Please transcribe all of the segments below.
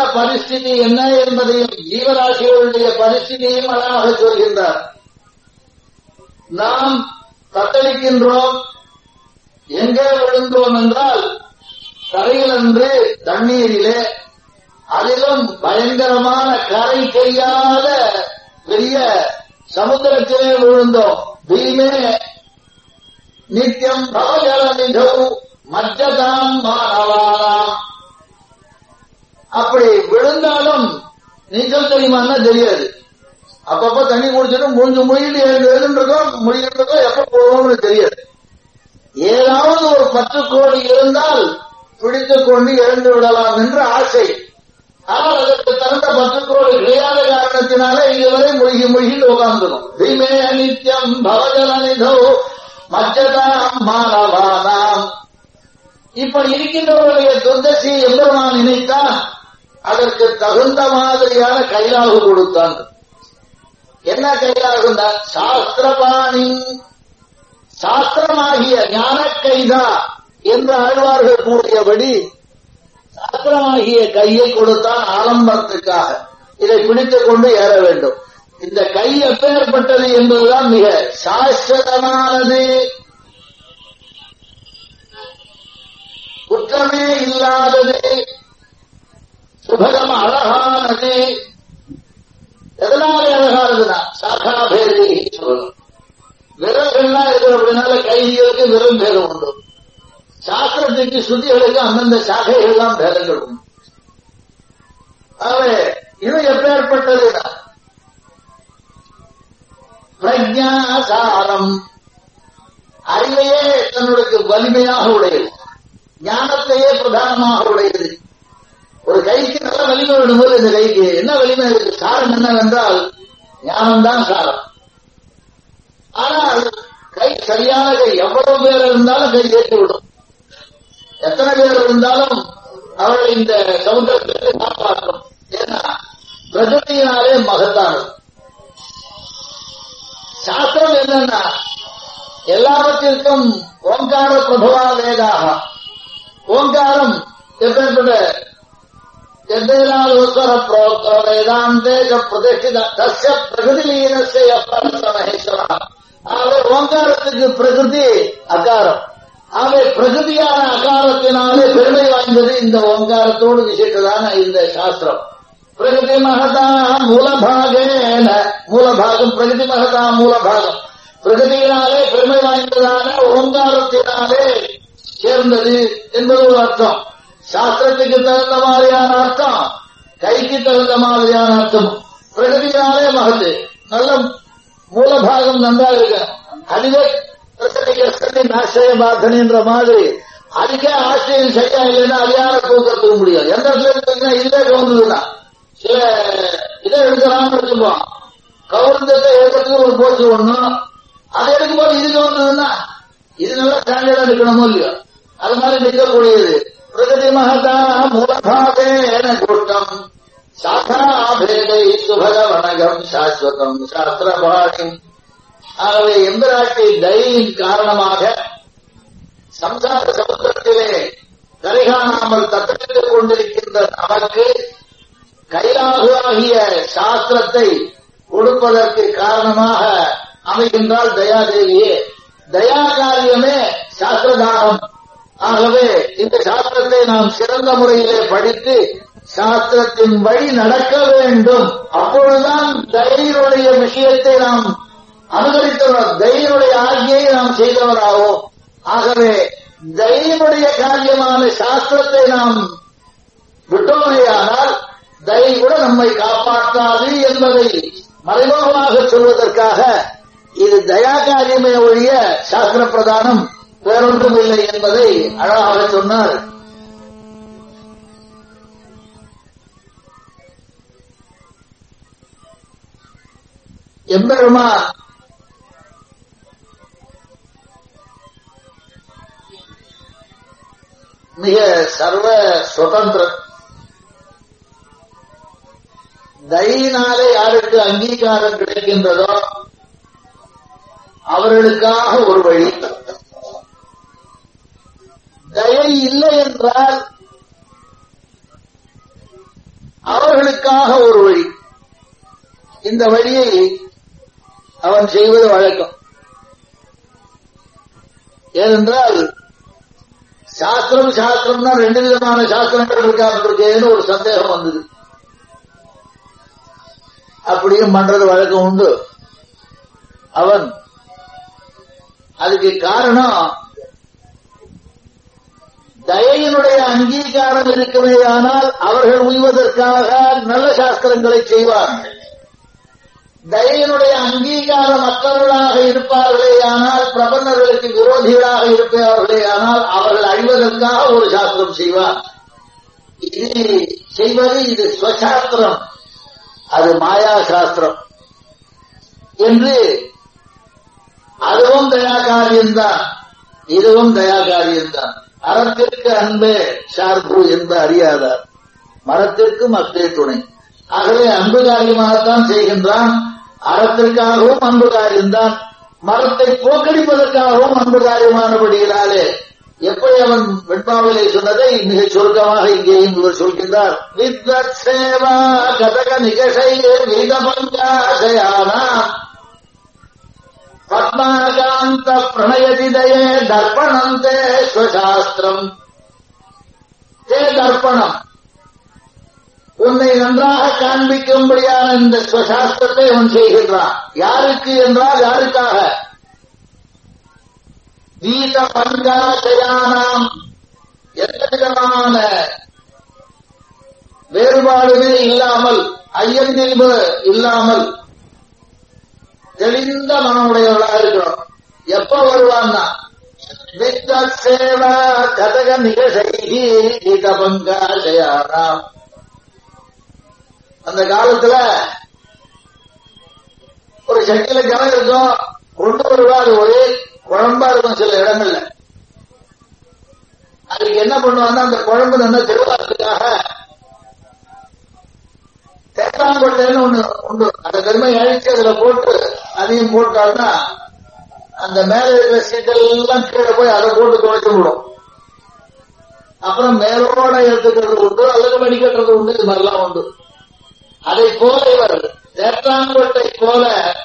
பரிஸ்திதி என்ன என்பதையும் ஜீவராசிகளுடைய பரிஸ்திதியையும் அழகாக சொல்கின்றார் நாம் தத்தளிக்கின்றோம் எங்கே விழுந்தோம் என்றால் தரையிலன்று தண்ணீரிலே அதிலும் பயங்கரமான கரை தெரியாத பெரிய சமுத்திரத்திலே விழுந்தோம் பீமே நித்தியம் பவஜல நிதௌ மஜ்ஜதாம் மாணவானாம் அப்படி விழுந்தாலும் நீச்சல் தெரியுமான்னா தெரியாது அப்பப்ப தண்ணி குடிச்சிட்டு முடிஞ்சு முடிட்டு எழுந்துருக்கோம் முடிக்கிட்டு இருக்கோம் எப்ப போவோம்னு தெரியாது ஏதாவது ஒரு பற்றுக்கோடு இருந்தால் பிடித்துக் கொண்டு எழுந்து விடலாம் என்று ஆசை ஆனால் அதற்கு தகுந்த பற்றுக்கோடு கிடையாத காரணத்தினாலே இதுவரை முழுகி முழுகி உட்கார்ந்துடும் தீமே நித்தியம் பவஜலனிதோ மஜ்ஜதாம் மாணவானாம் இப்ப இருக்கின்றவர்களுடைய துர்தசி எம்பெருமான் நினைத்தான் அதற்கு தகுந்த மாதிரியான கைலாகு கொடுத்தான் என்ன கைலாகுண்டா சாஸ்திரபாணி சாஸ்திரமாகிய ஞான கைதா என்று ஆழ்வார்கள் கூறியபடி சாஸ்திரமாகிய கையை கொடுத்தான் ஆலம்பரத்துக்காக இதை பிடித்துக் கொண்டு ஏற வேண்டும் இந்த கை எப்பேற்பட்டது என்பதுதான் மிக சாஸ்வதமானது குற்றமே இல்லாதது சுபகம் அழகானது எதனால அழகானதுன்னா சாகாபேதி சொல்லணும் விரல்கள்லாம் இருக்கிற அப்படின்னால கைகளுக்கு விரல் பேதம் உண்டு சாஸ்திரத்துக்கு சுத்திகளுக்கு அந்தந்த சாகைகள்லாம் பேதங்கள் உண்டு ஆகவே இது எப்பேற்பட்டதுன்னா பிரஜாசாரம் அறிவையே தன்னுடைய வலிமையாக உடையது ஞானத்தையே பிரதானமாக உடையது ஒரு கைக்கு நல்ல வலிமை விடும்போது இந்த கைக்கு என்ன வலிமை இருக்கு சாரம் என்னவென்றால் ஞானம்தான் சாரம் ஆனால் கை சரியான கை எவ்வளவு பேர் இருந்தாலும் கை ஏற்றி விடும் எத்தனை பேர் இருந்தாலும் அவர்கள் இந்த சமுத்திரத்தை காப்பாற்றும் ஏன்னா பிரகதியினாலே மகத்தானது சாஸ்திரம் என்னன்னா எல்லாவற்றிற்கும் ஓங்கார பிரபவா வேதாக ஓங்காரம் எப்பேற்பட்ட எத்தேனாலுத்தர புரோக்த வேதாந்தே பிரதிஷ்டித தஸ்ய பிரகதிலீனஸ்ய மகேஸ்வரா ஆகவே ஓங்காரத்துக்கு பிரகிருதி அகாரம் ஆகவே பிரகிருதியான அகாரத்தினாலே பெருமை வாய்ந்தது இந்த ஓங்காரத்தோடு விசேஷதான இந்த சாஸ்திரம் பிரகதி மகதா மூலபாகேன மூலபாகம் பிரகதி மகதா மூலபாகம் பிரகதியினாலே பெருமை வாய்ந்ததான ஓங்காரத்தினாலே சேர்ந்தது என்பது ஒரு அர்த்தம் சாஸ்திரத்துக்கு தகுந்த மாதிரியான அர்த்தம் கைக்கு தகுந்த மாதிரியான அர்த்தம் பிரகதியினாலே மகத்து நல்ல மூலபாகம் நன்றா இருக்கு அதுவே ஆசிரிய பாத்தனின்ற மாதிரி அதுக்கே ஆசிரியம் சரியா இல்லைன்னா அதிகார தூக்கத்துக்க முடியாது எந்த இடத்துல இருக்கீங்கன்னா இதுவே கவுந்ததுதான் சில இதை எடுக்கலாம்னு வச்சுப்போம் கவுந்தத்தை எடுக்கிறதுக்கு ஒரு போச்சு ஒண்ணும் அதை எடுக்கும்போது இது கவுந்ததுன்னா இது நல்லா ஸ்டாண்டர்டா இருக்கணுமோ இல்லையோ அது மாதிரி நிற்கக்கூடியது பிரகதி மகதா மூலபாகேன கூட்டம் சாஸ்திராபேதை சுபக வணகம் சாஸ்வதம் சாஸ்திரபாணி ஆகவே எம்பிராட்டி தயின் காரணமாக சம்சார சமுத்திரத்திலே கரைகாணாமல் தத்தளித்துக் கொண்டிருக்கின்ற நமக்கு கைலாகுவாகிய சாஸ்திரத்தை கொடுப்பதற்கு காரணமாக அமைகின்றால் தயாதேவியே தயா காரியமே சாஸ்திரதானம் ஆகவே இந்த சாஸ்திரத்தை நாம் சிறந்த முறையிலே படித்து சாஸ்திரத்தின் வழி நடக்க வேண்டும் அப்பொழுதுதான் தயினுடைய விஷயத்தை நாம் அனுகரித்தவர் தயினுடைய ஆகியை நாம் செய்தவராவோம் ஆகவே தயினுடைய காரியமான சாஸ்திரத்தை நாம் விட்டோமேயானால் தயை கூட நம்மை காப்பாற்றாது என்பதை மறைமுகமாக சொல்வதற்காக இது தயா காரியமே ஒழிய சாஸ்திர பிரதானம் வேறொன்றும் இல்லை என்பதை அழகாக சொன்னார் எம்பெருமான் மிக சர்வ சுதந்திர தயினாலே யாருக்கு அங்கீகாரம் கிடைக்கின்றதோ அவர்களுக்காக ஒரு வழி தயை இல்லை என்றால் அவர்களுக்காக ஒரு வழி இந்த வழியை அவன் செய்வது வழக்கம் ஏனென்றால் சாஸ்திரம் சாஸ்திரம்னா ரெண்டு விதமான சாஸ்திரங்கள் இருக்கான்னு ஒரு சந்தேகம் வந்தது அப்படியும் பண்றது வழக்கம் உண்டு அவன் அதுக்கு காரணம் தயையினுடைய அங்கீகாரம் இருக்குமே ஆனால் அவர்கள் உய்வதற்காக நல்ல சாஸ்திரங்களை செய்வார்கள் தயையினுடைய அங்கீகாரம் மற்றவர்களாக இருப்பார்களே ஆனால் பிரபன்னர்களுக்கு விரோதிகளாக இருப்பார்களே ஆனால் அவர்கள் அழிவதற்காக ஒரு சாஸ்திரம் செய்வார் இது செய்வது இது ஸ்வசாஸ்திரம் அது மாயா சாஸ்திரம் என்று அதுவும் தயா காரியம்தான் இதுவும் தயா காரியம்தான் அறத்திற்கு அன்பே சார்பு என்று அறியாதார் மரத்திற்கும் அத்தே துணை ஆகவே அன்பு காரியமாகத்தான் செய்கின்றான் அறத்திற்காகவும் அன்பு காரியம்தான் மரத்தை போக்கடிப்பதற்காகவும் அன்பு காரியமானபடியினாலே எப்படி அவன் வெண்பாவிலே சொன்னதை மிக சுருக்கமாக இங்கேயும் இவர் சொல்கின்றார் வித்வத் சேவா கதக நிகழை வீதபங்காசயானா பத்மாகாந்த பிரணயதிதயே தர்ப்பணம் தே ஸ்வசாஸ்திரம் தே தர்ப்பணம் உன்னை நன்றாக காண்பிக்கும்படியான இந்த ஸ்வசாஸ்திரத்தை அவன் செய்கின்றான் யாருக்கு என்றால் யாருக்காக வீத பஞ்சாசயானாம் எந்த விதமான வேறுபாடுமே இல்லாமல் ஐயந்தீபு இல்லாமல் தெளிந்த மனமுடையவர்களாக இருக்கிறோம் எப்ப வருவான்னா வித்த சேவா கதக நிகழ்ச்சி கீத பங்காசயானாம் அந்த காலத்துல ஒரு சட்டியில ஜனம் இருக்கும் கொண்டு வருவார் ஒரே குழம்பா இருக்கும் சில இடங்கள்ல அதுக்கு என்ன பண்ணுவாங்கன்னா அந்த குழம்பு நல்லா திருவாரத்துக்காக தேட்டாங்கொட்டைன்னு ஒண்ணு உண்டு அந்த கருமை அழிச்சு அதுல போட்டு அதையும் போட்டால்னா அந்த மேல இருக்கிற சீட்டெல்லாம் கீழே போய் அதை போட்டு துவைச்சு விடும் அப்புறம் மேலோட எடுத்துக்கிறது உண்டு அல்லது வடிகட்டுறது உண்டு இது மாதிரிலாம் உண்டு அதை போல இவர் தேட்டாங்கொட்டை போல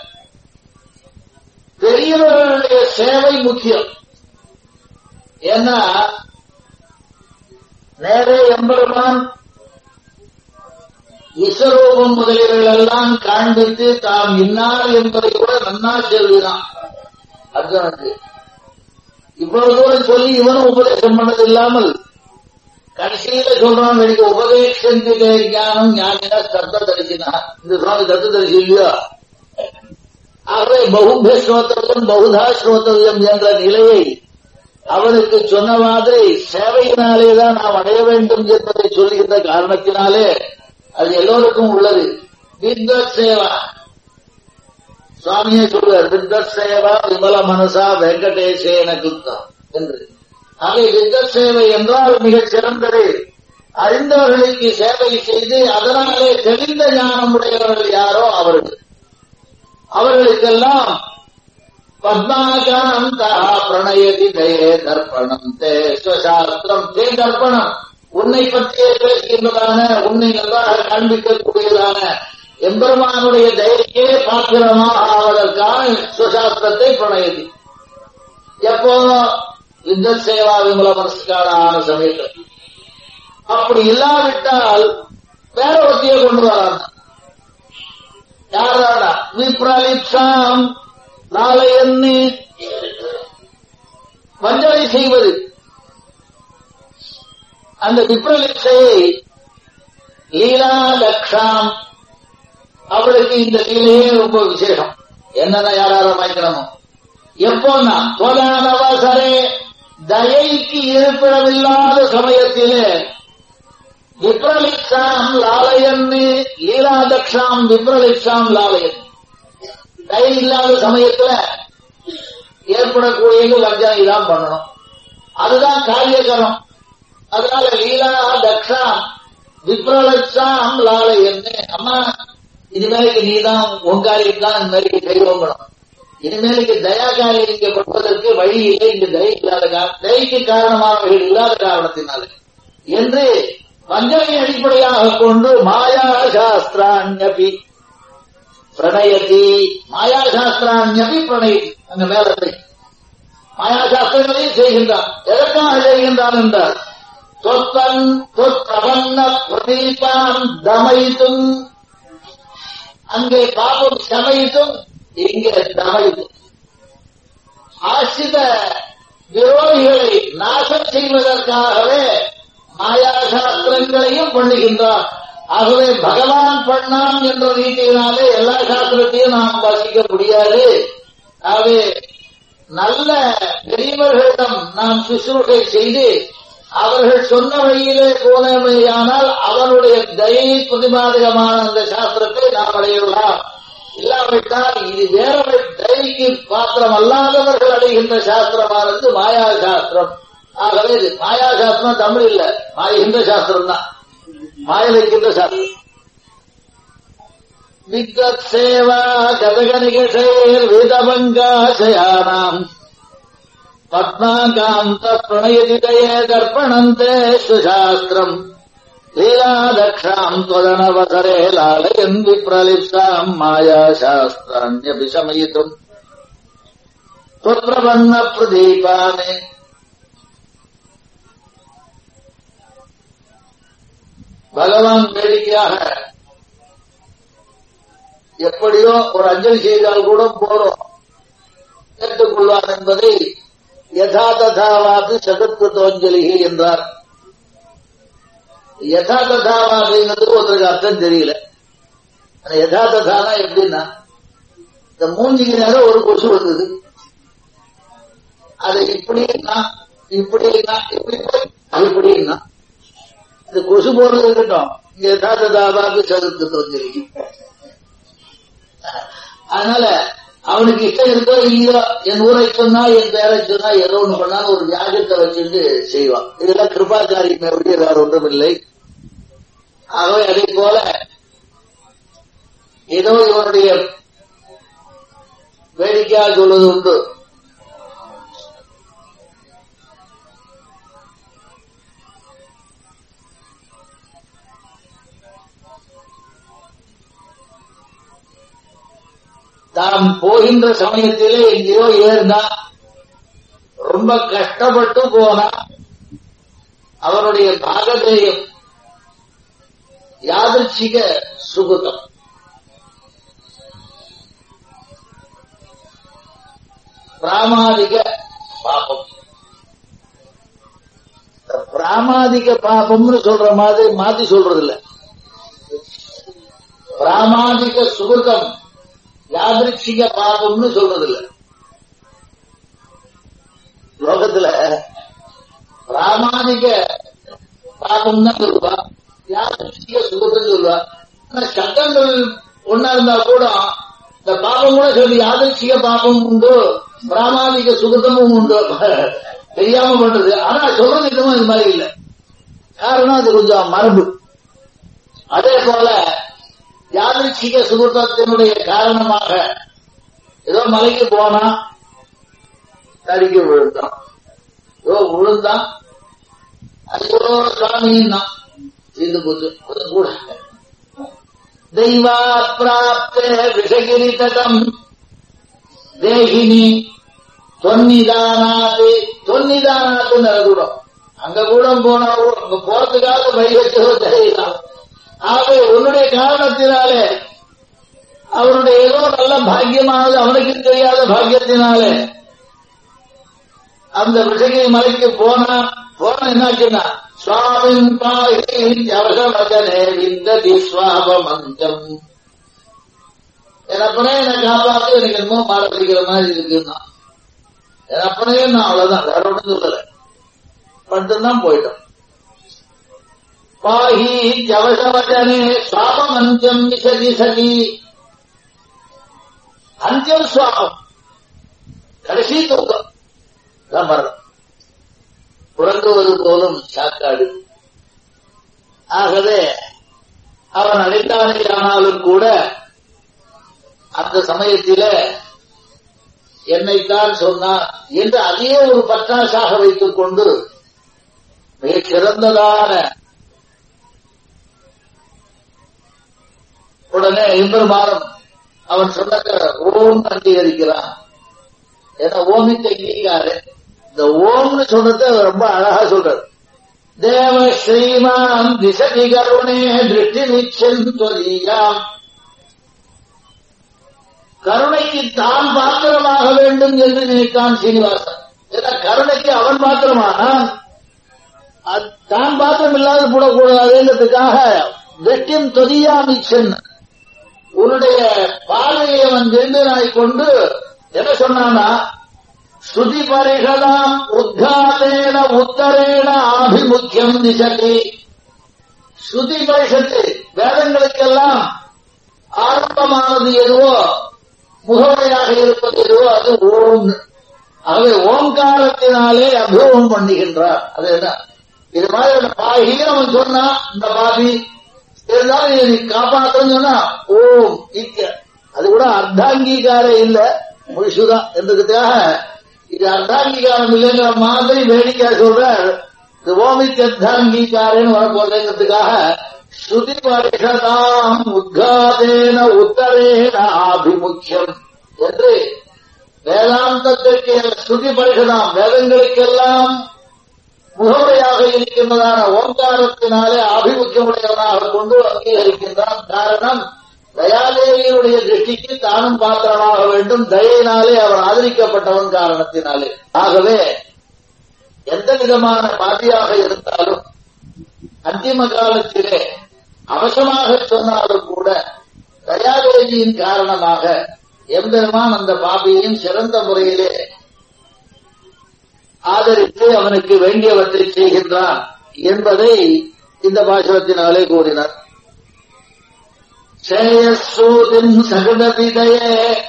பெரியவர்களுடைய சேவை முக்கியம் ஏன்னா நேரே எம்பெருமான் விஸ்வரூபம் முதலியவர்கள் எல்லாம் காண்பித்து தாம் இன்னார் என்பதை கூட நன்னா சொல்கிறான் அர்ஜுனுக்கு இவ்வளவு தூரம் சொல்லி இவனும் உபதேசம் பண்ணது இல்லாமல் கடைசியில சொல்றான் எனக்கு உபதேசந்திலே ஞானம் ஞானினா தத்த தரிசினா இந்த சுவாமி தத்த தரிசி இல்லையா ஆகவே பகுபே ஸ்ரோத்தவியம் பகுதா ஸ்ரோத்தவியம் என்ற நிலையை அவனுக்கு சொன்ன மாதிரி சேவையினாலேதான் நாம் அடைய வேண்டும் என்பதை சொல்லுகின்ற காரணத்தினாலே அது எல்லோருக்கும் உள்ளது வித்வத் சேவா சுவாமியே சொல்வார் வித்வத் சேவா விமல மனசா வெங்கடேசேன குத்தம் என்று ஆகவே வித்வத் சேவை என்றால் மிகச் சிறந்தது அறிந்தவர்களுக்கு சேவை செய்து அதனாலே தெளிந்த ஞானம் உடையவர்கள் யாரோ அவர்கள் அவர்களுக்கெல்லாம் பத்மாகாந்தா பிரணயதி தயே தர்ப்பணம் தே ஸ்வசாஸ்திரம் தே தர்ப்பணம் உன்னை பற்றியே பேசுகின்றதான உன்னை நன்றாக காண்பிக்கக்கூடியதான எம்பெருமானுடைய தயக்கே பாத்திரமாக ஆவதற்கான சுசாஸ்திரத்தை பிரணயதி எப்போ யுத்த சேவா விமல மனசுக்கான ஆன சமயத்தில் அப்படி இல்லாவிட்டால் வேற ஒத்தியை கொண்டு வராங்க யாராடா விப்ரலிப்சாம் நாளை எண்ணி வஞ்சனை செய்வது அந்த விப்ரலிப்சையை லீலா லக்ஷாம் அவளுக்கு இந்த லீலையே ரொம்ப விசேஷம் என்னன்னா யாராவது வாய்க்கணுமோ எப்போன்னா தொலானவசரே தயைக்கு இருப்பிடமில்லாத சமயத்திலே விப்ரலிப்சாம் லாலயன்னு லீலாதக்ஷாம் விப்ரலிப்சாம் லாலயன் தயை இல்லாத சமயத்துல ஏற்படக்கூடியது வஞ்சனை தான் பண்ணணும் அதுதான் காரியகரம் அதனால லீலா தக்ஷாம் விப்ரலட்சாம் லாலயன்னு அம்மா இனிமேலுக்கு நீதான் உங்காரிக்கு தான் இந்த மாதிரி தெய்வங்களும் இனிமேலுக்கு தயா காரியம் இங்க கொடுப்பதற்கு வழி இல்லை இங்கு தயை இல்லாத காரணம் தயைக்கு காரணமானவர்கள் இல்லாத காரணத்தினால என்று வஞ்சனை அடிப்படையாக கொண்டு மாயா சாஸ்திராண்யபி பிரணயதி மாயா சாஸ்திராண்யபி பிரணயதி அங்க மேல இருக்கு. மாயா சாஸ்திரங்களையும் செய்கின்றான் எதற்காக செய்கின்றான் என்றார் தொத்தன் தொற்றவண்ண பிரதீபான் தமைத்தும் அங்கே பாபம் சமைத்தும் இங்கே தமைத்தும் ஆசிரித விரோதிகளை நாசம் செய்வதற்காகவே மாயா சாஸ்திரங்களையும் பண்ணுகின்றார் ஆகவே பகவான் பண்ணான் என்ற ரீதியினாலே எல்லா சாஸ்திரத்தையும் நாம் வாசிக்க முடியாது ஆகவே நல்ல பெரியவர்களிடம் நாம் சுசுருகை செய்து அவர்கள் சொன்ன வழியிலே போனவையானால் அவனுடைய தயை பிரதிபாதகமான அந்த சாஸ்திரத்தை நாம் அடையலாம் இல்லாவிட்டால் இது வேறவை தயைக்கு பாத்திரம் அல்லாதவர்கள் அடைகின்ற சாஸ்திரமானது மாயா சாஸ்திரம் ஆகவே இது மாயா சாஸ்திரம் தமிழ் இல்ல மாயகின்ற சாஸ்திரம் தான் மாய வைக்கின்ற சாஸ்திரம் வித்வத் சேவா கதகனிகசேர் வேதபங்காசயானாம் பத்மாகாந்த பிரணயதிதயே தர்ப்பணந்தே சுசாஸ்திரம் லீலாதக்ஷாம் त्वदनवसरे लालयन् विप्रलिप्साम् मायाशास्त्राण्यभिशमयितुम् त्वत्प्रपन्नप्रदीपानि பகவான் வேடிக்கையாக எப்படியோ ஒரு அஞ்சலி செய்தால் கூட போறோம் ஏற்றுக்கொள்வான் என்பதை யதா ததாவாது சகத்வத்தோஞ்சலி என்றார் யதா ததாவாதுங்கிறது ஒருத்தருக்கு அர்த்தம் தெரியல ஆனா யதா ததானா எப்படின்னா இந்த மூஞ்சிக்கு நேரம் ஒரு கொசு வந்தது அது இப்படின்னா இப்படின்னா இப்படி போய் இப்படின்னா இந்த கொசு போறது இருக்கட்டும் இங்க யதா ததாவாது சகத்வத்தோஞ்சலி அதனால அவனுக்கு இஷ்டம் இருக்கோ இல்லையோ என் ஊரை சொன்னா என் பேரை சொன்னா ஏதோ ஒண்ணு பண்ணாலும் ஒரு வியாஜத்தை வச்சுட்டு செய்வான் இதெல்லாம் கிருபாச்சாரி மேலுடைய வேற ஒன்றும் இல்லை ஆகவே அதே போல ஏதோ இவனுடைய வேடிக்கையாக சொல்வது உண்டு தாம் போகின்ற சமயத்திலே எங்கேயோ ஏறினா ரொம்ப கஷ்டப்பட்டு போனா அவருடைய பாகதேயம் யாதிர்ச்சிக சுகுதம் பிராமாதிக பாபம் இந்த பிராமாதிக பாபம்னு சொல்ற மாதிரி மாத்தி சொல்றது இல்ல பிராமாதிக சுகுதம் யாதிருச்சிக பாபம்னு சொல்றது இல்ல லோகத்துல பிராமாணிக பாபம் தான் சொல்லுவா யாதிருச்சிக சுகத்தம் சொல்லுவா ஆனா சட்டங்கள் ஒன்னா இருந்தா கூட இந்த பாபம் கூட சொல்லி யாதிருச்சிக பாபம் உண்டு பிராமாணிக சுகத்தமும் உண்டு தெரியாம பண்றது ஆனா சொல்றது இதுவும் இது மாதிரி இல்ல காரணம் அது கொஞ்சம் மரபு அதே போல யாதிருச்சிக சுகத்தினுடைய காரணமாக ஏதோ மலைக்கு போனா தடிக்க விழுந்தான் ஏதோ விழுந்தான் ஐயோ சுவாமின்னா தீர்ந்து போச்சு அது கூட தெய்வா பிராப்தே விஷகிரி தடம் தேகினி தொன்னிதானாது தொன்னிதானாத்துன்னு கூட அங்க கூட போனா அங்க போறதுக்காக வழி வச்சதோ தெரியலாம் ஆகவே உன்னுடைய காரணத்தினாலே அவருடைய ஏதோ நல்ல பாக்கியமானது அவனுக்கு தெரியாத பாக்கியத்தினாலே அந்த விஷகிரி மலைக்கு போனா போன என்னாச்சுன்னா சுவாமின் பாகி அவசவச்சனே விந்ததி சுவாபமஞ்சம் எனப்பனே என்னை காப்பாத்து எனக்கு என்னமோ மாட பிடிக்கிற மாதிரி இருக்குன்னா எனப்பனே நான் அவ்வளவுதான் வேற ஒன்றும் சொல்லல மட்டும்தான் போயிட்டோம் பாஹி ஜவசவச்சனே சுவாபமஞ்சம் விசதி சதி அஞ்சம் சுவாபம் கடைசி தூக்கம் தான் மரணம் உறங்குவது போலும் சாக்காடு ஆகவே அவன் அழைத்தானே ஆனாலும் கூட அந்த சமயத்தில என்னைத்தான் சொன்னான் என்று அதையே ஒரு பட்டாசாக வைத்துக் கொண்டு மிக சிறந்ததான உடனே இந்திரமானம் அவன் சொன்ன ஓம் அங்கீகரிக்கிறான் ஏன்னா ஓமிக்கு அங்கீகாரு இந்த ஓம்னு சொன்னதை ரொம்ப அழகா சொல்றாரு தேவ ஸ்ரீமான் திசதி கருணே திருஷ்டி நிச்சயம் தொலியாம் கருணைக்கு தான் பாத்திரமாக வேண்டும் என்று நினைத்தான் சீனிவாசன் ஏன்னா கருணைக்கு அவன் பாத்திரமானான் அது தான் பாத்திரம் இல்லாத போடக்கூடாதுங்கிறதுக்காக வெட்டியம் தொதியாமிச்சன் உன்னுடைய பார்வையை அவன் ஜெண்டனாய் கொண்டு என்ன சொன்னானா ஸ்ருதி பரிஷதாம் உத்காதேன உத்தரேன ஆபிமுக்கியம் திசதி ஸ்ருதி பரிஷத்து வேதங்களுக்கெல்லாம் ஆரம்பமானது எதுவோ முகவரையாக இருப்பது எதுவோ அது ஓம் ஆகவே ஓங்காரத்தினாலே அபியோகம் பண்ணுகின்றார் அது என்ன இது மாதிரி பாகின்னு அவன் சொன்னா இந்த பாபி இருந்தாலும் நீ காப்பாற்றன்னு சொன்னா ஓம் இக்க அது கூட அர்த்தாங்கீகாரம் இல்ல முழுசுதான் என்றதுக்காக இது அர்த்தாங்கீகாரம் இல்லைங்கிற மாதிரி வேடிக்கை சொல்றார் இது ஓமிக்கு அர்த்தாங்கீகாரன்னு வரப்போதுங்கிறதுக்காக ஸ்ருதி பரிஷதாம் உத்காதேன உத்தரேன ஆபிமுக்கியம் என்று வேதாந்தத்திற்கு ஸ்ருதி பரிஷதாம் வேதங்களுக்கெல்லாம் முகமுறையாக இருக்கின்றதான ஓங்காரத்தினாலே ஆபிமுக்கியமுடையவனாக கொண்டு அங்கீகரிக்கின்றான் காரணம் தயாதேவியினுடைய திருஷ்டிக்கு தானும் பாத்திரமாக வேண்டும் தயையினாலே அவன் ஆதரிக்கப்பட்டவன் காரணத்தினாலே ஆகவே எந்த விதமான பாதியாக இருந்தாலும் அந்திம காலத்திலே அவசமாக சொன்னாலும் கூட தயாதேவியின் காரணமாக எம்பெருமான் அந்த பாபியையும் சிறந்த முறையிலே ஆதரித்து அவனுக்கு வேண்டியவற்றை செய்கின்றான் என்பதை இந்த பாசனத்தினாலே கூறினார் சேயசூதின் சகதபிதயே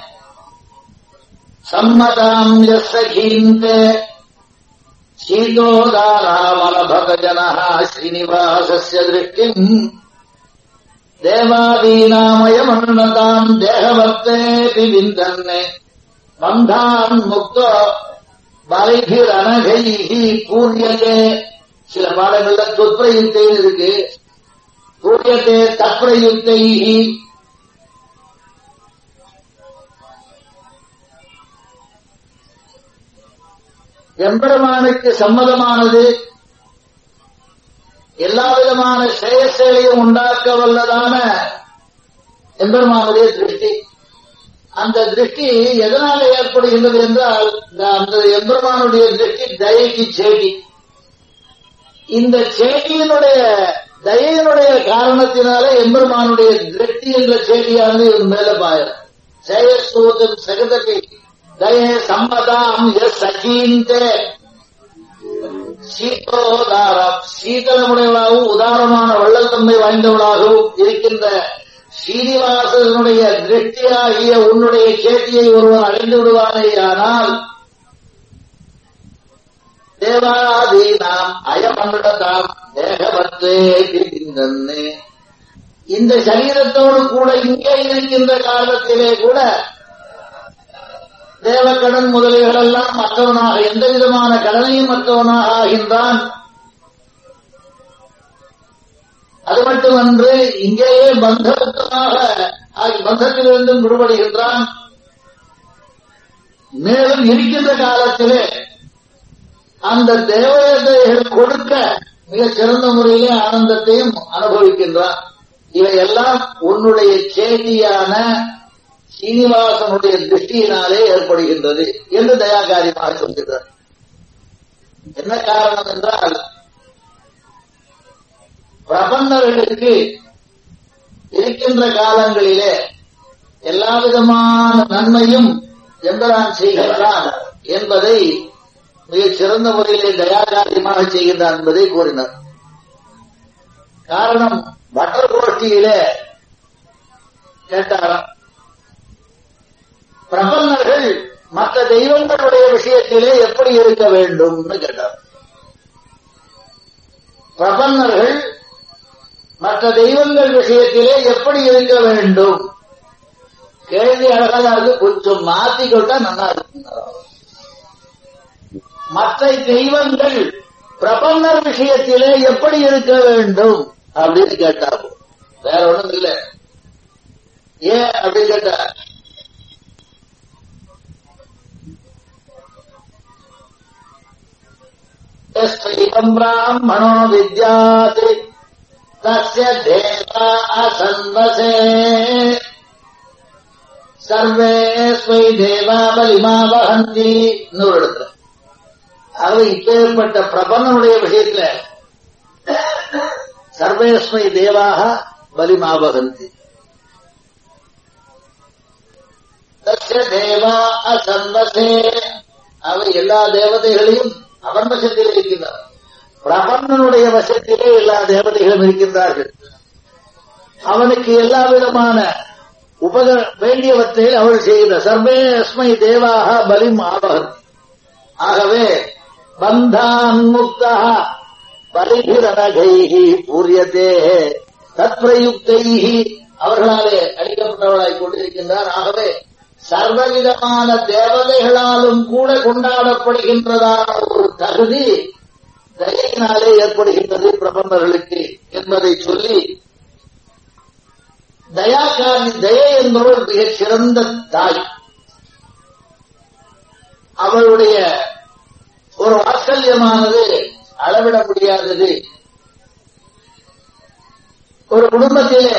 சம்மதாம் யசகீந்தே சீதோதாராமலபகஜனः ஸ்ரீனிவாசஸ்ய திருஷ்டிம் தேவாதீனாமயமன்னதாம் தேகவர்த்தேபி விந்தன்னே பந்தான் முக்தோ பலைபிரனகைஹி பூரியதே சில பாடங்கள்ல துத்பிரயுக்தைன்னு இருக்கு பூரியத்தே தற்பிரயுக்தைஹி எம்பெருமானுக்கு சம்மதமானது எல்லா விதமான செயற்செயலையும் உண்டாக்க வல்லதான எம்பெருமானுடைய திருஷ்டி அந்த திருஷ்டி எதனால ஏற்படுகின்றது என்றால் இந்த- அந்த எம்பெருமானுடைய திருஷ்டி தயைக்கு சேடி இந்த சேட்டியினுடைய தயையினுடைய காரணத்தினாலே எம்பெருமானுடைய திருஷ்டி என்ற சேட்டியானது இவன் மேல பாயம் சேயஸ்தூதம் சகதபி தய சம்மதாம் எஸ் சகீந்தே சீதோதாரம் சீதளமுடையவளாகவும் உதாரமான வள்ளல்தன்மை வாய்ந்தவளாகவும் இருக்கின்ற ஸ்ரீனிவாசனுடைய திருஷ்டியாகிய உன்னுடைய சேட்டியை ஒருவன் அடைந்து விடுவானேயானால் தேவாதீனாம் அயமண்டதாம் தேகவத்தே பிரிந்தன்னு இந்த சரீரத்தோடு கூட இங்கே இருக்கின்ற காலத்திலே கூட தேவக்கடன் முதலிகள் எல்லாம் மற்றவனாக எந்த விதமான கடனையும் மற்றவனாக ஆகின்றான் அது மட்டுமன்று இங்கேயே பந்தமுக்தமாக ஆகி பந்தத்திலிருந்தும் விடுபடுகின்றான் மேலும் இருக்கின்ற காலத்திலே அந்த தேவதைகள் கொடுக்க மிக சிறந்த முறையிலே ஆனந்தத்தையும் அனுபவிக்கின்றான் இவையெல்லாம் உன்னுடைய செய்தியான சீனிவாசனுடைய திருஷ்டியினாலே ஏற்படுகின்றது என்று தயாகாரியமாக சொல்கிறார் என்ன காரணம் என்றால் பிரபந்தர்களுக்கு இருக்கின்ற காலங்களிலே எல்லா விதமான நன்மையும் எம்பரான் செய்கின்றான் என்பதை மிகச் சிறந்த முறையிலே தயாகாரியமாக செய்கின்றான் என்பதை கூறினார் காரணம் பட்டர் கோஷ்டியிலே கேட்டாராம் பிரபன்னர்கள் மற்ற தெய்வங்களுடைய விஷயத்திலே எப்படி இருக்க வேண்டும்னு கேட்டார் பிரபன்னர்கள் மற்ற தெய்வங்கள் விஷயத்திலே எப்படி இருக்க வேண்டும் கேள்வி அழகா இருக்கு கொஞ்சம் மாத்திக்கிட்டா நல்லா இருக்கும் மற்ற தெய்வங்கள் பிரபன்னர் விஷயத்திலே எப்படி இருக்க வேண்டும் அப்படின்னு கேட்டார் வேற ஒண்ணும் இல்லை ஏன் அப்படின்னு கேட்டா यस्त्वैवम् ब्राह्मणो विद्यात् तस्य देवा असन्वसे சர்வே ஸ்வை தேவா பலிமா வகந்தி இன்னொரு இடத்துல அது இப்பேற்பட்ட பிரபந்தனுடைய விஷயத்துல சர்வேஸ்மை தேவாக பலிமா வகந்தி தஸ்ய தேவா அசன்வசே அவை எல்லா தேவதைகளையும் அவன் வசத்தில் இருக்கின்றார் பிரபன்னனுடைய வசத்திலே எல்லா தேவதைகளும் இருக்கின்றார்கள் அவனுக்கு எல்லா விதமான உபக வேண்டியவற்றை அவள் செய்த சர்வே அஸ்மை தேவாக பலிம் ஆபகன் ஆகவே பந்தான் முக்தா பலிபிரனகைஹி பூரியதே தத்பிரயுக்தைஹி அவர்களாலே அளிக்கப்பட்டவளாய் கொண்டிருக்கின்றார் ஆகவே சர்வவிதமான தேவதைகளாலும் கூட கொண்டாடப்படுகின்றதான ஒரு தகுதி தயையினாலே ஏற்படுகின்றது பிரபந்தர்களுக்கு என்பதை சொல்லி தயாகாரி தயை என்பவள் மிகச் சிறந்த தாய் அவளுடைய ஒரு வாத்சல்யமானது அளவிட முடியாதது ஒரு குடும்பத்திலே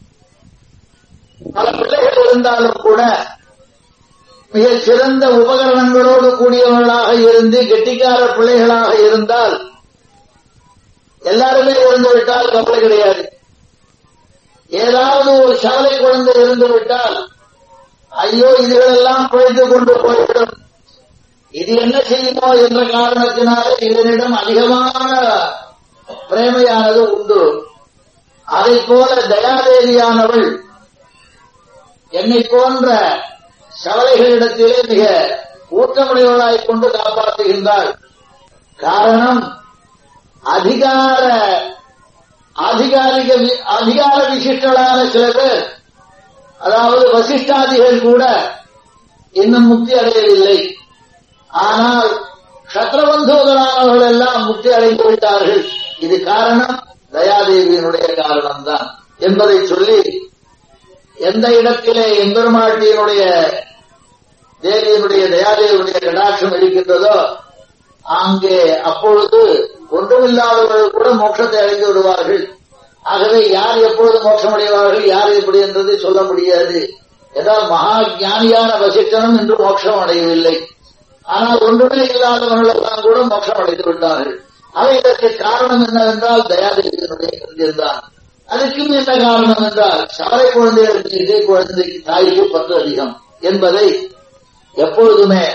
பல பிள்ளைகள் இருந்தாலும் கூட மிகச் சிறந்த உபகரணங்களோடு கூடியவர்களாக இருந்து கெட்டிக்கார பிள்ளைகளாக இருந்தால் எல்லாருமே இருந்து விட்டால் கவலை கிடையாது ஏதாவது ஒரு சவலை குழந்தை இருந்து விட்டால் ஐயோ இதுகளெல்லாம் குழைத்துக் கொண்டு போய்விடும் இது என்ன செய்யுமோ என்ற காரணத்தினாலே இதனிடம் அதிகமான பிரேமையானது உண்டு அதை போல தயாதேவியானவள் என்னை போன்ற சவலைகளிடத்திலே மிக ஊற்றமுடையவளாய் கொண்டு காப்பாற்றுகின்றாள் காரணம் அதிகார அதிகாரிக அதிகார விசிஷ்டலான சில பேர் அதாவது வசிஷ்டாதிகள் கூட இன்னும் முக்தி அடையவில்லை ஆனால் சத்ரபந்தோதரானவர்கள் எல்லாம் முக்தி அடைந்து விட்டார்கள் இது காரணம் தயாதேவியினுடைய காரணம்தான் என்பதை சொல்லி எந்த இடத்திலே எம்பெருமாட்டியினுடைய தேவியினுடைய தயாதேவியுடைய கடாட்சம் இருக்கின்றதோ அங்கே அப்பொழுது ஒன்றுமில்லாதவர்கள் கூட மோட்சத்தை அடைந்து விடுவார்கள் ஆகவே யார் எப்பொழுது மோட்சம் அடைவார்கள் யார் எப்படி என்றதை சொல்ல முடியாது என்றால் மகா ஞானியான வசிஷ்டனும் இன்று மோட்சம் அடையவில்லை ஆனால் ஒன்றுமே இல்லாதவர்கள் எல்லாம் கூட மோட்சம் அடைந்து விட்டார்கள் அவை இதற்கு காரணம் என்னவென்றால் தயாதேவியினுடைய இருந்தான் அதுக்கும் என்ன காரணம் என்றால் சவரை குழந்தைகளுக்கு இதே குழந்தைக்கு தாய்க்கு பத்து அதிகம் என்பதை எப்பொழுதுமே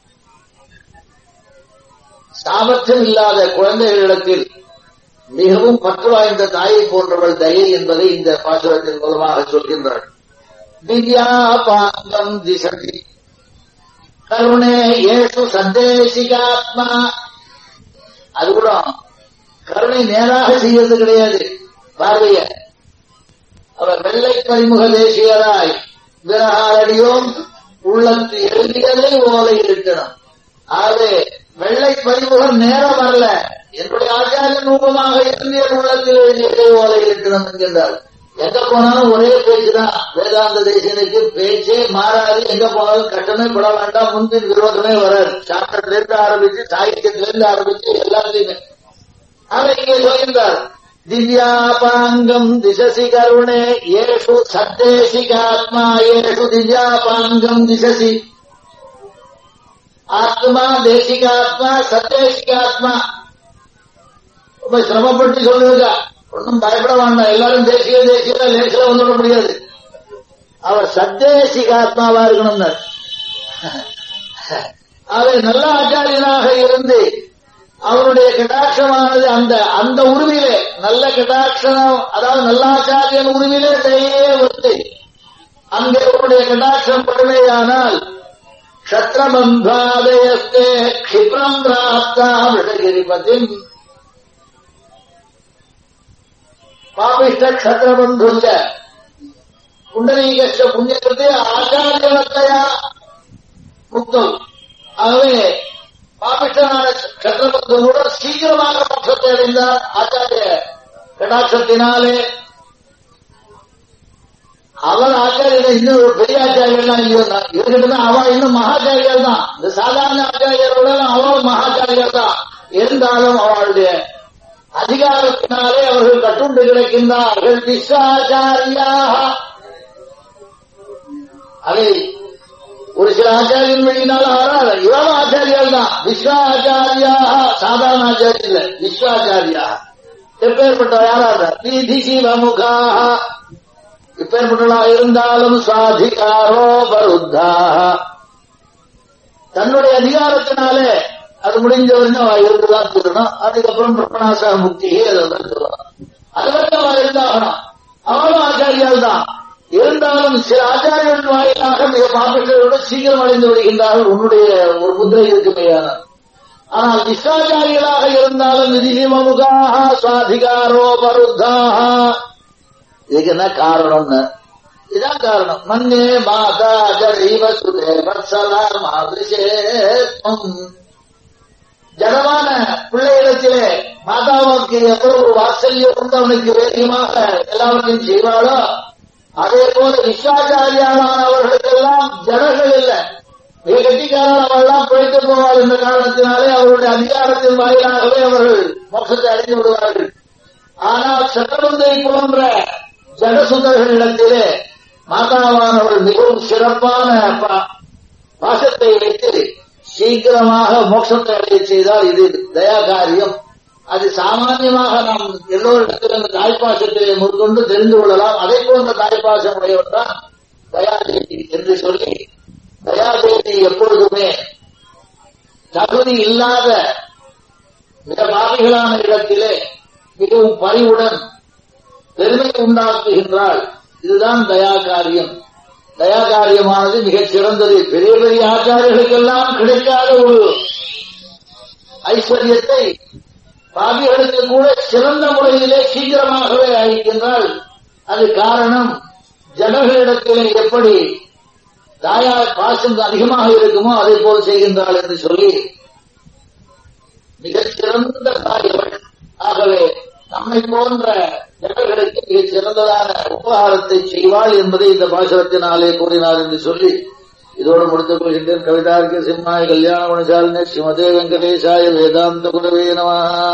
சாமர்த்தியம் இல்லாத குழந்தைகளிடத்தில் மிகவும் பற்று வாய்ந்த தாயை போன்றவள் தயை என்பதை இந்த பாசுரத்தின் மூலமாக சொல்கின்றாள் திவ்யா பாங்கம் திசதி கருணே ஏசு சந்தேசிகாத்மா அது கூட கருணை நேராக செய்யறது கிடையாது பார்வைய அவர் வெள்ளை பரிமுக தேசியராய் விரகாரடியோம் உள்ளத்து எழுதியதை ஓலை இருக்கணும் ஆகவே வெள்ளை பரிமுகம் நேரம் வரல என்னுடைய ஆச்சாரிய ரூபமாக எழுதிய உள்ளத்தில் எழுதியதை ஓலை இருக்கணும் என்கின்றார் எங்க போனாலும் ஒரே பேச்சுதான் வேதாந்த தேசியனுக்கு பேச்சே மாறாது எங்க போனாலும் கட்டமே பட வேண்டாம் முன்பின் விரோதமே வராது சாஸ்திரத்தில இருந்து ஆரம்பிச்சு சாகித்யத்தில இருந்து ஆரம்பிச்சு எல்லாத்துலயுமே அவர் இங்கே சொல்கின்றார் திவ்யாபாங்கம் திசசி கருணே ஏஷு சத்தேசிகாத்மா ஏஷு திவ்யாபாங்கம் திசசி ஆத்மா தேசிகாத்மா சத்தேசிகாத்மா ரொம்ப சிரமப்பட்டு சொல்லுவதா ஒன்றும் பயப்பட வேண்டாம் எல்லாரும் தேசிய தேசிய லேசில வந்துவிட முடியாது அவர் சத்தேசிகாத்மாவா இருக்கணும் அவர் நல்ல ஆச்சாரியனாக இருந்து அவருடைய கடாட்சமானது அந்த அந்த உரிமையிலே நல்ல கடாட்சம் அதாவது நல்லாச்சாரியன் உரிமையிலே தையே வந்து அங்கே அவருடைய கடாட்சம் படுமையானால் க்ஷத்ரபந்தாதயஸ்தே க்ஷிப்ரம் பிராப்தா விஷகிரிபதி பாபிஷ்ட க்ஷத்ரபந்துல்ல புண்டரீகஸ்ட புண்ணியத்தை ஆச்சாரியவத்தையா முக்தம் ஆகவே பாபிஷ்டனான சக்கரபந்தனோட சீக்கிரமாக மோட்சத்தை அடைந்தார் ஆச்சாரிய கடாட்சத்தினாலே அவர் ஆச்சாரியர் இன்னும் ஒரு பெரிய ஆச்சாரியர்லாம் இல்லையா இவர்கிட்ட அவன் இன்னும் மகாச்சாரியர் தான் இந்த சாதாரண ஆச்சாரியரோட அவளும் மகாச்சாரியர் தான் இருந்தாலும் அவளுடைய அதிகாரத்தினாலே அவர்கள் கட்டுண்டு கிடக்கின்றார்கள் விஸ்வாச்சாரியாக அதை ஒரு சில ஆச்சாரியன் வழியினால வராது இவரும் ஆச்சாரியால் தான் விஸ்வாச்சாரியாக சாதாரண ஆச்சாரியர் இல்ல விஸ்வாச்சாரியா எப்பேற்பட்ட யாராவது வீதி சிவமுகாக இப்பேற்பட்டவர்களாக இருந்தாலும் சுவாதிகாரோ பருத்தாக தன்னுடைய அதிகாரத்தினாலே அது முடிஞ்ச வரைக்கும் அவ இருந்துதான் சொல்லணும் அதுக்கப்புறம் பிரபணாசா முக்தியே அதை சொல்லலாம் அது வரைக்கும் அவ இருந்தாகணும் அவனும் ஆச்சாரியால் தான் இருந்தாலும் சில ஆச்சாரியர்கள் வாயிலாக மிக பாப்பட்டோட சீக்கிரம் அடைந்து விடுகின்றார்கள் உன்னுடைய ஒரு முத்திரை இருக்குமையான ஆனால் விஸ்வாச்சாரியர்களாக இருந்தாலும் விதிசிமமுகாக சுவாதிகாரோ பருத்தாக இதுக்கு என்ன காரணம்னு இதான் காரணம் மன்னே மாதா ஜீவ சுதே வத்சலா மாதிரிசேத்வம் ஜடமான பிள்ளையிடத்திலே மாதாவுக்கு எவ்வளவு வாத்சல்யம் உண்டு அவனுக்கு வேகமாக எல்லாவற்றையும் செய்வாளோ அதே போல விஸ்வாச்சாரியானவர்களுக்கெல்லாம் ஜடர்கள் இல்லை மிக கட்டிக்காரர்களெல்லாம் பிழைத்து போவார் என்ற காரணத்தினாலே அவருடைய அதிகாரத்தின் வாயிலாகவே அவர்கள் மோட்சத்தை அடைந்து விடுவார்கள் ஆனால் சட்டபந்தை போன்ற ஜடசுந்தர்களிடத்திலே மாதாவானவர்கள் மிகவும் சிறப்பான பா- பாசத்தை வைத்து சீக்கிரமாக மோட்சத்தை அடைய செய்தால் இது தயா காரியம் அது சாமானியமாக நாம் எல்லோரிடத்திலும் இந்த தாய்ப்பாசத்தை முற்கொண்டு தெரிந்து கொள்ளலாம் அதே போன்ற தாய்ப்பாசம் உடையவர் தான் தயாதேவி என்று சொல்லி தயாதேவி எப்பொழுதுமே தகுதி இல்லாத மிக பாவிகளான இடத்திலே மிகவும் பரிவுடன் பெருமை உண்டாக்குகின்றாள் இதுதான் தயா காரியம் தயா காரியமானது மிகச் சிறந்தது பெரிய பெரிய ஆச்சாரியர்களுக்கெல்லாம் கிடைக்காத ஒரு ஐஸ்வர்யத்தை பாவிகளுக்கு கூட சிறந்த முறையிலே சீக்கிரமாகவே அளிக்கின்றால் அது காரணம் ஜனங்களிடத்திலே எப்படி தாயா பாசம் அதிகமாக இருக்குமோ அதை போல் செய்கின்றாள் என்று சொல்லி மிகச் சிறந்த தாயவள் ஆகவே நம்மை போன்ற ஜனங்களுக்கு மிகச் சிறந்ததான உபகாரத்தை செய்வாள் என்பதை இந்த பாசனத்தினாலே கூறினார் என்று சொல்லி இதோடு முடித்துக் கொள்கின்றேன் கவிதார்க்க சிம்மாய் கல்யாண குணசாலினே ஸ்ரீமதே வெங்கடேசாய வேதாந்த குரவே நம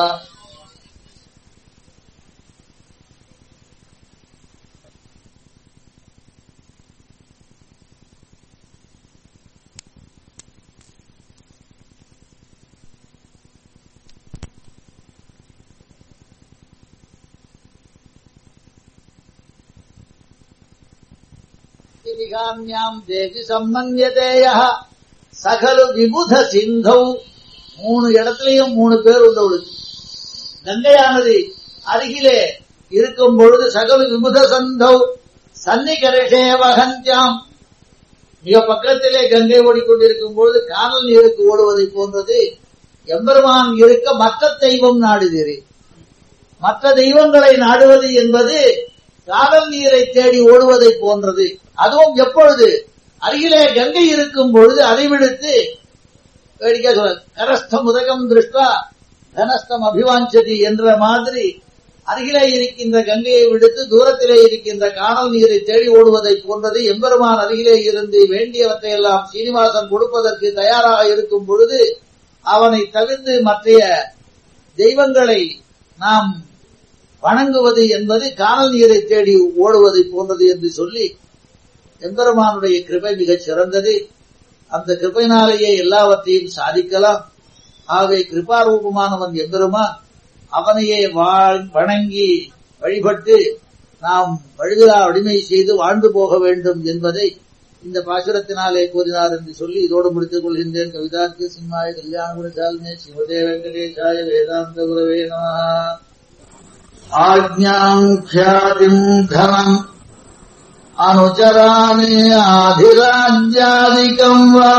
விகாமியாம் தேவி சம்பந்தியதேய சகல விபுத சிந்தௌ மூணு இடத்துலயும் மூணு பேர் உள்ளவளுக்கு கங்கையானது அருகிலே இருக்கும் பொழுது சகல விபுத சந்தௌ சன்னிகரிஷே வகந்தியாம் மிக பக்கத்திலே கங்கை ஓடிக்கொண்டிருக்கும் பொழுது காணல் நீருக்கு ஓடுவதை போன்றது எம்பெருமான் இருக்க மற்ற தெய்வம் நாடுகிறே மற்ற தெய்வங்களை நாடுவது என்பது காதல் நீரை தேடி ஓடுவதை போன்றது அதுவும் எப்பொழுது அருகிலே கங்கை இருக்கும் பொழுது அதை விடுத்து வேடிக்கை சொல்ல கரஸ்தம் உதகம் திருஷ்டா தனஸ்தம் அபிவாஞ்சதி என்ற மாதிரி அருகிலே இருக்கின்ற கங்கையை விடுத்து தூரத்திலே இருக்கின்ற காணல் நீரை தேடி ஓடுவதை போன்றது எம்பெருமான் அருகிலே இருந்து வேண்டியவற்றை எல்லாம் சீனிவாசன் கொடுப்பதற்கு தயாராக இருக்கும் பொழுது அவனை தவிர்த்து மற்றைய தெய்வங்களை நாம் வணங்குவது என்பது காணல் நீரை தேடி ஓடுவதை போன்றது என்று சொல்லி எம்பெருமானுடைய கிருபை மிகச் சிறந்தது அந்த கிருபையினாலேயே எல்லாவற்றையும் சாதிக்கலாம் ஆகவே கிருபாரூபமானவன் எம்பெருமான் அவனையே வாழ்- வணங்கி வழிபட்டு நாம் வழுதா அடிமை செய்து வாழ்ந்து போக வேண்டும் என்பதை இந்த பாசுரத்தினாலே கூறினார் என்று சொல்லி இதோடு முடித்துக் கொள்கின்றேன் கவிதாக்கு சிம்மாய கல்யாண குணசாலினே சிவதே வெங்கடேசாய வேதாந்த குரவே நமः आज्ञाम् ख्यातिम् धनम् अनुचरामि आधिराज्यादिकम् वा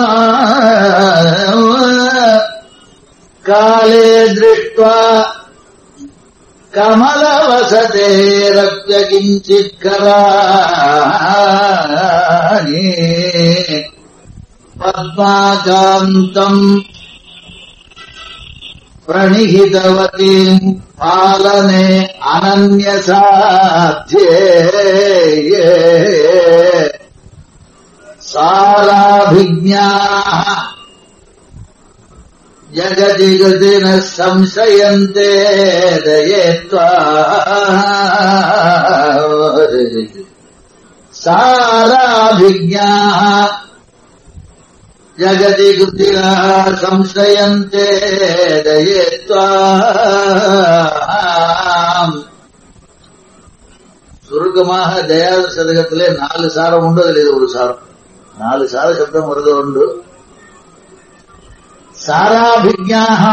काले दृष्ट्वा कमलवसतेरप्य किञ्चित् कराणि पद्माकान्तम् प्रणिहितवती पालने अनन्यसाध्ये साराभिज्ञाः जगति गतिनः संशयन्ते दये त्वा साराभिज्ञाः जगति कृतिनः संशयन्ते दये त्वाम् சுருக்கமாக தயாத சதகத்திலே நாலு சாரம் உண்டு அதில் இது ஒரு சாரம் நாலு சார சப்தம் வருது உண்டு சாராபிஜாக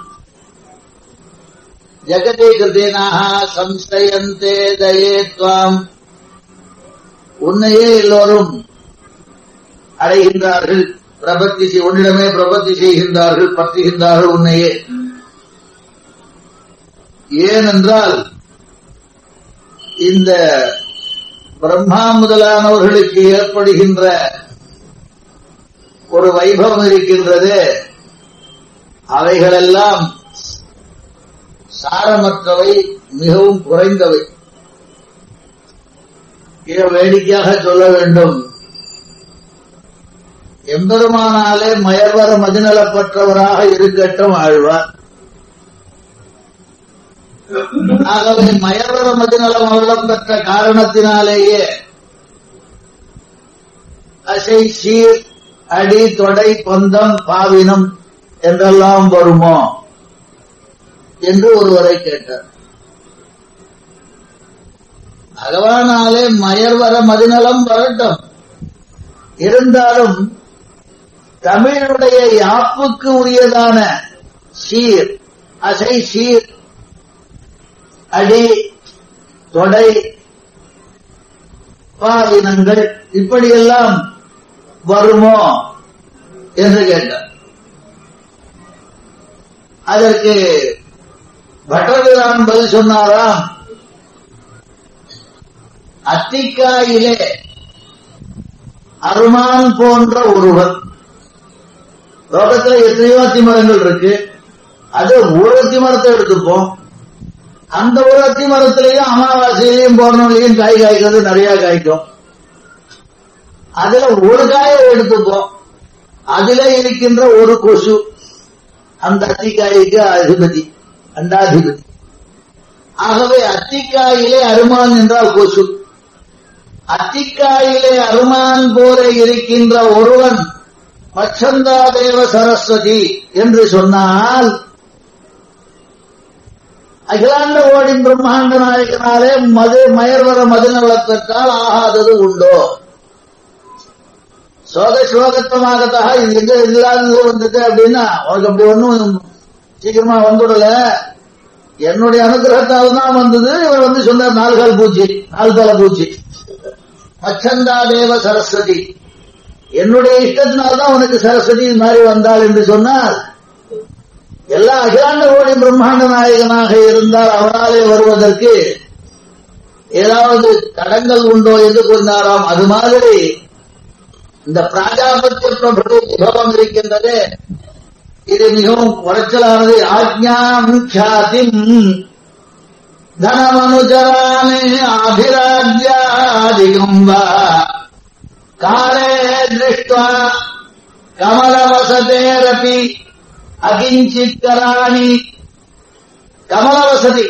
ஜகதே கிருதேனாக சம்சயந்தே தயே துவாம் உன்னையே எல்லோரும் அடைகின்றார்கள் பிரபத்தி செய்- உன்னிடமே பிரபத்தி செய்கின்றார்கள் பற்றுகின்றார்கள் உன்னையே ஏனென்றால் இந்த பிரம்மா முதலானவர்களுக்கு ஏற்படுகின்ற ஒரு வைபவம் இருக்கின்றது அவைகளெல்லாம் சாரமற்றவை மிகவும் குறைந்தவை மிக வேடிக்கையாக சொல்ல வேண்டும் எம்பெருமானாலே மயர்வர மதிநலப்பற்றவராக இருக்கட்டும் ஆழ்வார் ஆகவே மயர்வர மதிநலம் அவரிடம் பெற்ற காரணத்தினாலேயே அசை சீர் அடி தொடை பந்தம் பாவினம் என்றெல்லாம் வருமோ என்று ஒருவரை கேட்டார் பகவானாலே மயர்வர மதிநலம் வரட்டும் இருந்தாலும் தமிழுடைய யாப்புக்கு உரியதான சீர் அசை சீர் அடி தொடை பாவினங்கள் இப்படியெல்லாம் வருமோ என்று கேட்டார் அதற்கு பட்டர்பிரான் பதில் சொன்னாராம் அத்திக்காயிலே அருமான் போன்ற ஒருவர் லோகத்துல எத்தனையோ அத்தி மரங்கள் இருக்கு அது ஒரு அத்தி மரத்தை எடுத்துப்போம் அந்த ஒரு அத்தி மரத்திலையும் அமாவாசையிலையும் பௌர்ணமிலையும் காய் காய்க்கிறது நிறைய காய்க்கும் அதுல ஒரு காயை எடுத்துப்போம் அதுல இருக்கின்ற ஒரு கொசு அந்த அத்திக்காய்க்கு அதிபதி அண்டாதிபதி ஆகவே அத்திக்காயிலே அருமான் என்றால் கொசு அத்திக்காயிலே அருமான் போல இருக்கின்ற ஒருவன் பச்சந்தா தேவ சரஸ்வதி என்று சொன்னால் அகிலாண்ட ஓடின் பிரம்மாண்ட நாயகனாலே மது மயர்வர மதுநலத்திற்கால் ஆகாதது உண்டோ சோக சோகத்தமாகத்தாக இது எங்க இல்லாதது வந்தது அப்படின்னா உனக்கு அப்படி ஒண்ணும் சீக்கிரமா வந்துடல என்னுடைய அனுகிரகத்தால் தான் வந்தது இவர் வந்து சொன்னார் நாலு கால் பூச்சி நாலு தலை பூச்சி மச்சந்தா தேவ சரஸ்வதி என்னுடைய இஷ்டத்தினால்தான் உனக்கு சரஸ்வதி இது மாதிரி வந்தாள் என்று சொன்னால் எல்லா அகிலாண்ட கோடி பிரம்மாண்ட நாயகனாக இருந்தால் அவராலே வருவதற்கு ஏதாவது தடங்கள் உண்டோ என்று கூறினாராம் அது மாதிரி இந்த பிராஜாபத்திய பிரபு விபவம் இருக்கின்றது இது மிகவும் குறைச்சலானது ஆஜ்ஞாம் ख्यातिம் தனமனுஜராமே ஆபிராஜ்யாதிகம் வா காலே திருஷ்டுவா கமலவசதேரபி அகிஞ்சித் கராணி கமலவசதி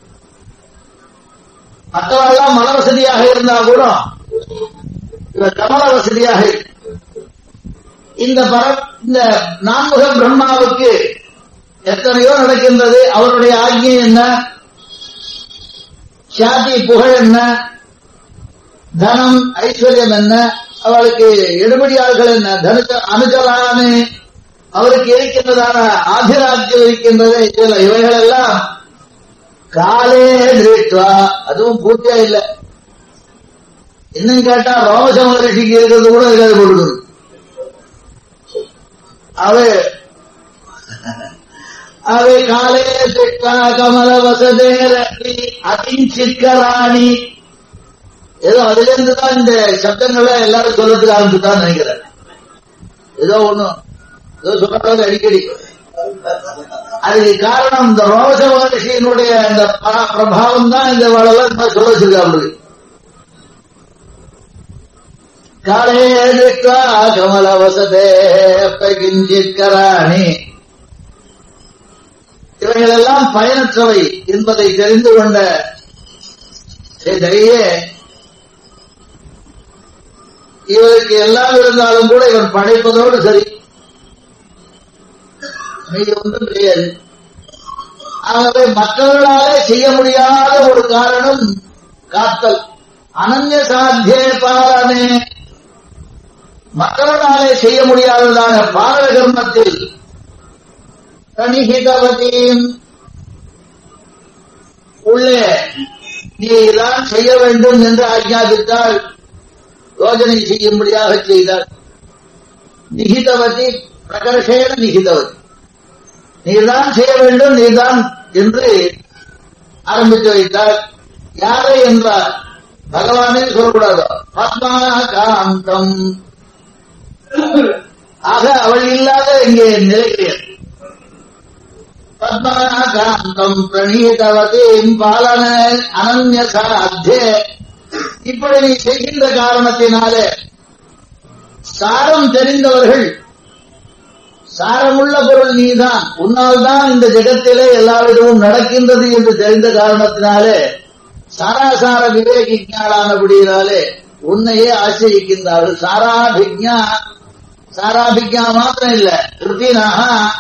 மற்றவெல்லாம் மனவசதியாக இருந்தா கூட இவர் கமல வசதியாக இருக்கு. இந்த பர இந்த நான்முக பிரம்மாவுக்கு எத்தனையோ நடக்கின்றது அவருடைய ஆజ్ఞை என்ன சாதி புகழ் என்ன தனம் ஐஸ்வர்யம் என்ன அவளுக்கு எடுபடியாள்கள் என்ன தனுஜ அனுஜலானே அவருக்கு இருக்கின்றதான ஆதிராஜ்யம் இருக்கின்றது இதுல இவைகள் எல்லாம் காலே திருஷ்டுவா அதுவும் பூர்த்தியா இல்லை இன்னும் கேட்டா ரோமச மகரிஷிக்கு இருக்கிறது கூட இருக்காது போடுது அவை அவை காலே திருஷ்டா கமல வசதே அதிஞ்சிக்கராணி ஏதோ அதுல இருந்து தான் இந்த சப்தங்களை எல்லாரும் சொல்லத்துக்கு ஆரம்பிச்சுதான் நினைக்கிறேன் ஏதோ ஒண்ணும் ஏதோ சொல்றாங்க அடிக்கடி அதுக்கு காரணம் இந்த ரோச மகர்ஷியினுடைய அந்த பர- பிரபாவம் தான் இந்த வளவன் சொல்ல வச்சிருக்காரு காலே திருஷ்டா கமல வசதே கிஞ்சித் கராணி இவைகளெல்லாம் பயனற்றவை என்பதை தெரிந்து கொண்ட இதையே இவருக்கு எல்லாம் இருந்தாலும் கூட இவன் படைப்பதோடு சரி மீதி ஒன்றும் கிடையாது ஆகவே மற்றவர்களாலே செய்ய முடியாத ஒரு காரணம் காத்தல் அனன்ய சாத்தியே பாலனே மற்றவர்களாலே செய்ய முடியாததான பாரத கர்மத்தில் தனிஹிதவதியும் உள்ளே நீ இதான் செய்ய வேண்டும் என்று ஆஜ்ஞாபித்தால் யோஜனை செய்யும்படியாக செய்தார் நிகிதவதி பிரகர்ஷேன நிகிதவதி நீதான் செய்ய வேண்டும் நீதான் என்று ஆரம்பித்து வைத்தார் யாரை என்றார் பகவானே சொல்லக்கூடாது பத்மா காந்தம் ஆக அவள் இல்லாத இங்கே நிலைக்கிறேன் பத்மநாகாந்தம் பிரணீதவதீம் பாலன அனன்ய சாத்திய இப்படி நீ செய்கின்ற காரணத்தினாலே சாரம் தெரிந்தவர்கள் சாரமுள்ள பொருள் நீதான் உன்னால் தான் இந்த ஜெகத்திலே எல்லாவிடமும் நடக்கின்றது என்று தெரிந்த காரணத்தினாலே சாராசார விவேகிஞானானபடியினாலே உன்னையே ஆசிரிக்கின்றார்கள் சாராபிக்ஞா சாராபிக்ஞா மாத்திரம் இல்ல கிருத்தினாக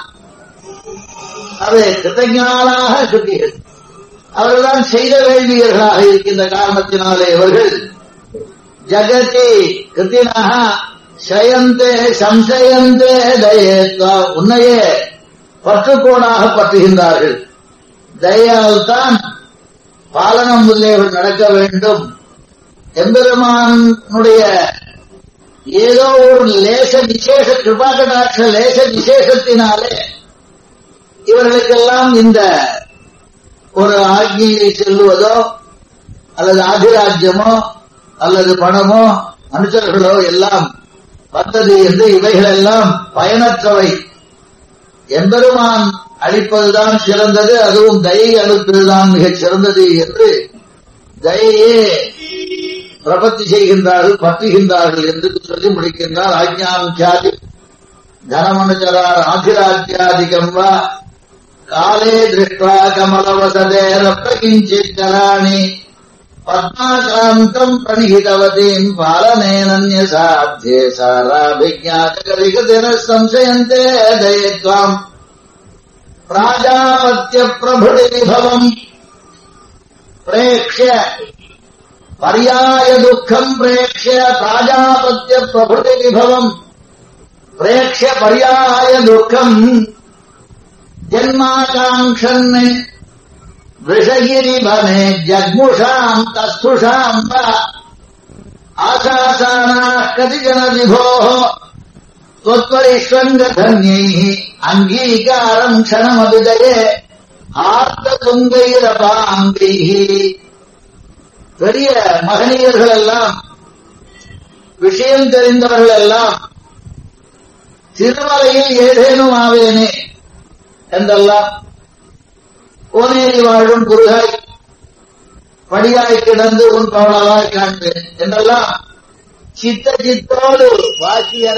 அவை கிருத்தஞானாக சுத்திகள் அவர்கள்தான் செய்த வேள்வியர்களாக இருக்கின்ற காரணத்தினாலே இவர்கள் ஜகதி கிருத்தினாக சயந்தே சம்சயந்தே தயேத்வா உன்னையே பற்றுக்கோடாக பற்றுகின்றார்கள் தயால் தான் பாலனம் முதலியவர்கள் நடக்க வேண்டும் எம்பெருமானுடைய ஏதோ ஒரு லேச விசேஷ கிருபாகடாட்ச லேச விசேஷத்தினாலே இவர்களுக்கெல்லாம் இந்த ஒரு ஆக்ஞையை செல்லுவதோ அல்லது ஆதிராஜ்யமோ அல்லது பணமோ அனுசர்களோ எல்லாம் வந்தது என்று இவைகளெல்லாம் பயனற்றவை எம்பெருமான் அளிப்பதுதான் சிறந்தது அதுவும் தயை அளிப்பதுதான் மிகச் சிறந்தது என்று தயையே பிரபத்தி செய்கின்றார்கள் பற்றுகின்றார்கள் என்று சொல்லி முடிக்கின்றார் ஆஜ்ஞாம் சாதி தனமனுச்சரார் ஆதிராஜ்யாதிகம் வா காலே திருஷ்டா கமலவசதே ரப்தகிஞ்சித் கராணி பத்மாகாந்தம் பிரணிகிதவதீம் பாலனேனன்ய சாத்தியே சாராபிஜாதகரிகதின சம்சயந்தே தயத்வாம் प्राजापत्य प्रभृति विभवम् प्रेक्ष्य पर्याय दुःखम् प्रेक्ष्य प्राजापत्य प्रभृति विभवम् प्रेक्ष्य पर्याय दुःखम् जन्माकाङ्क्षन् वृषगिरिवने जग्मुषाम् तस्थुषाम् वा आशासानाः कतिचन विभोः त्वत्परिष्वङ्गधन्यैः अङ्गीकारम् क्षणमभिदये ஆர்த்ததுங்கைரபாங்கைஹி பெரிய மகனியர்கள் எல்லாம் விஷயம் தெரிந்தவர்கள் எல்லாம் திருமலையில் ஏதேனும் ஆவேனே என்றெல்லாம் கோனேரி வாழும் குருகாய் படியாய் கிடந்து உன் பவளவாய் காண்பேன் என்றெல்லாம் சித்த சித்தோடு வாசியர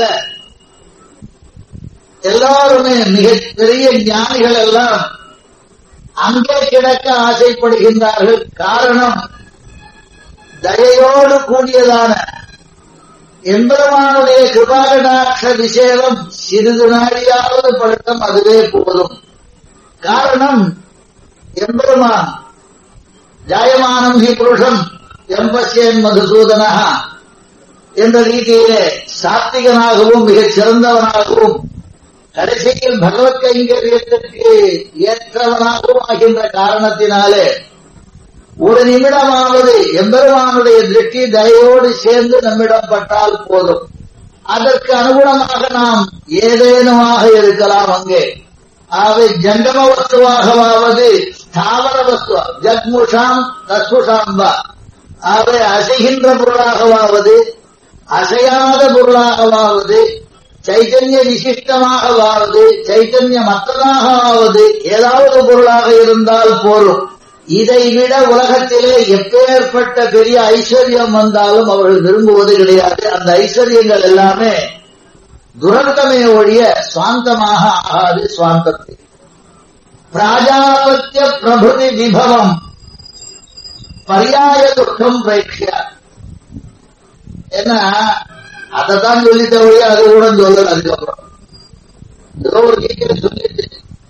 எல்லாருமே மிகப் பெரிய ஞானிகள் எல்லாம் அங்கே கிடக்க ஆசைப்படுகின்றார்கள் காரணம் தயையோடு கூடியதான எம்பெருமானுடைய கிருபாகடாட்ச விசேதம் சிறிது நாடியாவது பழக்கம் அதுவே போதும் காரணம் எம்பெருமான் ஜாயமானம் ஹி புருஷம் எம்பசியன் மதுசூதனா என்ற ரீதியிலே சாத்திகனாகவும் மிகச் சிறந்தவனாகவும் கடைசியில் பகவத் கைங்கரியத்திற்கு ஏற்றவனாகவும் ஆகின்ற காரணத்தினாலே ஒரு நிமிடமாவது எம்பெருமானுடைய திருஷ்டி தயவோடு சேர்ந்து நம்மிடம் பட்டால் போதும் அதற்கு அனுகுணமாக நாம் ஏதேனுமாக இருக்கலாம் அங்கே ஆகவே ஜங்கம வஸ்துவாகவாவது ஸ்தாவர வஸ்துவா ஜக்முஷாம் தஸ்முஷாம்பா ஆகவே அசைகின்ற பொருளாகவாவது அசையாத பொருளாகவாவது சைத்தன்ய விசிஷ்டமாகவாவது சைத்தன்யமற்றதாகவாவது ஏதாவது பொருளாக இருந்தால் போரும் இதை விட உலகத்திலே எப்பேற்பட்ட பெரிய ஐஸ்வர்யம் வந்தாலும் அவர்கள் விரும்புவது கிடையாது அந்த ஐஸ்வர்யங்கள் எல்லாமே துரந்தமே ஒழிய சுவாந்தமாக ஆகாது சுவாந்தத்தில் பிராஜாபத்திய பிரபுதி விபவம் பரியாய துக்கம் பிரேட்சியா ஏன்னா அதைத்தான் சொல்லிட்ட வழியா அது கூட சொல்லல அதுக்கப்புறம் ஏதோ ஒரு கீதை சொல்லிட்டு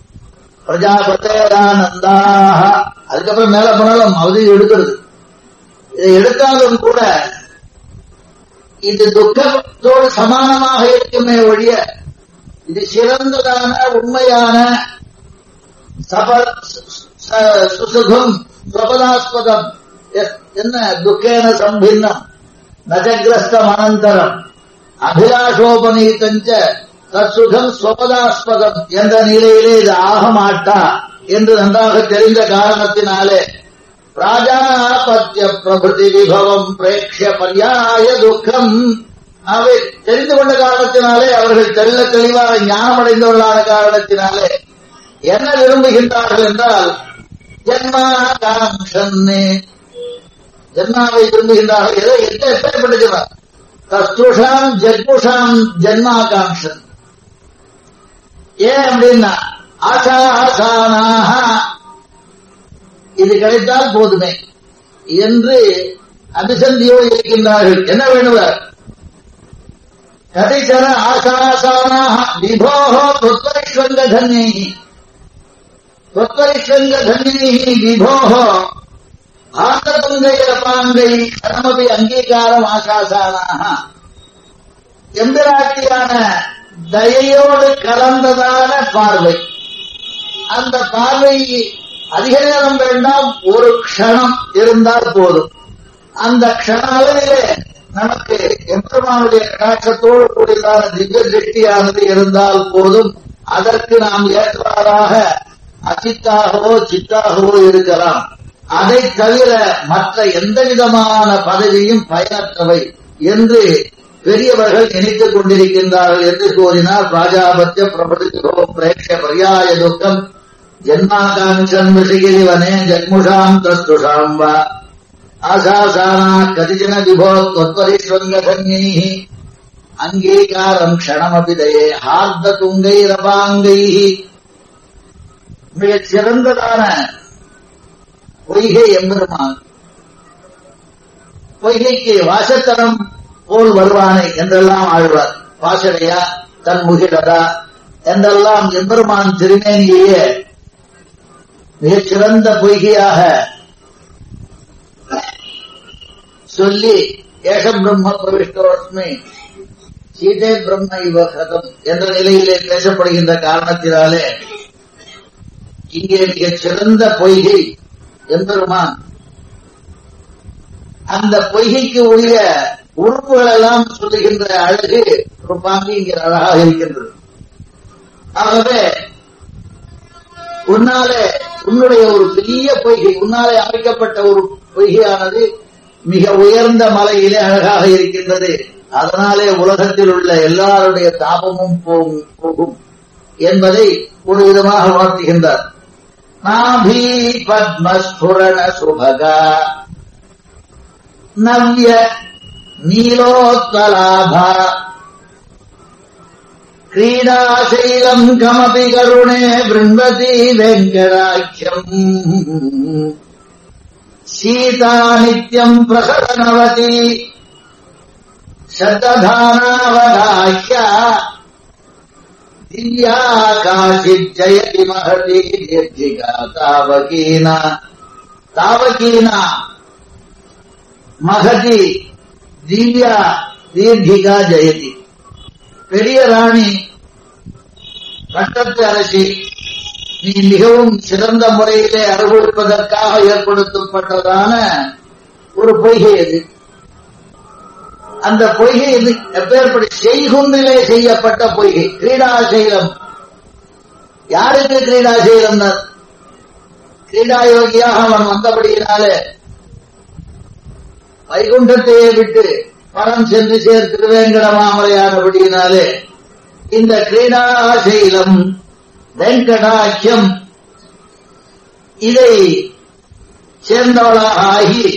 பிரஜாபதேரானந்தாக அதுக்கப்புறம் மேல போனாலும் அவதி எடுக்கிறது இதை எடுத்தாலும் கூட இது துக்கத்தோடு சமானமாக இருக்குமே ஒழிய இது சிறந்ததான உண்மையான சப சுசுகம் சுபதாஸ்பதம் என்ன துக்கேன சம்பின்னம் நஜகிரஸ்தம் அனந்தரம் அபிலாஷோபநீதஞ்ச தற்சுகம் ஸ்வபதாஸ்பதம் என்ற நிலையிலே இது ஆக மாட்டா என்று நன்றாக தெரிந்த காரணத்தினாலே ராஜாபத்திய பிரபுதி விபவம் பிரேக்ஷ பர்யாய துக்கம் அவை தெரிந்து கொண்ட காரணத்தினாலே அவர்கள் தெல்ல தெளிவாக ஞானமடைந்தவர்களான காரணத்தினாலே என்ன விரும்புகின்றார்கள் என்றால் ஜென்மாகாங்ஷன்னே ஜென்மாவை விரும்புகின்றார்கள் எதை எட்ட எப்பேற்பட்ட ஜென்மா கஸ்துஷாம் ஜெகுஷாம் ஜென்மாகாங்ஷன் ஏன் அப்படின்னா ஆசா ஆசானாக இது கிடைத்தால் போதுமே என்று அபிசந்தியோடு இருக்கின்றார்கள் என்ன வேண்டுவர் கதைச்சர ஆசாசானாக விபோகோ தொத்வரிஷ்வங்க தன்யை தொத்வரிஷ்வங்க தன்யை விபோகோ ஆந்தபங்கை கரமபி அங்கீகாரம் ஆசாசானாக எந்திராட்டியான தயையோடு கலந்ததான பார்வை அந்த பார்வை அதிக நேரம் வேண்டாம் ஒரு க்ஷணம் இருந்தால் போதும் அந்த க்ஷண அளவிலே நமக்கு எம்பெருமானுடைய கடாட்சத்தோடு கூடியதான திவ்ய திருஷ்டியானது இருந்தால் போதும் அதற்கு நாம் ஏற்றவாறாக அச்சித்தாகவோ சித்தாகவோ இருக்கலாம் அதை தவிர மற்ற எந்த விதமான பதவியும் பயனற்றவை என்று பெரியவர்கள் நினைத்துக் கொண்டிருக்கின்றார்கள் என்று கூறினார் ராஜாபத்திய பிரபதிகோ பிரேட்ச பரியாய துக்கம் ஜன்மாகாங்கம் விஷகிரிவனே ஜக்முஷாம் தஸ்துஷாம் வா ஆசாசானா கதிஜன விபோ தொத்வரிஸ்வங்கன்யை அங்கீகாரம் க்ஷணமபி தயே ஹார்த துங்கை ரபாங்கை மிகச் சிறந்ததான பொய்கை எம்பெருமான் பொய்கைக்கு வாசத்தனம் போல் வருவானே என்றெல்லாம் ஆழ்வார் பாசடையா தன் முகிடரா என்றெல்லாம் எம்பெருமான் திருமேனியே மிகச் சிறந்த பொய்கையாக சொல்லி ஏஷம் பிரம்ம பிரவிஷ்டோஸ்மி சீதே பிரம்ம இவ கதம் என்ற நிலையிலே பேசப்படுகின்ற காரணத்தினாலே இங்கே மிகச் சிறந்த பொய்கை எம்பெருமான் அந்த பொய்கைக்கு உரிய உறுப்புகள் எல்லாம் சொல்லுகின்ற அழகு ஒரு பாம்பி இங்கே அழகாக இருக்கின்றது ஆகவே உன்னாலே உன்னுடைய ஒரு பெரிய பொய்கை உன்னாலே அமைக்கப்பட்ட ஒரு பொய்கையானது மிக உயர்ந்த மலையிலே அழகாக இருக்கின்றது அதனாலே உலகத்தில் உள்ள எல்லாருடைய தாபமும் போகும் போகும் என்பதை ஒரு விதமாக வாழ்த்துகின்றார் நாபி பத்மஸ்புரண சுபகா நவ்ய நீலோத்கலாபா क्रीडाशैलम् कमपि करुणे बृण्वती वेङ्कटाख्यम् सीता नित्यम् प्रसरनवती शतधानावगाह्य दिव्या काचिज्जयति महती दीर्घिका तावकीना तावकीना महति दिव्या दीर्घिका जयति பெரிய ராணி பட்டத்து அரசி நீ மிகவும் சிறந்த முறையிலே அனுபவிப்பதற்காக ஏற்படுத்தப்பட்டதான ஒரு பொய்கை அது அந்த பொய்கை இது எப்பேற்படி செய்குந்திலே செய்யப்பட்ட பொய்கை கிரீடாசைலம் யாருக்கு கிரீடாசைலம் கிரீடாயோகியாக அவன் வந்தபடியினாலே வைகுண்டத்தையே விட்டு பணம் சென்று சேர் திருவேங்கடமாமலையானபடியினாலே இந்த கிரீடாசைலம் வெங்கடாக்கியம் இதை சேர்ந்தவளாக ஆகி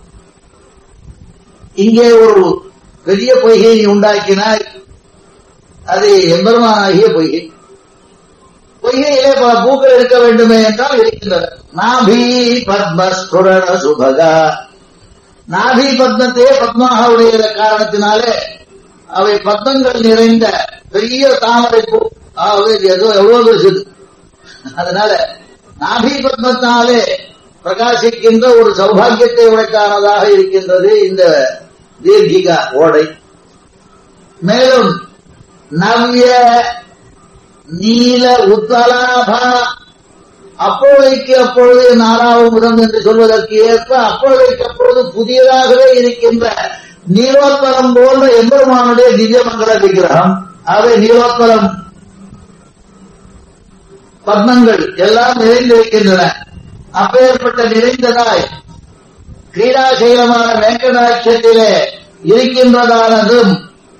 இங்கே ஒரு பெரிய பொய்கையை உண்டாக்கினாய் அது எம்பெருமானாகிய பொய்கை பொய்கையிலே பல பூக்கள் இருக்க வேண்டுமே என்றால் இருக்கின்றன நாபி பத்மஸ்குரண சுபகா நாபி பத்மத்தையே பத்மாக உடைய காரணத்தினாலே அவை பத்மங்கள் நிறைந்த பெரிய தாமரை பூ ஆகவே இது ஏதோ எவ்வளவு பெருசுது அதனால நாபி பத்மத்தாலே பிரகாசிக்கின்ற ஒரு சௌபாகியத்தை உடைத்தானதாக இருக்கின்றது இந்த தீர்க்கிகா ஓடை மேலும் நவ்ய நீல உத்தலாபா அப்பொழுதைக்கு அப்பொழுது நாலாவது என்று சொல்வதற்கு ஏற்ப அப்பொழுதைக்கு அப்பொழுது புதியதாகவே இருக்கின்ற நீலோத்பலம் போன்ற எம்பெருமானுடைய திவ்யமங்கல விக்கிரகம் அவை நீலோத்பலம் பத்மங்கள் எல்லாம் நிறைந்திருக்கின்றன அப்பேற்பட்ட நிறைந்ததாய் கிரீடாசைலமான வெங்கடாட்சத்திலே இருக்கின்றதானதும்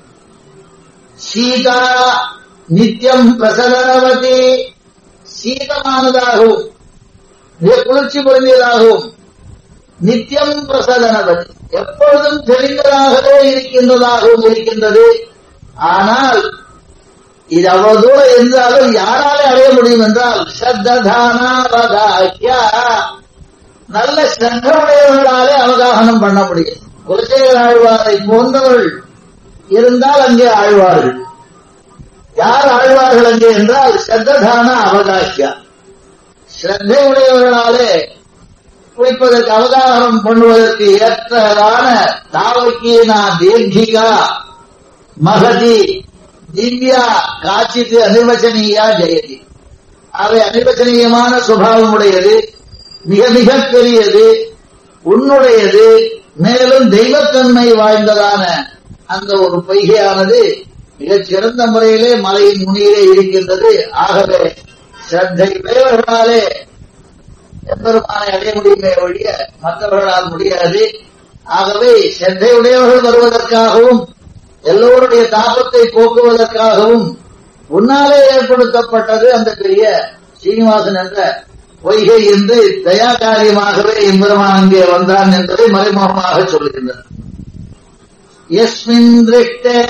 சீதா நித்தியம் பிரசரணவதி சீதமானதாகவும் மிக குளிர்ச்சி பொருந்தியதாகவும் நித்தியம் பிரசரணவதி எப்பொழுதும் தெளிந்ததாகவே இருக்கின்றதாகவும் இருக்கின்றது ஆனால் இது அவ்வளவு தூரம் இருந்தாலும் யாராலே அடைய முடியும் என்றால் சத்ததானாவதாக்கியா நல்ல சங்கமுடையவர்களாலே அவகாசனம் பண்ண முடியும் குலசேகர ஆழ்வாரை போன்றவர்கள் இருந்தால் அங்கே ஆழ்வார்கள் யார் ஆழ்வார்கள் அங்கே என்றால் சத்ததான அவகாசியா ஸ்ரத்தை உடையவர்களாலே குளிப்பதற்கு அவகாசம் பண்ணுவதற்கு ஏற்றதான தாவக்கீனா தீர்க்கிகா மகதி திவ்யா காட்சிக்கு அனிர்வச்சனீயா ஜெயதி அவை அனிர்வச்சனீயமான சுபாவம் உடையது மிக மிக பெரியது உன்னுடையது மேலும் தெய்வத்தன்மை வாய்ந்ததான அந்த ஒரு பொய்கையானது மிகச் சிறந்த முறையிலே மலையின் முனியிலே இருக்கின்றது ஆகவே ஸ்ரத்தை உடையவர்களாலே எம்பெருமானை அடைய முடியுமே ஒழிய மற்றவர்களால் முடியாது ஆகவே ஸ்ரத்தை உடையவர்கள் வருவதற்காகவும் எல்லோருடைய தாபத்தை போக்குவதற்காகவும் உன்னாலே ஏற்படுத்தப்பட்டது அந்த பெரிய சீனிவாசன் என்ற பொய்கை என்று தயா காரியமாகவே எம்பெருமான் அங்கே வந்தான் என்பதை மறைமுகமாக சொல்லுகின்றனர் எஸ்மின் திருஷ்டே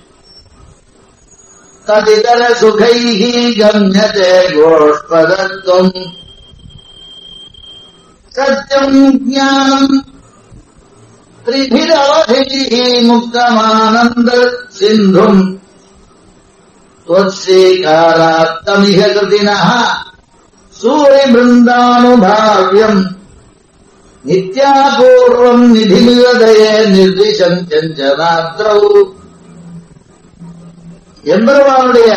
ததிதர சுகைஹி கம்யதே கோஷ்பதத்துவம் சத்தியம் ஞானம் त्रिभिरवधिः मुक्तमानन्द सिन्धुम् त्वत्स्वीकारात्तमिह कृतिनः सूर्यवृन्दानुभाव्यम् नित्यापूर्वम् निधिमिवदये निर्दिशञ्चनात्रौ எம்பெருமானுடைய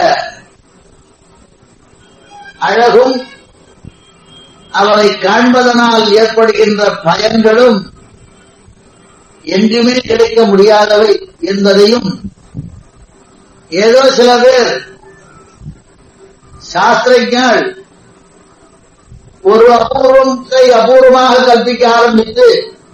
அழகும் அவரை காண்பதனால் ஏற்படுகின்ற பயன்களும் என்றுமே கிடைக்க முடியாதவை என்பதையும் ஏதோ சில பேர் சாஸ்திரஞர்கள் ஒரு அபூர்வத்தை அபூர்வமாக கற்பிக்க ஆரம்பித்து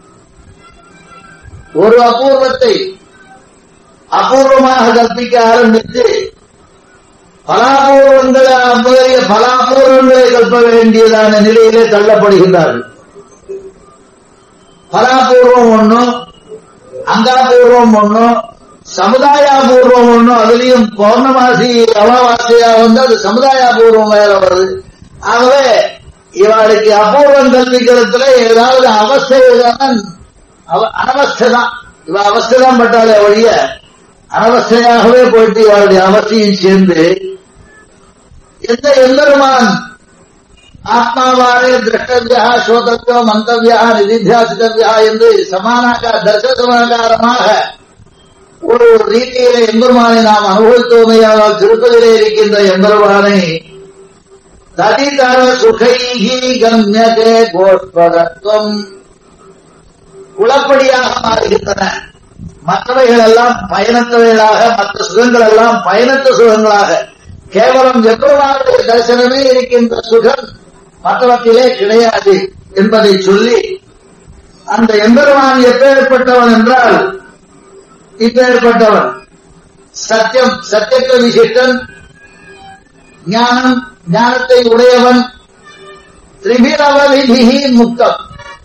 ஒரு அபூர்வத்தை அபூர்வமாக கற்பிக்க ஆரம்பித்து பலாபூர்வங்களை முதலிய பலாபூர்வங்களை கற்ப வேண்டியதான நிலையிலே தள்ளப்படுகின்றார்கள் பலாபூர்வம் ஒன்றும் அங்காபூர்வம் ஒன்றும் சமுதாயபூர்வம் ஒன்றும் அதுலயும் பௌர்ணமாசி அமாவாசையா வந்து அது சமுதாயபூர்வம் வேற வருது ஆகவே இவளுக்கு அபூர்வம் கல்விக்கிறதுல ஏதாவது அவஸ்தைதான் அனவஸ்தை தான் இவ அவஸ்தை தான் பட்டாலே ஒழிய அனவஸ்தையாகவே போயிட்டு இவளுடைய அவஸ்தையும் சேர்ந்து எந்த எம்பெருமான் ஆத்மாவாரே திரஷ்டவியா சோதவியோ மந்தவியா நிதித்தியாசித்தவியா என்று சமானாக தர்ச சமாகாரமாக ஒரு ரீதியிலே எம்பெருமானை நாம் அனுபவித்தோமையால் திருப்பதிலே இருக்கின்ற எம்பெருமானை ததிதர சுகைகி கம்யதே கோஷ்பதத்துவம் குளப்படியாக மாறுகின்றன மற்றவைகள் எல்லாம் பயனற்றவைகளாக மற்ற சுகங்கள் எல்லாம் பயனற்ற சுகங்களாக கேவலம் எம்பெருமானுடைய தரிசனமே இருக்கின்ற சுகம் மற்றவற்றிலே கிடையாது என்பதை சொல்லி அந்த எம்பெருமான் எப்பேற்பட்டவன் என்றால் இப்பேற்பட்டவன் சத்தியம் சத்தியத்துவ விசிஷ்டன் ஞானம் ஞானத்தை உடையவன் திரிபிரவதிகி முக்தம்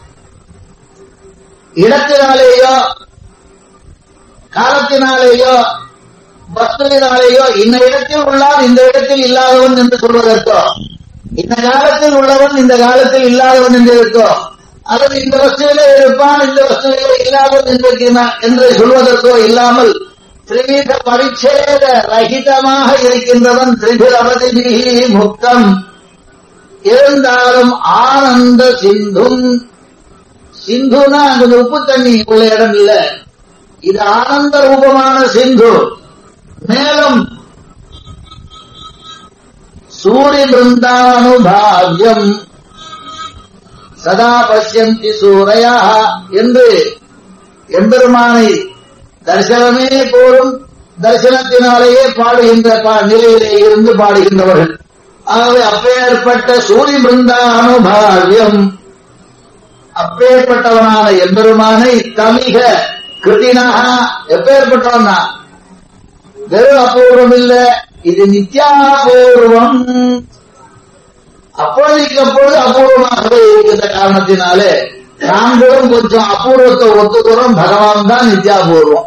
இடத்தினாலேயோ காலத்தினாலேயோ வஸ்துவினாலேயோ இந்த இடத்தில் உள்ளான் இந்த இடத்தில் இல்லாதவன் என்று சொல்வதற்கோ இந்த காலத்தில் உள்ளவன் இந்த காலத்தில் இல்லாதவன் என்று இருக்கோ அல்லது இந்த வஸ்துவிலே இருப்பான் இந்த வஸ்துவிலே இல்லாதவன் என்று என்று சொல்வதற்கோ இல்லாமல் திரிவித பரிச்சேத ரகிதமாக இருக்கின்றவன் திரிபிர அவதிபிகி முக்தம் இருந்தாலும் ஆனந்த சிந்தும் சிந்துனா அந்த உப்பு தண்ணி உள்ள இடம் இல்ல இது ஆனந்த ரூபமான சிந்து மேலும் சூரிய பிருந்தானுபாவியம் சதா பசியந்தி சூரையா என்று எம்பெருமானை தரிசனமே போரும் தரிசனத்தினாலேயே பாடுகின்ற நிலையிலே இருந்து பாடுகின்றவர்கள் ஆகவே அப்பேற்பட்ட சூரிய பிருந்தானுபாவியம் அப்பேற்பட்டவனான எம்பெருமானை தமிக கிருதினாக எப்பேற்பட்டவனா வெறும் அபூர்வம் இல்ல இது நித்யாபூர்வம் அப்பொழுதுக்கு அப்பொழுது அபூர்வமாகவே இருக்கின்ற காரணத்தினாலே நாங்களும் கொஞ்சம் அபூர்வத்தை ஒத்துக்கிறோம் பகவான் தான் நித்யாபூர்வம்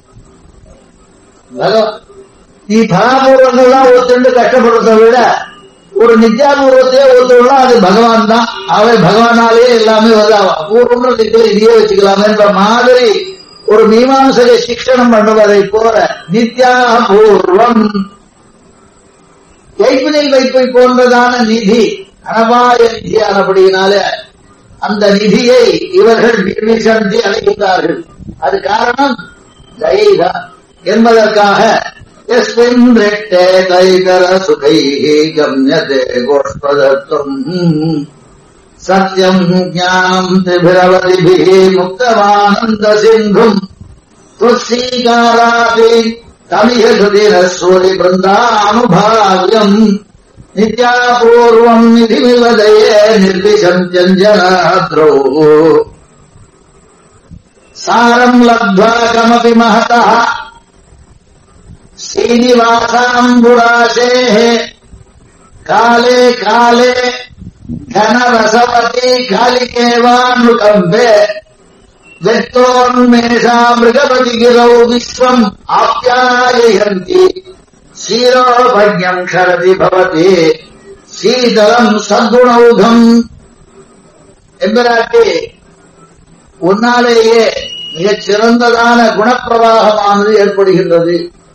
நீ பராபூர்வங்கள்லாம் ஒத்துண்டு கஷ்டப்படுறதை விட ஒரு நித்யாபூர்வத்தையே ஒத்துள்ளா அது பகவான் தான் அவை பகவானாலே எல்லாமே வந்து அபூர்வம்னு இதையே வச்சுக்கலாமேன்ற மாதிரி ஒரு மீமாசக சிக்ஷனம் பண்ணுவதை போல நித்யாபூர்வம் கைப்பினில் வைப்பை போன்றதான நிதி அனபாய நிதியானபடியினால அந்த நிதியை இவர்கள் நிர்மிசந்தி அழைக்கிறார்கள் அது காரணம் தயிகா என்பதற்காக எஸ்மின் ரெட்டே தைகர சுகை கம்யதே கோஷ்பதத்துவம் சத்யம் ஞானம் திபிரவதிபிः முக்தமானந்த சிந்தும் துஸ்ஸீகாராபி தமிழ சுதிர சூரி பிருந்தானுபாவியம் நித்யாபூர்வம் நிதிமிவதயே நிர்திசம் ஜஞ்சனாத்ரோ சாரம் லப்த்வா கமபி மகதः श्रीनिवासाम्बुराशेः काले काले घनरसवती कालिकेवानुकम्बे व्यक्तोन्मेषा मृगपतिगिरौ विश्वम् आप्याययन्ति क्षीरोपज्ञम् क्षरति भवति शीतलम् சத்குணௌகம் என்பதாட்டி உன்னாலேயே மிகச் சிறந்ததான குணப்பிரவாகமானது ஏற்படுகின்றது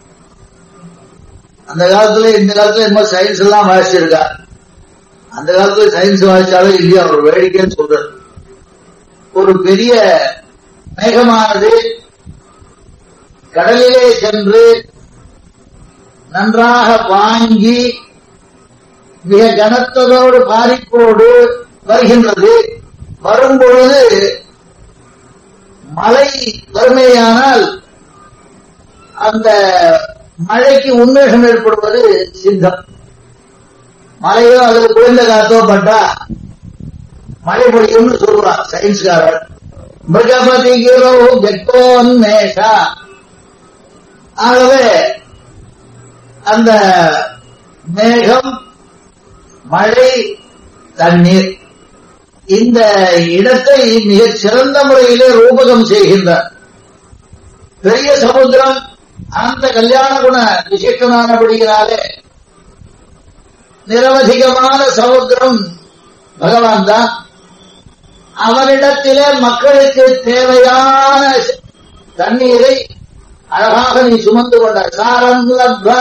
அந்த காலத்துல இந்த காலத்துல என்ன சயின்ஸ் எல்லாம் வாசிச்சிருக்கா அந்த காலத்துல சயின்ஸ் வாசிச்சாலும் இல்லையா ஒரு வேடிக்கைன்னு சொல்றது ஒரு பெரிய மேகமானது கடலிலே சென்று நன்றாக வாங்கி மிக கனத்ததோடு பாதிப்போடு வருகின்றது வரும்பொழுது மழை வறுமையானால் அந்த மழைக்கு உன்மேகம் ஏற்படுவது சித்தம் மழையோ அல்லது குளிர்ந்த காத்தோ பட்டா மழை பொழியும்னு சொல்றான் சயின்ஸ்காரர் மிருகபதிகிரோ வெக்கோன்மேஷா ஆகவே அந்த மேகம் மழை தண்ணீர் இந்த இடத்தை மிகச் சிறந்த முறையிலே ரூபகம் செய்கின்றார் பெரிய சமுத்திரம் அந்த கல்யாண குண விசிஷ்டமானபடியினாலே நிரவதிகமான சமுத்திரம் பகவான் தான் அவனிடத்திலே மக்களுக்கு தேவையான தண்ணீரை அழகாக நீ சுமந்து கொண்ட சாரம் லப்வா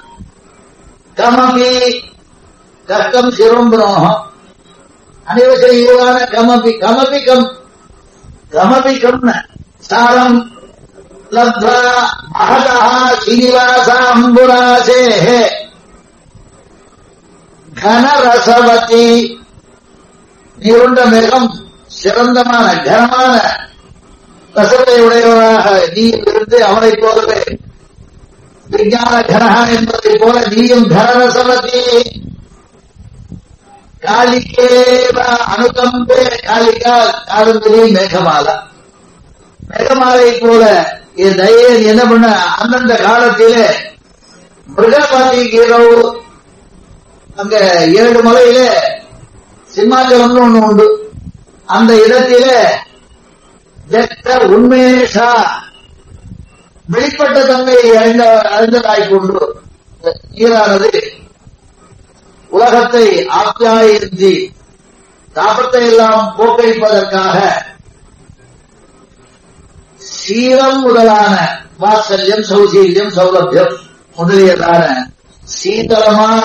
கமபி கஷ்டம் சிரம்புனோகம் அனைவசரியான கமபி கமபி கம் கமபி கம் சாரம் லப்வா மகதா ஸ்ரீனிவாசாம்புராசே கனரசவதி நீருண்ட மிகம் சிறந்தமான கனமான ரசத்தை உடையவராக நீ இருந்து அவனைப் போலவே விஞ்ஞான கனகா என்பதை போல நீயும் கனரசவதி காலிக்கேவ அனுகம்பே காலிகா காலந்திரி மேகமாலா மேகமாலை போல என் தயன் என்ன பண்ண அந்தந்த காலத்திலே மிருகபாதி இரவு அங்க ஏழு மலையில சிம்மாச்சலம்னு ஒண்ணு உண்டு அந்த இடத்திலே ஜெட்ட உண்மேஷா வெளிப்பட்ட தன்மையை அறிந்த அறிந்ததாய் கொண்டு நீரானது உலகத்தை ஆப்யாயின்றி தாபத்தை எல்லாம் போக்கடிப்பதற்காக சீரம் முதலான வாத்சல்யம் சௌசீல்யம் சௌலபியம் முதலியதான சீதளமான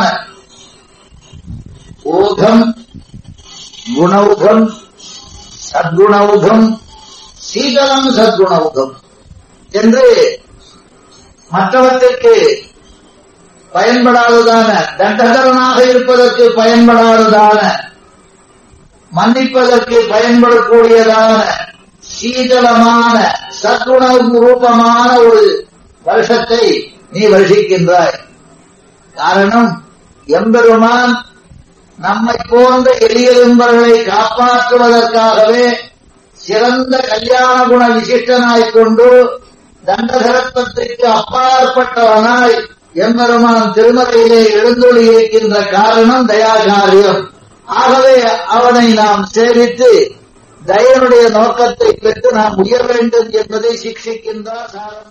ஓகம் குணௌகம் சத்குணௌகம் சீதளம் சத்குணௌகம் என்று மற்றவற்றிற்கு பயன்படாததான தண்டகரனாக இருப்பதற்கு பயன்படாததான மன்னிப்பதற்கு பயன்படக்கூடியதான சீதளமான சத்குண ரூபமான ஒரு வருஷத்தை நீ வருஷிக்கின்றாய் காரணம் எம்பெருமான் நம்மை போன்ற எளியவர்களை காப்பாற்றுவதற்காகவே சிறந்த கல்யாண குண விசிஷ்டனாய் கொண்டு தண்டகரத்வத்திற்கு அப்பாற்பட்டவனாய் எம்பெருமான் திருமலையிலே எழுந்தொழி இருக்கின்ற காரணம் தயாகாரியம் ஆகவே அவனை நாம் சேவித்து தயனுடைய நோக்கத்தை பெற்று நாம் உயர வேண்டும் என்பதை சிக்ஷிக்கின்றார் சாரம்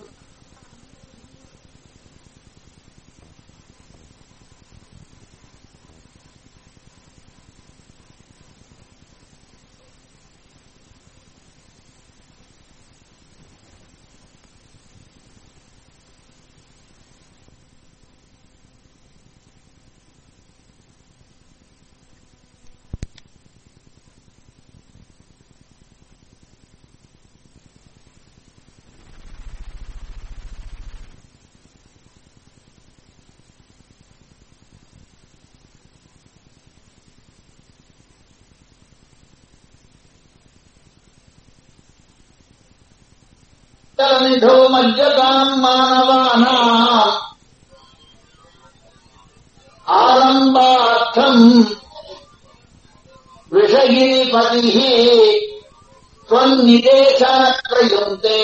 निधो मज्जताम् मानवानाम् आरम्भार्थम् विषयिपतिः त्वन्निदेशात्रयुन्ते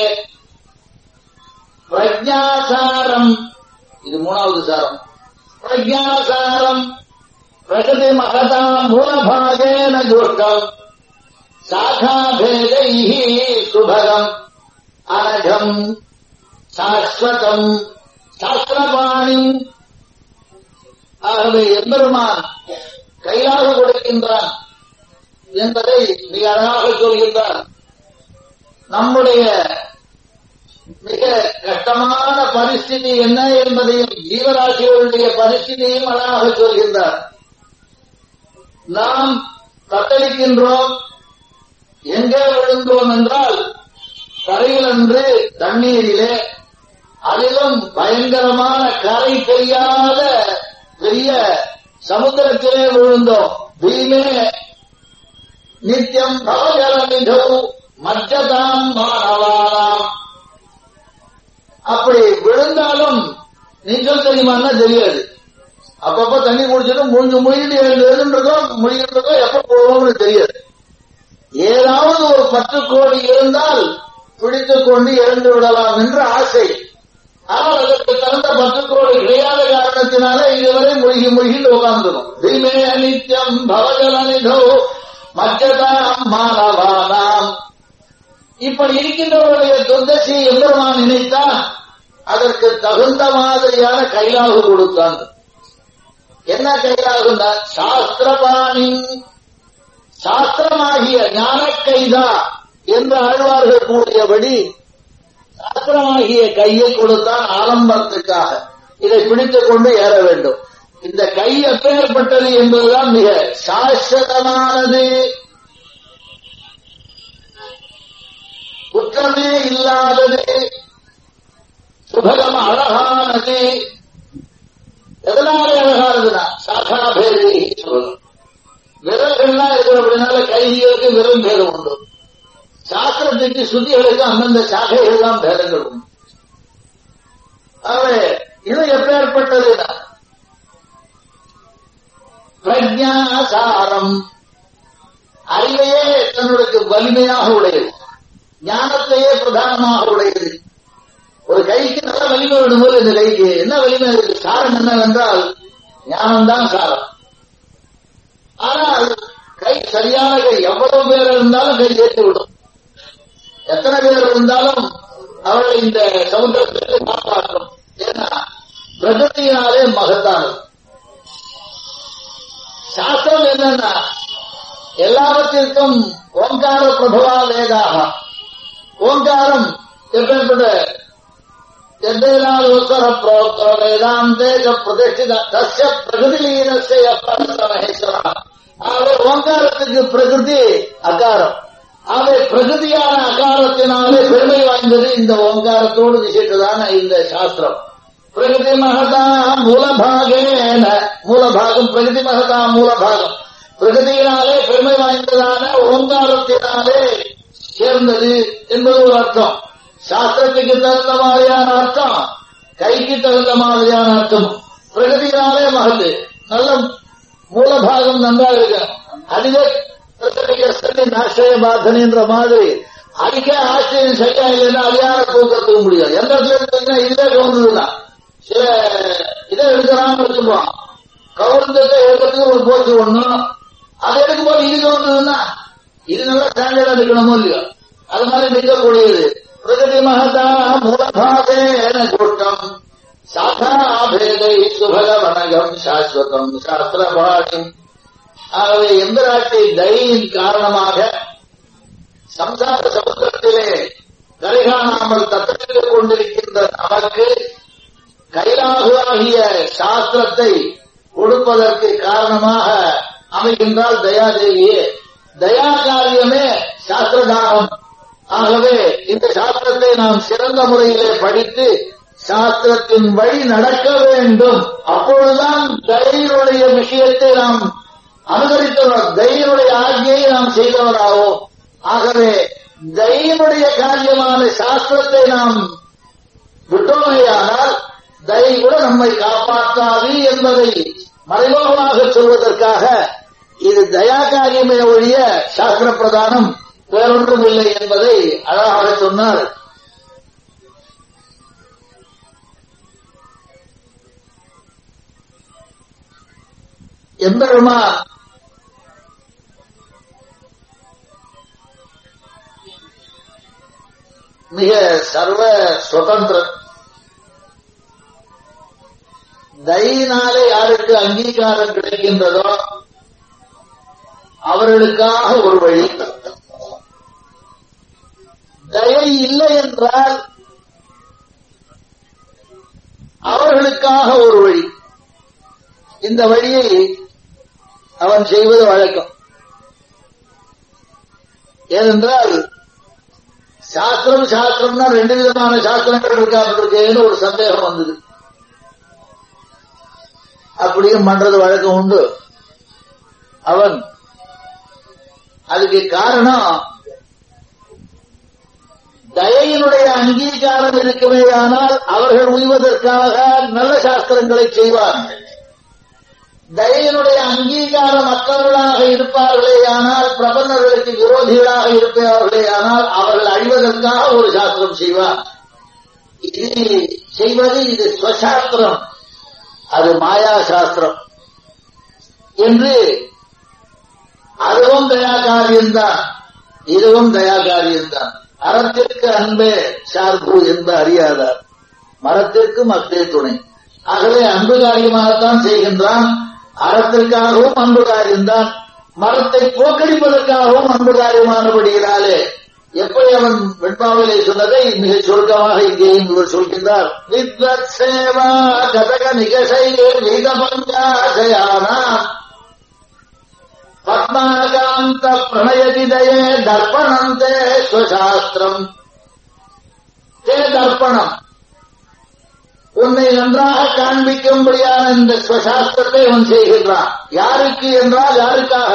பிரஜாசாரம் இது மூணாவது சாரம் பிரஜாசாரம் பிரகதி மகதா மூலபாகேன துர்கம் சாகாபேதைः சுபகம் அனகம் சாஸ்வதம் சாஸ்திரபாணி ஆகவே எம்பெருமான் கையாக கொடுக்கின்றான் என்பதை மிக அழகாக சொல்கின்றார் நம்முடைய மிக கஷ்டமான பரிஸ்திதி என்ன என்பதையும் ஜீவராசிகளுடைய பரிஸ்திதியையும் அழகாக சொல்கின்றார் நாம் தத்தளிக்கின்றோம் எங்கே விழுந்தோம் என்றால் கரையில் அன்று தண்ணீரிலே அதிலும் பயங்கரமான கரை தெரியாத பெரிய சமுத்திரத்திலே விழுந்தோம் பீமே நித்தியம் பவஜலமிதோ மஜதாம் மாணவானாம் அப்படி விழுந்தாலும் நீச்சல் தெரியுமான்னா தெரியாது அப்பப்ப தண்ணி குடிச்சிட்டு முழுஞ்சு முழுகிட்டு எழுந்து எழுதுன்றதோ முழுகின்றதோ எப்ப போவோம்னு தெரியாது ஏதாவது ஒரு பத்து கோடி இருந்தால் பிடித்துக் கொண்டு எழுந்து விடலாம் என்று ஆசை ஆனால் அதற்கு தகுந்த பத்து கோடி கிடையாத காரணத்தினாலே இதுவரை முழுகி முழுகிட்டு உட்கார்ந்துடும் தீமே அனித்யம் பவஜலனிதோ மஜதாம் மாணவானாம் இப்படி இருக்கின்றவருடைய துர்தசி எம்பெருமான் நினைத்தான் அதற்கு தகுந்த மாதிரியான கைலாகு கொடுத்தான் என்ன கைலாகுன்னா சாஸ்திரபாணி சாஸ்திரமாகிய ஞான கைதா என்று ஆழ்வார்கள் கூறியபடி சாஸ்திரமாகிய கையை கொடுத்தான் ஆரம்பத்துக்காக இதை பிடித்துக் கொண்டு ஏற வேண்டும் இந்த கை எப்பேற்பட்டது என்பதுதான் மிக சாஸ்வதமானது குற்றமே இல்லாதது சுபகம் அழகானது எதனால அழகானதுன்னா சாகாபேதி சொல்லணும் விரல்கள்லாம் இருக்கிற அப்படின்னால கைகளுக்கு விரல் பேதம் உண்டு சாஸ்திரத்துக்கு சுத்திகளுக்கு அந்தந்த சாகைகள் தான் பேதங்கள் உண்டு ஆகவே இது எப்பேற்பட்டதுன்னா பிரஜாசாரம் அறிவையே தன்னுடைய வலிமையாக உடையது ஞானத்தையே பிரதானமாக உடையது ஒரு கைக்கு நல்ல வலிமை வேணும்போது இந்த கைக்கு என்ன வலிமை இருக்கு சாரம் என்னவென்றால் ஞானம்தான் சாரம் ஆனால் கை சரியான கை எவ்வளவு பேர் இருந்தாலும் கை ஏற்றி விடும் எத்தனை பேர் இருந்தாலும் அவர்களை இந்த சமுத்திரத்திற்கு காப்பாற்றும் ஏன்னா பிரகதியினாலே மகத்தானது சாஸ்திரம் என்னன்னா எல்லாவற்றிற்கும் ஓங்கார பிரபவா வேதாக ஓங்காரம் எப்பேற்பட்ட எந்தேனாலோசர புரோக்த வேதாந்தே பிரதிஷ்டித தஸ்ய பிரகதிலீனஸ்ய மகேஸ்வரா ஆகவே ஓங்காரத்துக்கு பிரகிருதி அகாரம் ஆகவே பிரகிருதியான அகாரத்தினாலே பெருமை வாய்ந்தது இந்த ஓங்காரத்தோடு விசிட்டதான இந்த சாஸ்திரம் பிரகிருதி மகதா மூலபாகேன மூலபாகம் பிரகிருதி மகதா மூலபாகம் பிரகிருதியினாலே பெருமை வாய்ந்ததான ஓங்காரத்தினாலே சேர்ந்தது என்பது ஒரு அர்த்தம் சாஸ்திரத்துக்கு தகுந்த மாதிரியான அர்த்தம் கைக்கு தகுந்த மாதிரியான அர்த்தம் பிரகதியினாலே மகத்து நல்ல மூலபாகம் நன்றா இருக்கு அதுவே பிரகதிக்கு ஆசிரிய பாத்தனைன்ற மாதிரி அதுக்கே ஆசிரியம் சரியா இல்லைன்னா அதிகார தூக்கத்துக்க முடியாது எந்த இடத்துல இருக்குன்னா இதுவே கவுந்ததுன்னா சில இதை எடுக்கிறான்னு வச்சுப்போம் கவுந்தத்தை எடுக்கிறதுக்கு ஒரு போச்சு ஒண்ணும் அதை எடுக்கும்போது இது கவுந்ததுன்னா இது நல்லா ஸ்டாண்டர்டா இருக்கணுமோ இல்லையோ அது மாதிரி நிற்கக்கூடியது பிரகதி மகதா மூலபாகேன கூட்டம் சாதாபேதை சுபகவனகம் சாஸ்வதம் சாஸ்திரபாணி ஆகவே எந்திராட்டி தயின் காரணமாக சம்சார சமுத்திரத்திலே கரைகாணாமல் தத்தளித்துக் கொண்டிருக்கின்ற நமக்கு கைலாகுவாகிய சாஸ்திரத்தை கொடுப்பதற்கு காரணமாக அமைகின்றால் தயாதேவியே தயா காரியமே சாஸ்திரதானம் ஆகவே இந்த சாஸ்திரத்தை நாம் சிறந்த முறையிலே படித்து சாஸ்திரத்தின் வழி நடக்க வேண்டும் அப்பொழுதுதான் தயினுடைய விஷயத்தை நாம் அனுசரித்தவர் தயினுடைய ஆகியை நாம் செய்தவராவோம் ஆகவே தயினுடைய காரியமான சாஸ்திரத்தை நாம் விட்டோமேயானால் தயை கூட நம்மை காப்பாற்றாது என்பதை மறைமுகமாக சொல்வதற்காக இது தயா காரியமே ஒழிய சாஸ்திர பிரதானம் வேறொன்றும் இல்லை என்பதை அழகாக சொன்னார் எம்பெருமான் மிக சர்வ சுதந்திரன் தயினாலே யாருக்கு அங்கீகாரம் கிடைக்கின்றதோ அவர்களுக்காக ஒரு வழி தயை இல்லை என்றால் அவர்களுக்காக ஒரு வழி இந்த வழியை அவன் செய்வது வழக்கம் ஏனென்றால் சாஸ்திரம் சாஸ்திரம்னா ரெண்டு விதமான சாஸ்திரங்கள் இருக்கான்னு ஒரு சந்தேகம் வந்தது அப்படியும் பண்றது வழக்கம் உண்டு அவன் அதுக்கு காரணம் தயையினுடைய அங்கீகாரம் இருக்குமேயானால் அவர்கள் உய்வதற்காக நல்ல சாஸ்திரங்களை செய்வார்கள் தயையினுடைய அங்கீகாரம் மற்றவர்களாக இருப்பார்களேயானால் பிரபந்தர்களுக்கு விரோதிகளாக இருப்பார்களேயானால் அவர்கள் அழிவதற்காக ஒரு சாஸ்திரம் செய்வார் இது செய்வது இது ஸ்வசாஸ்திரம் அது மாயா சாஸ்திரம் என்று அதுவும் தயா காரியம்தான் இதுவும் தயா காரியம்தான் அறத்திற்கு அன்பே சார்பு என்று அறியாதார் மரத்திற்கு மக்கே துணை ஆகவே அன்பு காரியமாகத்தான் செய்கின்றான் அறத்திற்காகவும் அன்பு காரியம்தான் மரத்தை போக்கடிப்பதற்காகவும் அன்பு காரியமானபடியினாலே எப்படி அவன் வெண்பாவிலே சொன்னதை மிக சுருக்கமாக இங்கேயும் இவர் சொல்கின்றார் வித்வத் சேவா கதக நிகசை வீத பஞ்சாசயானா பத்மாகாந்த பிரணயதிதயே தர்ப்பணந்தே ஸ்வசாஸ்திரம் தே தர்ப்பணம் உன்னை நன்றாக காண்பிக்கும்படியான இந்த ஸ்வசாஸ்திரத்தை அவன் செய்கின்றான் யாருக்கு என்றால் யாருக்காக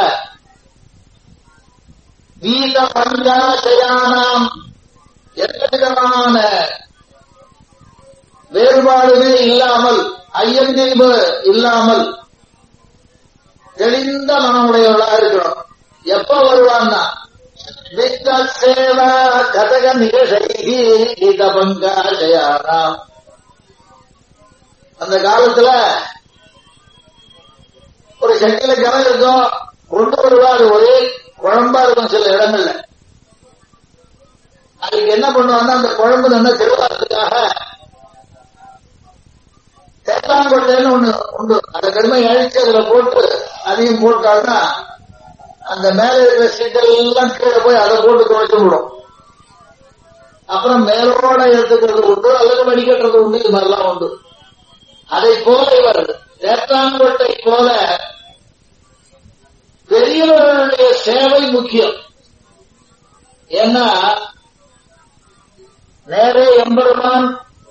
வீத பஞ்சாசயானாம் எத்தவிதமான வேறுபாடுமே இல்லாமல் ஐயந்தீபு இல்லாமல் தெளிந்த மனமுடையவளா இருக்கணும் எப்ப வருவான்னா வித்தேவா கதக நிகழ்ச்சி கீதபங்காசயாராம் அந்த காலத்துல ஒரு சட்டியில ஜனம் இருக்கும் கொண்டு வருவா அது ஒரே குழம்பா இருக்கும் சில இடங்கள்ல அதுக்கு என்ன பண்ணுவாங்கன்னா அந்த குழம்பு நல்லா தெருவாரத்துக்காக தேத்தாங்கொட்டைன்னு ஒண்ணு உண்டு அந்த கடுமை அழிச்சு அதுல போட்டு அதையும் போட்டாங்கன்னா அந்த மேல இருக்கிற சீட்டெல்லாம் கீழே போய் அதை போட்டு துவைச்சு விடும் அப்புறம் மேலோட எடுத்துக்கிறது உண்டு அல்லது வடிகட்டுறது உண்டு இது மாதிரிலாம் உண்டு அதை போல இவர் தேத்தாங்கொட்டை போல பெரியவர்களுடைய சேவை முக்கியம் ஏன்னா நேரே எம்பெருமான்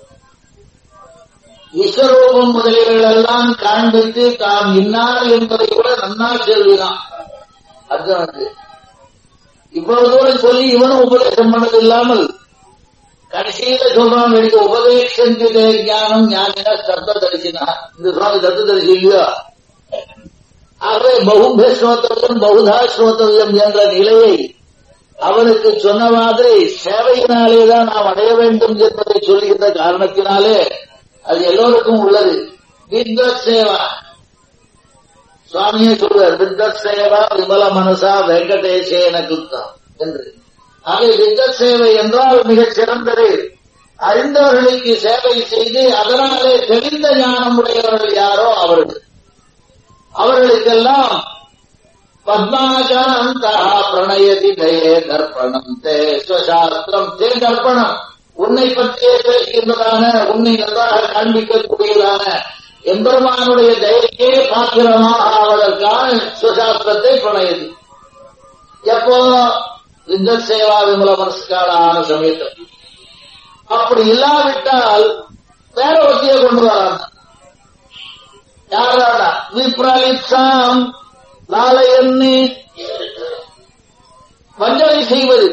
விஸ்வரூபம் முதலியவர்கள் எல்லாம் காண்பித்து தாம் இன்னார் என்பதை கூட நன்னால் செல்வினான் அர்ஜுனுக்கு இவ்வளவு தூரம் சொல்லி இவனும் உபதேசம் பண்ணது இல்லாமல் கடைசியில சொல்றான் எனக்கு உபதேசம் ஞானம் ஞானினா சத்த தரிசினா இந்த சுவாமி சத்த தரிசி இல்லையோ ஆகவே பகுபே ஸ்ரோத்தவியம் பகுதா ஸ்ரோத்தவியம் என்ற நிலையை அவனுக்கு சொன்ன மாதிரி சேவையினாலேதான் நாம் அடைய வேண்டும் என்பதை சொல்லுகின்ற காரணத்தினாலே அது எல்லோருக்கும் உள்ளது வித்வத் சேவா சுவாமியே சொல்வார் வித்வத் சேவா விமல மனசா வெங்கடேசேன குத்தம் என்று ஆகவே வித்வத் சேவை என்றால் மிகச் சிறந்தது அறிந்தவர்களுக்கு சேவை செய்து அதனாலே தெரிந்த ஞானம் உடையவர்கள் யாரோ அவர்கள் அவர்களுக்கெல்லாம் பத்மாகாந்தா பிரணயதி தயே தர்ப்பணம் தே ஸ்வசாஸ்திரம் தே தர்ப்பணம் உன்னை பற்றியே பேசுகின்றதான உன்னை நன்றாக காண்பிக்கக்கூடியதான எம்பெருமானுடைய தயக்கே பாத்திரமாக ஆவதற்கான சுசாஸ்திரத்தை பிரணயது எப்போ இந்த சேவா விமல மனசுக்கான ஆன சமயத்தில் அப்படி இல்லாவிட்டால் வேற ஒத்தியை கொண்டு வராங்க யாராடா விப்ரலிப்சாம் நாளையன்னு வஞ்சனை செய்வது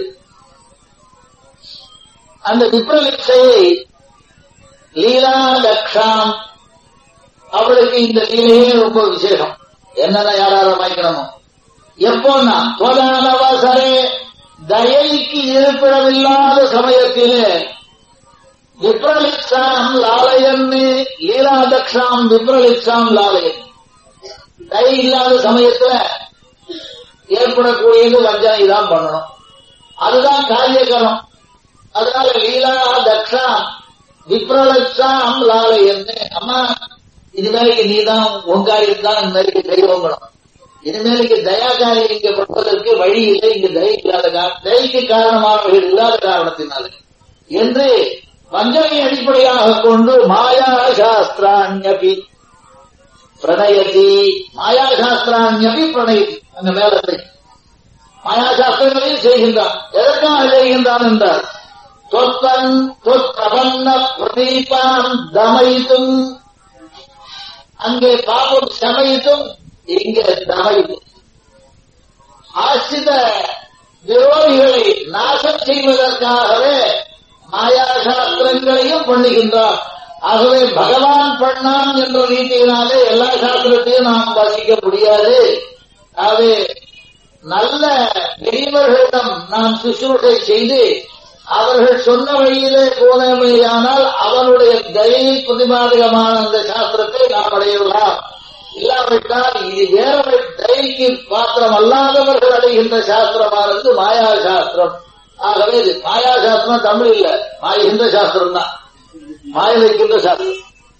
அந்த விப்ரலிப்சையை லீலா லக்ஷாம் அவளுக்கு இந்த லீலையே ரொம்ப விசேஷம் என்னென்ன யாரார வாய்க்கணுமோ எப்போன்னா தொதானவசரே தயைக்கு இருப்பிடமில்லாத சமயத்திலே விப்ரலிப்சாம் லாலயன்னு லீலாதக்ஷாம் விப்ரலிப்சாம் லாலயன் தயை இல்லாத சமயத்துல ஏற்படக்கூடியது வஞ்சனை தான் பண்ணணும் அதுதான் காரியகரம் அதனால லீலா தக்ஷாம் விப்ரலட்சாம் லாலயன்னு அம்மா இனிமேலுக்கு நீதான் உங்காயிரம் தான் இந்த மாதிரி தெய்வங்களும் இனிமேலுக்கு தயா காரியம் இங்க கொடுப்பதற்கு வழி இல்லை இங்க தயை இல்லாத காரணம் தயைக்கு காரணமானவர்கள் இல்லாத காரணத்தினால என்று வஞ்சனை அடிப்படையாக கொண்டு மாயா சாஸ்திராண்யபி பிரணயதி மாயா சாஸ்திராண்யபி பிரணயதி அந்த மேலத்தை மாயா சாஸ்திரங்களையும் செய்கின்றான் எதற்காக செய்கின்றான் என்றால் தொத்தன் தொத்தபன்ன பிரதீபான் தமயித்தும் அங்கே பாபம் சமயித்தும் இங்கே தமயித்தும் ஆசிரித விரோதிகளை நாசம் செய்வதற்காகவே மாயா சாஸ்திரங்களையும் பண்ணுகின்றார் ஆகவே பகவான் பண்ணான் என்ற ரீதியினாலே எல்லா சாஸ்திரத்தையும் நாம் வாசிக்க முடியாது ஆகவே நல்ல பெரியவர்களிடம் நாம் சுசுருகை செய்து அவர்கள் சொன்ன வழியிலே போனமையானால் அவனுடைய தயை பிரதிபாதகமான அந்த சாஸ்திரத்தை நாம் அடையலாம் இல்லாவிட்டால் இது வேற தயைக்கு பாத்திரம் அல்லாதவர்கள் அடைகின்ற சாஸ்திரமானது மாயா சாஸ்திரம் ஆகவே இது மாயா சாஸ்திரம் தமிழ் இல்ல மாயகின்ற சாஸ்திரம் தான் மாய வைக்கின்ற சாஸ்திரம்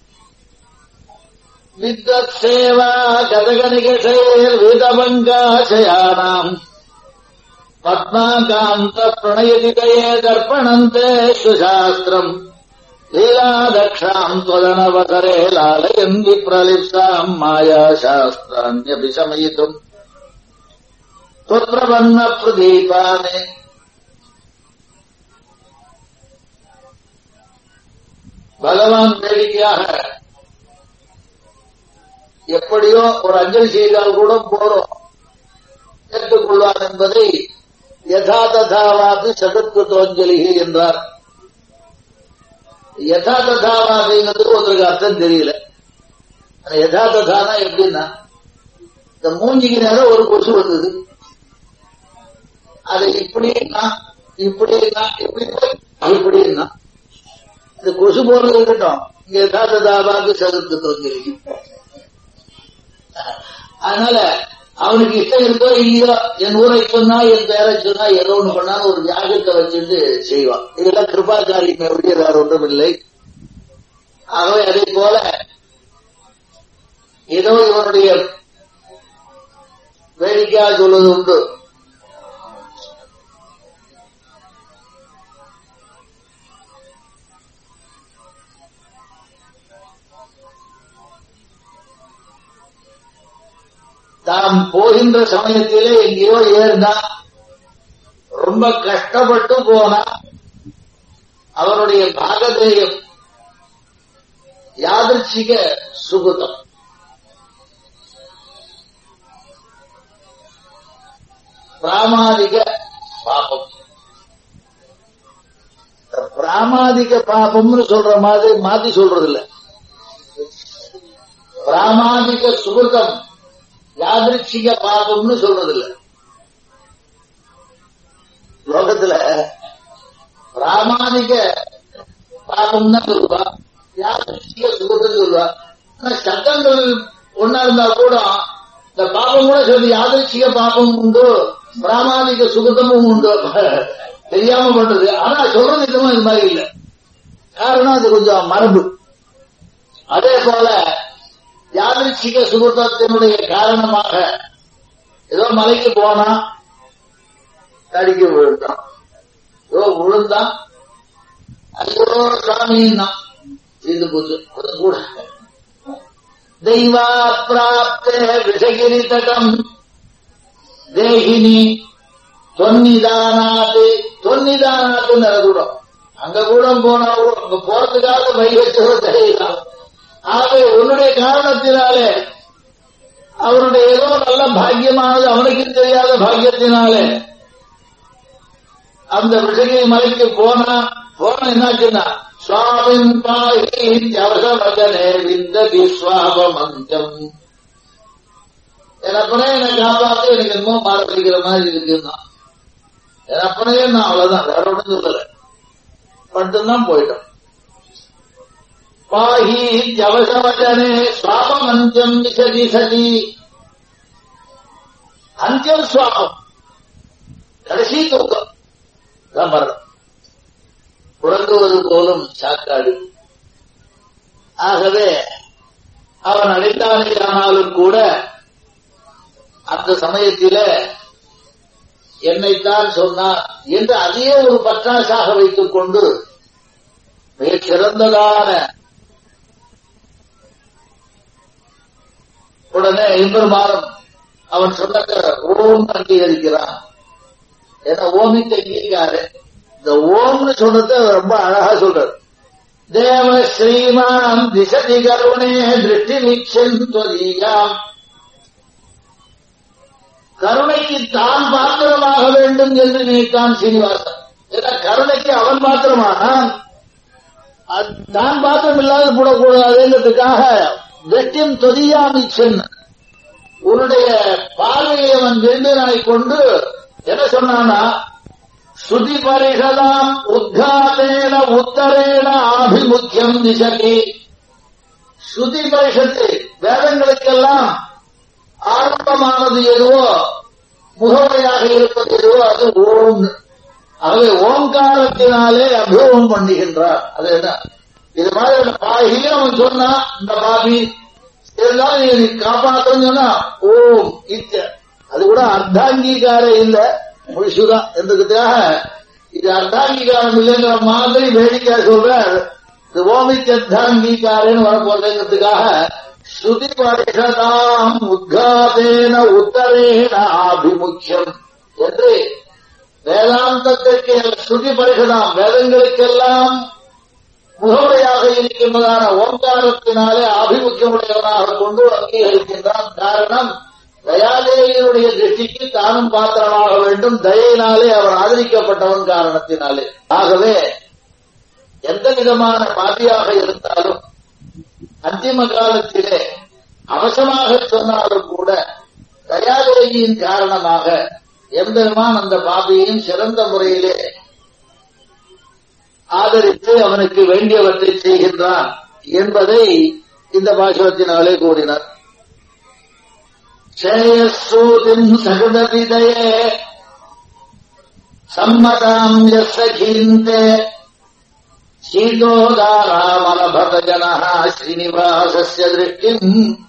வித்வத் சேவா கதகனிகசேர் வேதமங்காசயானாம் பத்மாகாந்த பிரணயதிதயே தர்ப்பணந்தே சுசாஸ்திரம் லீலாதக்ஷாம் त्वदनवसरे लालयन् विप्रलिप्साम् मायाशास्त्राण्यपि शमयितुम् त्वत्प्रपन्नप्रदीपानि பகவான் வேடிக்கையாக எப்படியோ ஒரு அஞ்சலி செய்தால் கூட போறோம் ஏற்றுக்கொள்வார் என்பதை யதா ததாவாது சதுர்த்தோஞ்சலி என்றார் யதா ததாவாதுங்கிறது ஒருத்தருக்கு அர்த்தம் தெரியல யதா ததானா எப்படின்னா இந்த மூஞ்சிக்கு நேரம் ஒரு கொசு வந்தது அதை இப்படின்னா இப்படின்னா இப்படி இப்படின்னா இந்த கொசு போறது இருக்கட்டும் இங்க தாத்த தாபாக்கு சதுர்த்து தொங்கிருக்கு அதனால அவனுக்கு இஷ்டம் இருக்கோ இல்லையோ என் ஊரை சொன்னா என் பேரை சொன்னா ஏதோ ஒண்ணு பண்ணாலும் ஒரு தியாகத்தை வச்சுட்டு செய்வான் இதெல்லாம் கிருபாச்சாரியுமே ஒழிய வேற ஒன்றும் இல்லை ஆகவே அதே போல ஏதோ இவனுடைய வேடிக்கையா சொல்வது உண்டு தாம் போகின்ற சமயத்திலே எங்கேயோ ஏறினா ரொம்ப கஷ்டப்பட்டு போனா அவருடைய பாகதேயம் யாதிர்ச்சிக சுகுதம் பிராமாதிக பாபம் பிராமாதிக பாபம்னு சொல்ற மாதிரி மாத்தி சொல்றது இல்ல பிராமாதிக சுகுதம் யாதிருச்சிக பாபம்னு சொல்றது இல்ல லோகத்துல பிராமாணிக பாபம் தான் சொல்லுவா யாதிருச்சிக சுகத்தம் சொல்லுவா ஆனா சட்டங்கள் ஒன்னா இருந்தா கூட இந்த பாபம் கூட சொல்லி யாதிருச்சிக பாபம் உண்டு பிராமாணிக சுகத்தமும் உண்டு தெரியாம பண்றது ஆனா சொல்றது இதுவும் இது மாதிரி இல்லை காரணம் அது கொஞ்சம் மரபு அதே போல யாதிருச்சிக சுகத்தினுடைய காரணமாக ஏதோ மலைக்கு போனா தடிக்க விழுந்தான் ஏதோ விழுந்தான் ஐயோ சாமின்னா இது போச்சு அது கூட தெய்வா பிராப்தே விஷகிரி தடம் தேகினி தொன்னிதானாது தொன்னிதானாத்து நிறதூடம் அங்க கூட போனா கூட அங்க போறதுக்காக வைகச்சோ தெரியலாம் ஆகவே உன்னுடைய காரணத்தினாலே அவருடைய ஏதோ நல்ல பாக்கியமானது அவனுக்கு தெரியாத பாக்கியத்தினாலே அந்த விஷகிரி மலைக்கு போனா போன என்னாச்சுன்னா சுவாமின் பாகி அவசமகனே விந்ததி சுவாபமந்தம் என் அப்பனே என்னை காப்பாத்து எனக்கு என்னமோ மாறப்பிடிக்கிற மாதிரி இருக்குன்னா என் அப்பனே நான் அவ்வளவுதான் வேற ஒன்றும் சொல்லல மட்டும்தான் போயிட்டோம் பாஹி ஜவசவச்சனே சுவாபம் அந்தியம் விசதி சதி அந்தியம் சுவாபம் கடைசி தூக்கம் தான் மரணம் உறங்குவது போலும் சாக்காடு ஆகவே அவன் அடைந்தானே ஆனாலும் கூட அந்த சமயத்தில என்னைத்தான் சொன்னார் என்று அதையே ஒரு பற்றாசாக வைத்துக் கொண்டு மிகச் சிறந்ததான உடனே எம்பெருமானம் அவன் சொன்ன ஓம் அங்கீகரிக்கிறான் ஏன்னா ஓமித்த அங்கீகாரு இந்த ஓம்னு சொன்னது ரொம்ப அழகா சொல்றாரு தேவ ஸ்ரீமான் திசதி கருணே திருஷ்டி நிச்சயம் கருணைக்கு தான் பாத்திரமாக வேண்டும் என்று நினைத்தான் சீனிவாசன் ஏன்னா கருணைக்கு அவன் பாத்திரமானான் தான் பாத்திரம் இல்லாத போடக்கூடாதுங்கிறதுக்காக வெட்டியம் தொதியாமிச்சன் உன்னுடைய பார்வையை அவன் வேண்டுனாய் கொண்டு என்ன சொன்னானா ஸ்ருதி பரிஷதாம் உத்காதேன உத்தரேன ஆபிமுக்கியம் திசகி ஸ்ருதி பரிஷத்து வேதங்களுக்கெல்லாம் ஆரம்பமானது எதுவோ முகவையாக இருப்பது எதுவோ அது ஓம் ஆகவே ஓங்காரத்தினாலே அபியோகம் பண்ணுகின்றார் அது என்ன இது மாதிரி பாகியே அவன் சொன்னா இந்த பாபி இருந்தாலும் நீ காப்பாற்றணும் சொன்னா ஓம் இத்த அது கூட அர்த்தாங்கீகார இல்ல முழுசுதான் என்றதுக்காக இது அர்த்தாங்கீகாரம் இல்லைங்கிற மாதிரி வேடிக்கை சொல்ற இது ஓமித்த அர்த்தாங்கீகாரன்னு வரப்போறதுங்கிறதுக்காக ஸ்ருதி பரிஷதாம் உத்காதேன உத்தரேன ஆபிமுக்கியம் என்று வேதாந்தத்திற்கு ஸ்ருதி பரிஷதாம் வேதங்களுக்கெல்லாம் முகமுறையாக இருக்கின்றதான ஓங்காரத்தினாலே ஆபிமுக்கியமுடையவனாக கொண்டு அங்கீகரிக்கின்றான் காரணம் தயாதேவியனுடைய திருஷ்டிக்கு தானும் பாத்திரமாக வேண்டும் தயையினாலே அவர் ஆதரிக்கப்பட்டவன் காரணத்தினாலே ஆகவே எந்த விதமான பாதியாக இருந்தாலும் அந்திம காலத்திலே அவசமாக சொன்னாலும் கூட தயாதேவியின் காரணமாக எம்பெருமான் அந்த பாபியையும் சிறந்த முறையிலே ஆதரித்து அவனுக்கு வேண்டியவற்றை செய்கின்றான் என்பதை இந்த பாசுவத்தினாலே கூறினார் ஸ்ரேயசூதிம் சகுதபிதயே சம்மதாம் யசகீந்தே சீதோதாராமலபத ஜனः ஸ்ரீனிவாசஸ்ய திருஷ்டிம்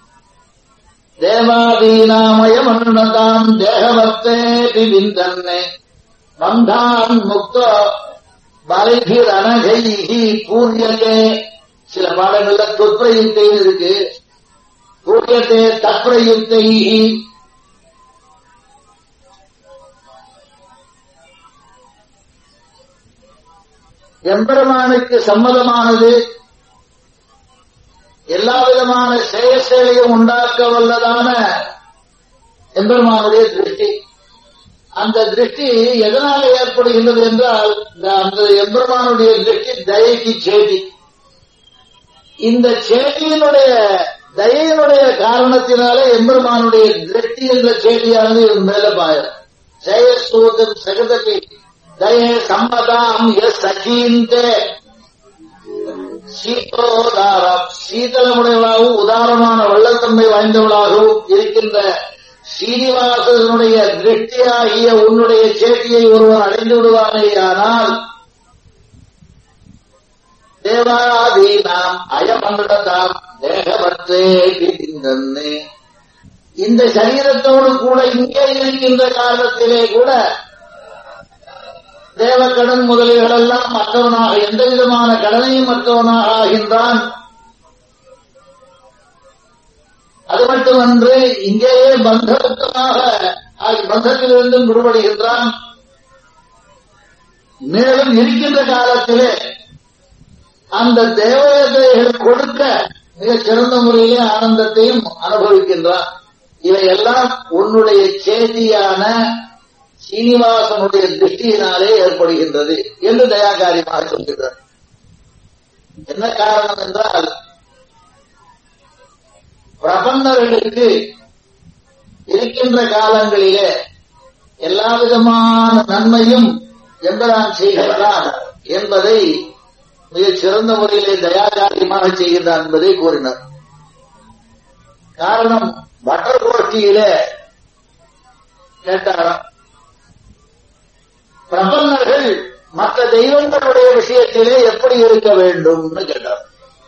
தேவாதீனாமயமனுணதாம் தேகவர்த்தேபி விந்தன்னே பந்தான் முக்தோ பலிபிரனகைஹி பூரியதே சில பாடங்கள்ல தொற்பிரயுக்தை இருக்கு பூரியத்தே தற்பிரயுக்தை எம்பெருமானுக்கு சம்மதமானது எல்லா விதமான செயற்செயலையும் உண்டாக்க வல்லதான எம்பெருமானுடைய திருஷ்டி அந்த திருஷ்டி எதனால ஏற்படுகின்றது என்றால் இந்த- அந்த எம்பெருமானுடைய திருஷ்டி தயைக்கு சேதி இந்த சேதியினுடைய தயையினுடைய காரணத்தினாலே எம்பெருமானுடைய திருஷ்டி என்ற சேதியானது இவன் மேல பாயம் ஜெயஸ்தூதம் சகதபி தயே சம்மதாம் எஸ் சகீந்தே சீதோதாரம் சீதளமுடையவளாகவும் உதாரமான வள்ளத்தன்மை வாய்ந்தவளாகவும் இருக்கின்ற சீனிவாசனுடைய திருஷ்டியாகிய உன்னுடைய சேட்டியை ஒருவன் அடைந்து விடுவானேயானால் தேவாதீனாம் அயமண்டதாம் தேகவற்றே பிரிந்தன்னே இந்த சரீரத்தோடு கூட இங்கே இருக்கின்ற காரணத்திலே கூட தேவக்கடன் முதலிகளெல்லாம் மற்றவனாக எந்த விதமான கடனையும் மற்றவனாக ஆகின்றான் அது மட்டுமன்று இங்கேயே பந்தமுக்தமாக ஆகி பந்தத்திலிருந்தும் விடுபடுகின்றான் மேலும் இருக்கின்ற காலத்திலே அந்த தேவதைகள் கொடுக்க மிகச் சிறந்த முறையிலே ஆனந்தத்தையும் அனுபவிக்கின்றான் இவையெல்லாம் உன்னுடைய சேதியான சீனிவாசனுடைய திருஷ்டியினாலே ஏற்படுகின்றது என்று தயாகாரியமாக சொல்கிறார் என்ன காரணம் என்றால் பிரபந்தர்களுக்கு இருக்கின்ற காலங்களிலே எல்லா விதமான நன்மையும் எம்பரான் செய்கின்றான் என்பதை மிகச் சிறந்த முறையிலே தயாகாரியமாக செய்கின்றான் என்பதை கூறினார் காரணம் பட்டர் கோஷ்டியிலே கேட்டாராம் பிரபன்னர்கள் மற்ற தெய்வங்களுடைய விஷயத்திலே எப்படி இருக்க வேண்டும்னு கேட்டார்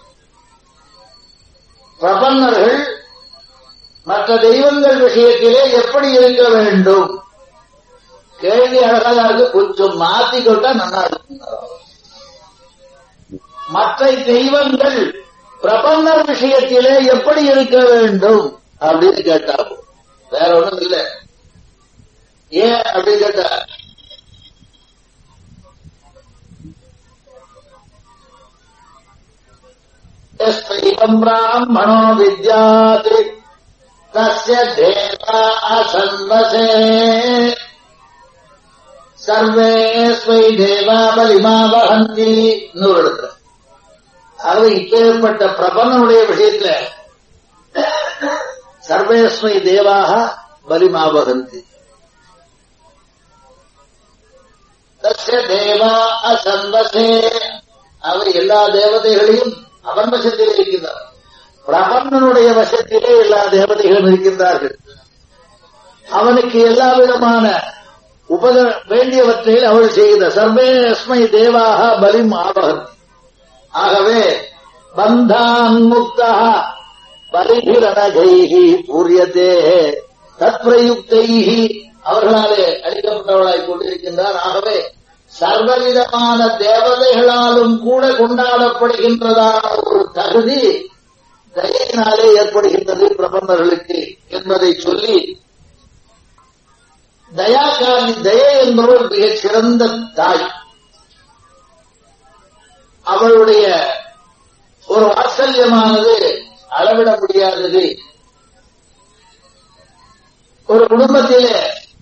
பிரபன்னர்கள் மற்ற தெய்வங்கள் விஷயத்திலே எப்படி இருக்க வேண்டும் கேள்வி அழகாக இருக்கு கொஞ்சம் மாத்திக்கொண்டா நல்லா இருக்கும் மற்ற தெய்வங்கள் பிரபன்னர் விஷயத்திலே எப்படி இருக்க வேண்டும் அப்படின்னு கேட்டார் வேற ஒண்ணும் இல்லை ஏன் அப்படின்னு கேட்டா यस्त्वैवम् ब्राह्मणो विद्यात् तस्य देवा असन्वसे சர்வே ஸ்வை தேவா பலிமா வகந்தி நூறு இடத்துல ஆகவே இப்பேற்பட்ட பிரபந்தனுடைய விஷயத்துல சர்வேஸ்மை தேவாக பலிமா வகந்தி தஸ்ய தேவா அசன்வசே அவர் எல்லா தேவதைகளையும் அவன் வசத்திலே இருக்கின்றார் பிரபன்னனுடைய வசத்திலே எல்லா தேவதைகளும் இருக்கின்றார்கள் அவனுக்கு எல்லா விதமான உபத வேண்டியவற்றை அவள் செய்த சர்வேஸ்மை தேவாக பலிம் ஆபகன் ஆகவே பந்தான் முக்தா பலிபிரணகைகி பூரியதே தத்பிரயுக்தைகி அவர்களாலே அளிக்கப்பட்டவளாய் கொண்டிருக்கின்றார் ஆகவே சர்வவிதமான தேவதைகளாலும் கூட கொண்டாடப்படுகின்றதான ஒரு தகுதி தயையினாலே ஏற்படுகின்றது பிரபந்தர்களுக்கு என்பதை சொல்லி தயாகாரி தயை என்பவள் மிகச் சிறந்த தாய் அவளுடைய ஒரு வாத்சல்யமானது அளவிட முடியாதது ஒரு குடும்பத்திலே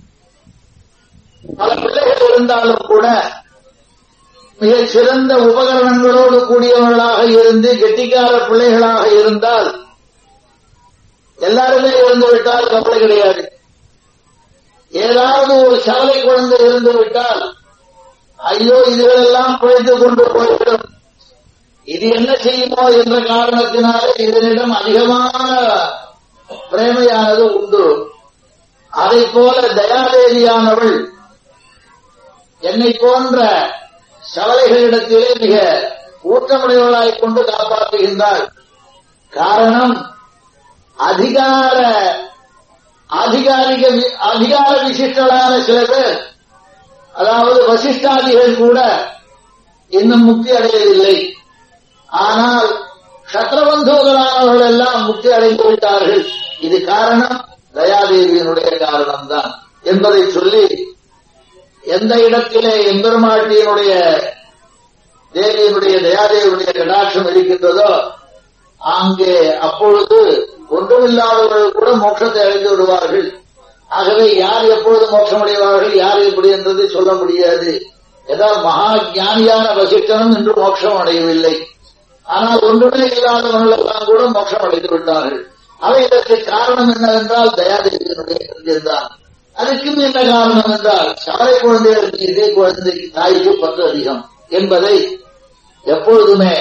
பல பிள்ளைகள் இருந்தாலும் கூட மிகச் சிறந்த உபகரணங்களோடு கூடியவர்களாக இருந்து கெட்டிக்கார பிள்ளைகளாக இருந்தால் எல்லாருமே இருந்து விட்டால் கவலை கிடையாது ஏதாவது ஒரு சவலை குழந்தை இருந்து விட்டால் ஐயோ இதுகளெல்லாம் குழைத்து கொண்டு போய்விடும் இது என்ன செய்யுமோ என்ற காரணத்தினாலே இதனிடம் அதிகமான பிரேமையானது உண்டு அதை போல தயாதேவியானவள் என்னை போன்ற சவலைகளிடத்திலே மிக ஊற்றமுடையவளாய் கொண்டு காப்பாற்றுகின்றாள் காரணம் அதிகார அதிகாரிக அதிகார விசிஷ்டலான சில பேர் அதாவது வசிஷ்டாதிகள் கூட இன்னும் முக்தி அடையவில்லை ஆனால் சக்கரபந்தோதரானவர்கள் எல்லாம் முக்தி அடைந்து விட்டார்கள் இது காரணம் தயாதேவியினுடைய காரணம்தான் என்பதை சொல்லி எந்த இடத்திலே எம்பெருமாட்டியினுடைய தேவியினுடைய தயாதேவியுடைய கடாட்சம் இருக்கின்றதோ அங்கே அப்பொழுது ஒன்றுமில்லாதவர்கள் கூட மோட்சத்தை அடைந்து விடுவார்கள் ஆகவே யார் எப்பொழுது மோட்சம் அடைவார்கள் யார் எப்படி என்றது சொல்ல முடியாது ஏதாவது மகா ஞானியான வசிஷ்டனும் இன்று மோட்சம் அடையவில்லை ஆனால் ஒன்றுமே இல்லாதவர்கள் எல்லாம் கூட மோட்சம் அடைந்து விட்டார்கள் அவை இதற்கு காரணம் என்னவென்றால் தயாதேவியினுடைய இருந்தான் அதுக்கும் என்ன காரணம் என்றால் சாலை குழந்தைகளுக்கு இதே குழந்தைக்கு தாய்க்கு பத்து அதிகம் என்பதை எப்பொழுதுமே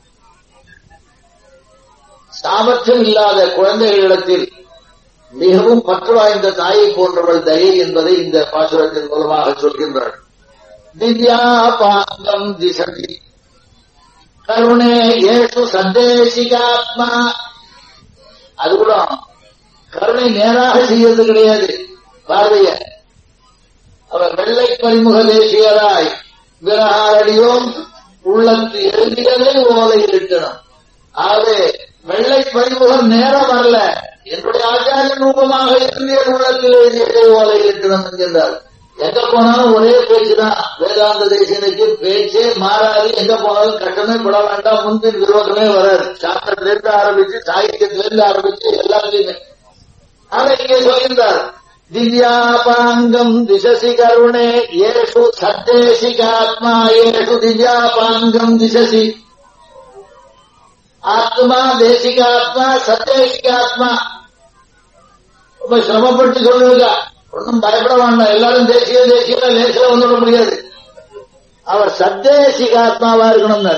சாமர்த்தியம் இல்லாத குழந்தைகளிடத்தில் மிகவும் பற்று வாய்ந்த தாயை போன்றவள் தயை என்பதை இந்த பாசுரத்தின் மூலமாக சொல்கின்றாள் திவ்யா பாங்கம் திசதி கருணே ஏசு சந்தேசிகாத்மா அது கூட கருணை நேராக செய்யறது கிடையாது பார்வைய அவர் வெள்ளை பரிமுக தேசியராய் விரகாரடியோம் உள்ளத்து எழுதியதை ஓலையில் இட்டணும் ஆகவே வெள்ளை பரிமுகம் நேரம் வரல என்னுடைய ஆச்சாரிய ரூபமாக இருந்திய உள்ளத்தில் எழுதியதை ஓலையில் இட்டணும் என்கின்றார் எங்க போனாலும் ஒரே பேச்சுதான் வேதாந்த தேசியனுக்கு பேச்சே மாறாது எங்க போனாலும் கட்டமே பட வேண்டாம் முன்பின் விரோதமே வராது சாஸ்திரத்திலிருந்து ஆரம்பிச்சு சாகித்யத்திலிருந்து ஆரம்பிச்சு எல்லாத்தையுமே ஆனா இங்கே சொல்கின்றார் திவ்யாபாங்கம் திசசி கருணே ஏஷு சத்தேசிகாத்மா ஏஷு திவ்யாபாங்கம் திசசி ஆத்மா தேசிகாத்மா சத்தேசிகாத்மா ரொம்ப சிரமப்பட்டு சொல்லுவீங்க ஒன்றும் பயப்பட வேண்டாம் எல்லாரும் தேசிய தேசிய லேசில வந்துட முடியாது அவர் சத்தேசிகாத்மாவா இருக்கணும்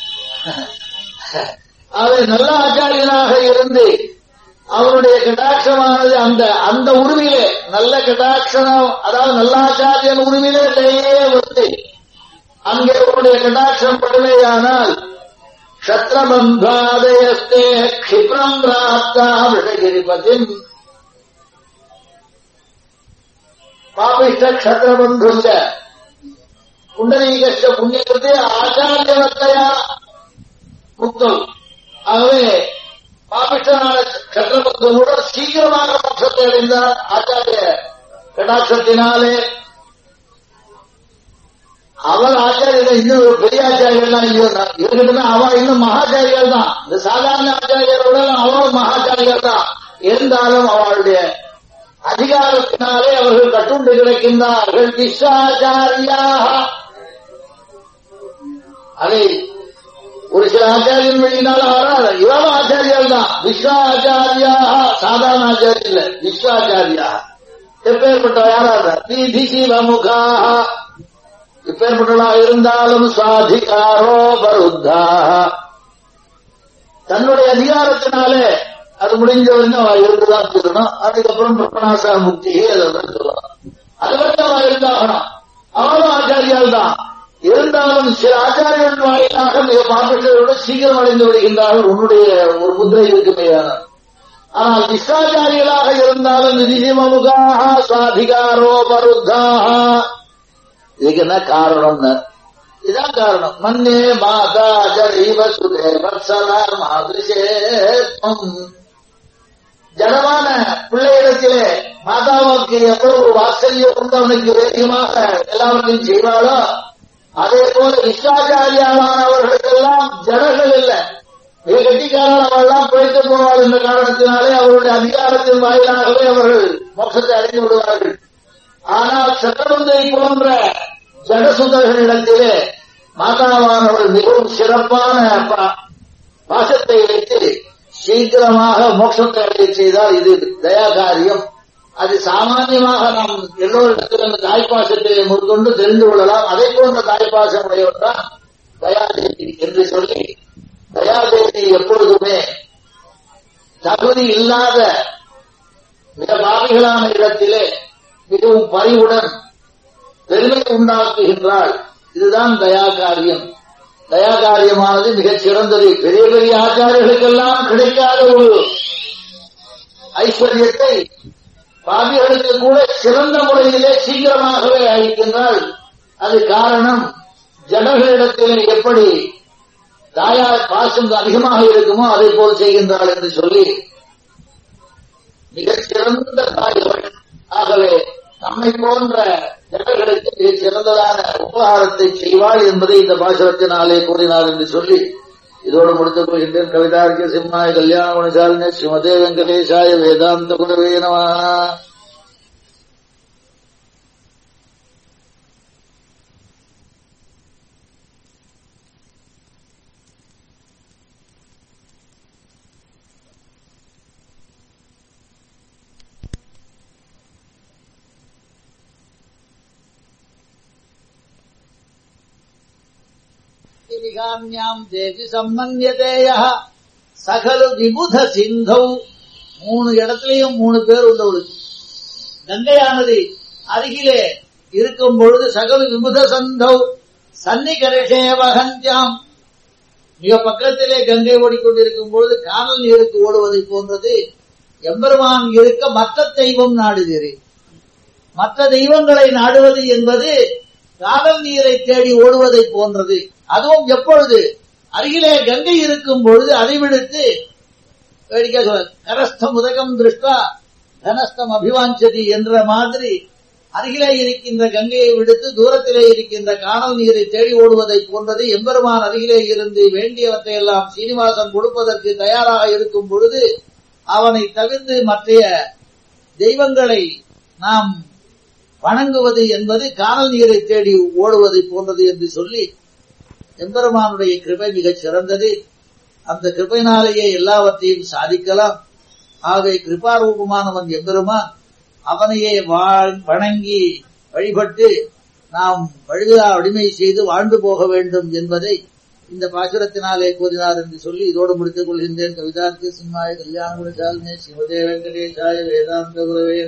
அவர் நல்ல ஆச்சாரியனாக இருந்து அவருடைய கடாட்சமானது அந்த அந்த உரிமையிலே நல்ல கடாட்சம் அதாவது நல்லாச்சாரியன் உரிமையிலே லேயே வந்து அங்கே அவருடைய கடாட்சம் படுமையானால் க்ஷத்ரபந்தாதயஸ்தே க்ஷிப்ரம் பிராப்தா விஷகிரிபதிம் பாபிஷ்ட க்ஷத்ரபந்துல்ல புண்டரீகஸ்ட புண்ணியத்தை ஆச்சாரியவத்தையா முக்தம் ஆகவே பாபிஷ்டனான சக்கரபந்தனோட சீக்கிரமாக மோட்சத்தை அடைந்தார் ஆச்சாரிய கடாட்சத்தினாலே அவர் ஆச்சாரியர்கள் இன்னும் ஒரு பெரிய ஆச்சாரியர்கள் தான் இல்லையா இருக்கட்டுமே அவ இன்னும் மகாச்சாரிகள் தான் இந்த சாதாரண ஆச்சாரியரோட அவரும் மகாச்சாரிகள் தான் இருந்தாலும் அவளுடைய அதிகாரத்தினாலே அவர்கள் கட்டுண்டு கிடக்கின்றார்கள் விஸ்வாச்சாரியாக அதை ஒரு சில ஆச்சாரியன் வழியினால வராது இவரும் ஆச்சாரியால் தான் விஸ்வாச்சாரியாக சாதாரண ஆச்சாரிய இல்ல விஸ்வாச்சாரியா எப்பேற்பட்ட யாராவது நீதி சிவமுகாக இப்பேற்பட்டவர்களாக இருந்தாலும் சுவாதிகாரோ பருத்தாக தன்னுடைய அதிகாரத்தினாலே அது முடிஞ்ச வரைக்கும் அவ இருந்துதான் சொல்லணும் அதுக்கப்புறம் பிரபணாசா முக்தி அதான் சொல்லலாம் அது வரைக்கும் அவ இருந்தாகணும் அவனும் ஆச்சாரியால் தான் இருந்தாலும் சில ஆச்சாரியர்கள் வாயிலாக மிக பாப்பட்டோடு சீக்கிரம் அடைந்து விடுகின்றார்கள் உன்னுடைய ஒரு முத்திரை இருக்குமேயான ஆனால் விஸ்வாச்சாரியர்களாக இருந்தாலும் நிதிமமுகாக சுவாதிகாரோ பருத்தாக இதுக்கு என்ன காரணம்னு இதான் காரணம் மன்னே மாதா ஜீவ சுதே வத்சலா மாதிரிசேத்வம் ஜடமான பிள்ளையிடத்திலே மாதாவுக்கு எவ்வளவு வாத்சல்யம் கொண்டு அவனுக்கு வேகமாக எல்லாவற்றையும் செய்வாளோ அதே போல விஸ்வாச்சாரியானவர்களுக்கெல்லாம் ஜடங்கள் இல்லை மிக கட்டிக்காரன் அவெல்லாம் பிழைத்து போவாள் என்ற காரணத்தினாலே அவருடைய அதிகாரத்தின் வாயிலாகவே அவர்கள் மோட்சத்தை அடைந்து விடுவார்கள் ஆனால் சட்டபந்தை போன்ற ஜடசுதர்களிடத்திலே மாதாவானவர்கள் மிகவும் சிறப்பான பாசத்தை வைத்து சீக்கிரமாக மோட்சத்தை அடைய செய்தால் இது தயா காரியம் அது சாமானியமாக நாம் எல்லோரிடத்தில் அந்த தாய்ப்பாசத்தை முற்கொண்டு தெரிந்து கொள்ளலாம் அதை போன்ற தாய்ப்பாசம் உடையவர் தான் தயாதேவி என்று சொல்லி தயாதேவி எப்பொழுதுமே தகுதி இல்லாத மிக பாவிகளான இடத்திலே மிகவும் பரிவுடன் பெருமை உண்டாக்குகின்றாள் இதுதான் தயா காரியம் தயா காரியமானது மிகச் சிறந்தது பெரிய பெரிய ஆச்சாரியர்களுக்கெல்லாம் கிடைக்காத ஒரு ஐஸ்வர்யத்தை பாவிகளுக்கு கூட சிறந்த முறையிலே சீக்கிரமாகவே அளிக்கின்றால் அது காரணம் ஜனங்களிடத்தில் எப்படி தாயார் பாசம் அதிகமாக இருக்குமோ அதை போல் செய்கின்றாள் என்று சொல்லி மிகச் சிறந்த தாய்கள் ஆகவே நம்மை போன்ற ஜனங்களுக்கு மிகச் சிறந்ததான உபகாரத்தை செய்வாள் என்பதை இந்த பாசனத்தினாலே கூறினார் என்று சொல்லி இதோடு முடித்துக் கொள்கின்றேன் கவிதார்க்கிய சிம்மாய கல்யாண குணசாலினே ஸ்ரீமதே வெங்கடேசாய வேதாந்த குருவே நம விகாமியாம் தேவி சம்பந்தியதேய சகல விபுத சிந்தௌ மூணு இடத்துலயும் மூணு பேர் உள்ளவளுக்கு கங்கையானது அருகிலே இருக்கும் பொழுது சகல விபுத சந்தௌ சன்னிகரஷே வகந்தியாம் மிக பக்கத்திலே கங்கை ஓடிக்கொண்டிருக்கும் பொழுது காணல் நீருக்கு ஓடுவதை போன்றது எம்பெருமான் இருக்க மற்ற தெய்வம் நாடுகிறேன் மற்ற தெய்வங்களை நாடுவது என்பது காதல் நீரை தேடி ஓடுவதை போன்றது அதுவும் எப்பொழுது அருகிலே கங்கை இருக்கும் பொழுது அதை விடுத்து வேடிக்கை சொல்ல கரஸ்தம் உதகம் திருஷ்டா தனஸ்தம் அபிவாஞ்சதி என்ற மாதிரி அருகிலே இருக்கின்ற கங்கையை விடுத்து தூரத்திலே இருக்கின்ற காணல் நீரை தேடி ஓடுவதை போன்றது எம்பெருமான் அருகிலே இருந்து வேண்டியவற்றை எல்லாம் சீனிவாசன் கொடுப்பதற்கு தயாராக இருக்கும் பொழுது அவனை தவிர்த்து மற்றைய தெய்வங்களை நாம் வணங்குவது என்பது காணல் நீரை தேடி ஓடுவதை போன்றது என்று சொல்லி எம்பெருமானுடைய கிருபை மிகச் சிறந்தது அந்த கிருபையினாலேயே எல்லாவற்றையும் சாதிக்கலாம் ஆகவே கிருபாரூபமானவன் எம்பெருமான் அவனையே வணங்கி வழிபட்டு நாம் வழிவிழா அடிமை செய்து வாழ்ந்து போக வேண்டும் என்பதை இந்த பாசுரத்தினாலே கூறினார் என்று சொல்லி இதோடு முடித்துக் கொள்கின்றேன் கவிதார்த்தி சிம்மாய கல்யாண குணசாலினே சிவதே வெங்கடேசாய வேதாந்த குரவே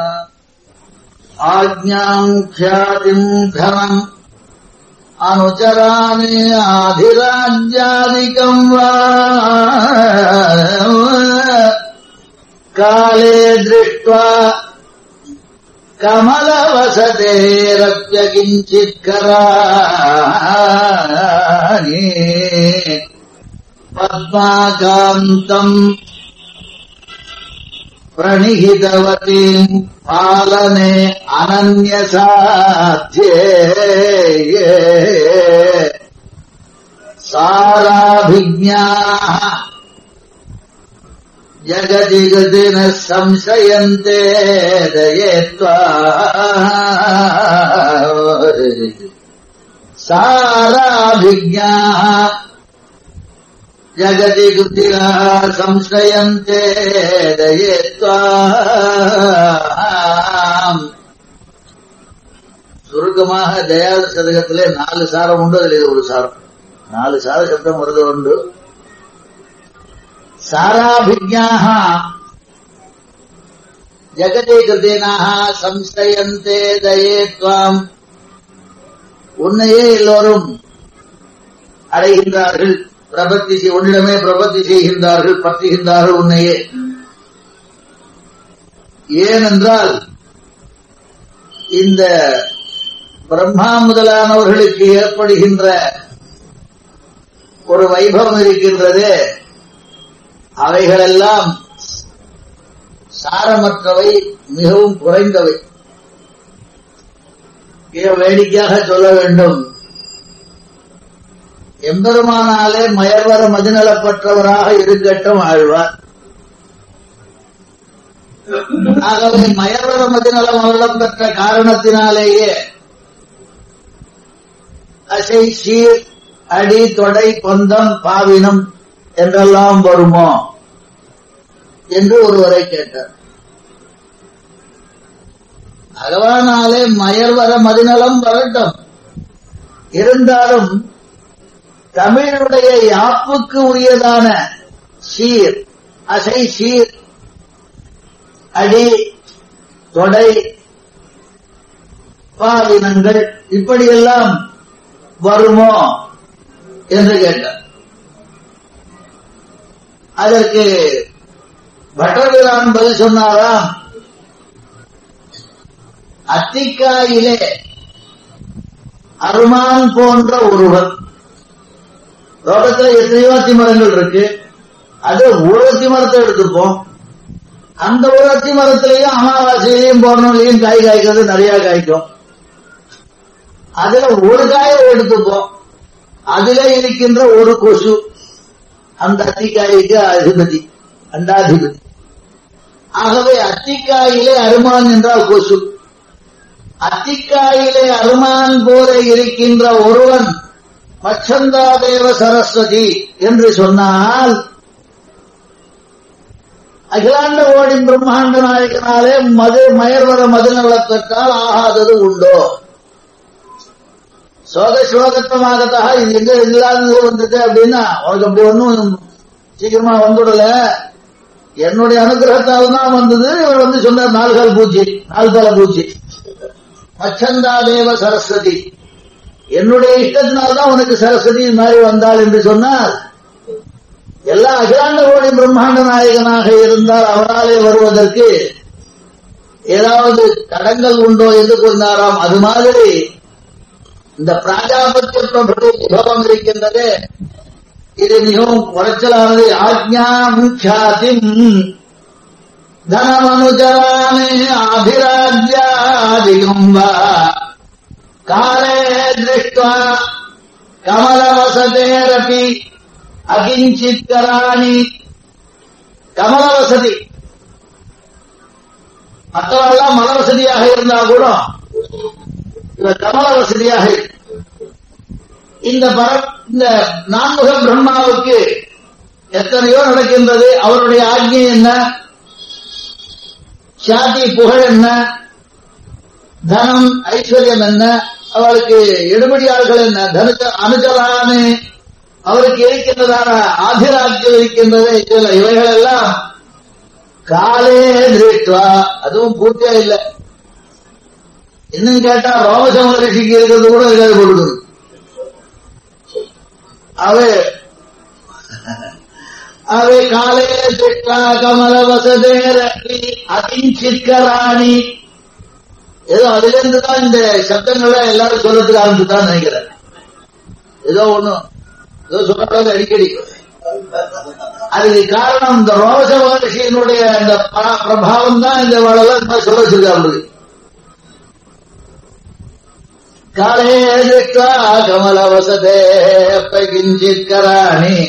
ஆஜ்ஞாம் ख्यातिम् धनम् अनुचरामि आधिराज्यादिकम् वा काले दृष्ट्वा कमलवसतेरप्यकिञ्चित्कराणि पद्माकान्तम् प्रणिहितवतीम् पालने अनन्यसाध्ये साराभिज्ञाः जगति गतिनः संशयन्ते दये त्वा साराभिज्ञाः जगति कृतिः संशयन्ते दये சுருக்கமாக தயாள சதகத்திலே நாலு சாரம் உண்டு அதில் இது ஒரு சாரம் நாலு சார சப்தம் வருது உண்டு சாராபிஜாக ஜகதே கிருதேனாக சம்சயந்தே தயே துவாம் உன்னையே எல்லோரும் அடைகின்றார்கள் பிரபத்தி உன்னிடமே பிரபத்தி செய்கின்றார்கள் பற்றுகின்றார்கள் உன்னையே ஏனென்றால் இந்த பிரம்மா முதலானவர்களுக்கு ஏற்படுகின்ற ஒரு வைபவம் இருக்கின்றது அவைகளெல்லாம் சாரமற்றவை மிகவும் குறைந்தவை மிக வேடிக்கையாக சொல்ல வேண்டும் எம்பெருமானாலே மயர்வர மதிநலப்பற்றவராக இருக்கட்டும் ஆழ்வார் ஆகவே மயர்வர மதிநலம் அவரிடம் பெற்ற காரணத்தினாலேயே அசை சீர் அடி தொடை பொந்தம் பாவினம் என்றெல்லாம் வருமோ என்று ஒருவரை கேட்டார் பகவானாலே மயர் வர மதிநலம் வரட்டும் இருந்தாலும் தமிழுடைய யாப்புக்கு உரியதான சீர் அசை சீர் அடி தொடை பாலினங்கள் இப்படியெல்லாம் வருமோ என்று கேட்டார் அதற்கு பட்டபிரான் பதில் சொன்னாராம் அத்திக்காயிலே அருமான் போன்ற ஒருவர் தோட்டத்தில் எத்தனையோ அத்தி மரங்கள் இருக்கு அது ஒரு அத்தி மரத்தை எடுத்துப்போம் அந்த ஒரு அத்தி மரத்திலையும் அமாவாசையிலையும் பௌர்ணமிலையும் காய் காய்க்கிறது நிறைய காய்க்கும் அதுல ஒரு காயை எடுத்துப்போம் அதுல இருக்கின்ற ஒரு கொசு அந்த அத்திக்காய்க்கு அதிபதி அண்டாதிபதி ஆகவே அத்திக்காயிலே அருமான் என்றால் கொசு அத்திக்காயிலே அருமான் போல இருக்கின்ற ஒருவன் மச்சந்தாதேவ சரஸ்வதி என்று சொன்னால் அகிலாண்ட ஓடின் பிரம்மாண்ட நாயகனாலே மது மயர்வர மதுநலப் பெற்றால் ஆகாதது உண்டோ சோக சிவகத்தமாகத்தா இது எங்க இல்லாதது வந்துட்டு அப்படின்னா உனக்கு அப்படி ஒன்னும் சீக்கிரமா வந்துடல என்னுடைய அனுகிரகத்தால் தான் வந்தது இவர் வந்து சொன்னார் நால்கால் பூச்சி நால்கால பூச்சி மச்சந்தா தேவ சரஸ்வதி என்னுடைய இஷ்டத்தினால்தான் உனக்கு சரஸ்வதி மாதிரி வந்தாள் என்று சொன்னால் எல்லா அகிலாண்ட கோடி பிரம்மாண்ட நாயகனாக இருந்தால் அவராலே வருவதற்கு ஏதாவது தடங்கள் உண்டோ என்று கூறினாராம் அது மாதிரி இந்த பிராஜாபத்திய பிரபம் இருக்கின்றது இது மிகவும் குறைச்சலானது ஆக்ஞா முக்கியாதிம் தனமனுஜராமே ஆபிராஜ்யாதிகம் வா காலே திருஷ்டுவா கமலவசதேரபி அகிஞ்சித்கராணி கமலவசதி மற்றவெல்லாம் மலவசதியாக இருந்தா கூட இவர் கமல வசதியாக இருக்கு. இந்த பர இந்த நான்முக பிரம்மாவுக்கு எத்தனையோ நடக்கின்றது அவருடைய ஆజ్ఞை என்ன சாதி புகழ் என்ன தனம் ஐஸ்வர்யம் என்ன அவளுக்கு எடுபடியாள்கள் என்ன தனுஜ அனுஜலானு அவருக்கு இருக்கின்றதான ஆதிராஜ்யம் இருக்கின்றது இதுல இவைகள் எல்லாம் காலே திருஷ்டுவா அதுவும் பூர்த்தியா இல்லை இன்னும் கேட்டா ரோமசம ரிஷிக்கு இருக்கிறது கூட இருக்காது கொடுக்குது அவை அவை காலே திருஷ்டா கமல வசதேரி அதிஞ்சிக்கராணி ஏதோ அதுல இருந்து தான் இந்த சப்தங்களை எல்லாரும் சொல்றதுக்கு ஆரம்பிச்சுதான் நினைக்கிறேன் ஏதோ ஒண்ணு ஏதோ சொல்றாங்க அடிக்கடி அதுக்கு காரணம் இந்த ரோச மகர்ஷியினுடைய இந்த ப- பிரபாவம் தான் இந்த வளெல்லாம் சொல்ல வச்சிருக்காங்க காலே திருஷ்டா கமல வசதே கிஞ்சித்கராணி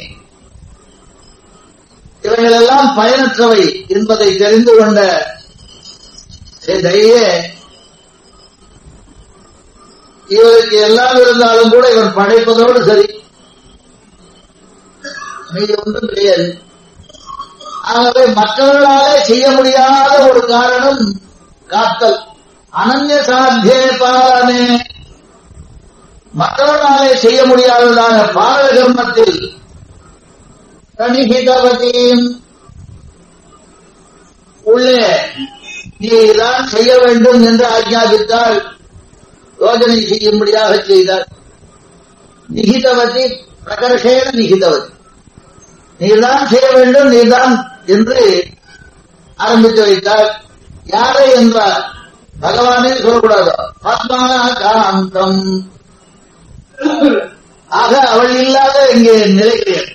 இவைகளெல்லாம் பயனற்றவை என்பதை தெரிந்து கொண்ட செய்தையே இவருக்கு எல்லாம் இருந்தாலும் கூட இவர் படைப்பதோடு சரி மீது ஒன்றும் கிடையாது ஆகவே மற்றவர்களாலே செய்ய முடியாத ஒரு காரணம் காத்தல் அனன்ய சாத்தியே பாலனே மற்றவர்களாலே செய்ய முடியாததான பாரத கர்மத்தில் பிரணிகிதவதியும் உள்ளே நீதான் செய்ய வேண்டும் என்று ஆஜ்ஞாபித்தால் யோஜனை செய்யும்படியாக செய்தார் நிகிதவதி பிரகர்ஷேன நிகிதவதி நீதான் செய்ய வேண்டும் நீதான் என்று ஆரம்பித்து வைத்தார் யாரை என்றார் பகவானே சொல்லக்கூடாது பத்மகாந்தம் ஆக அவள் இல்லாத இங்கே நிலைக்கிறேன்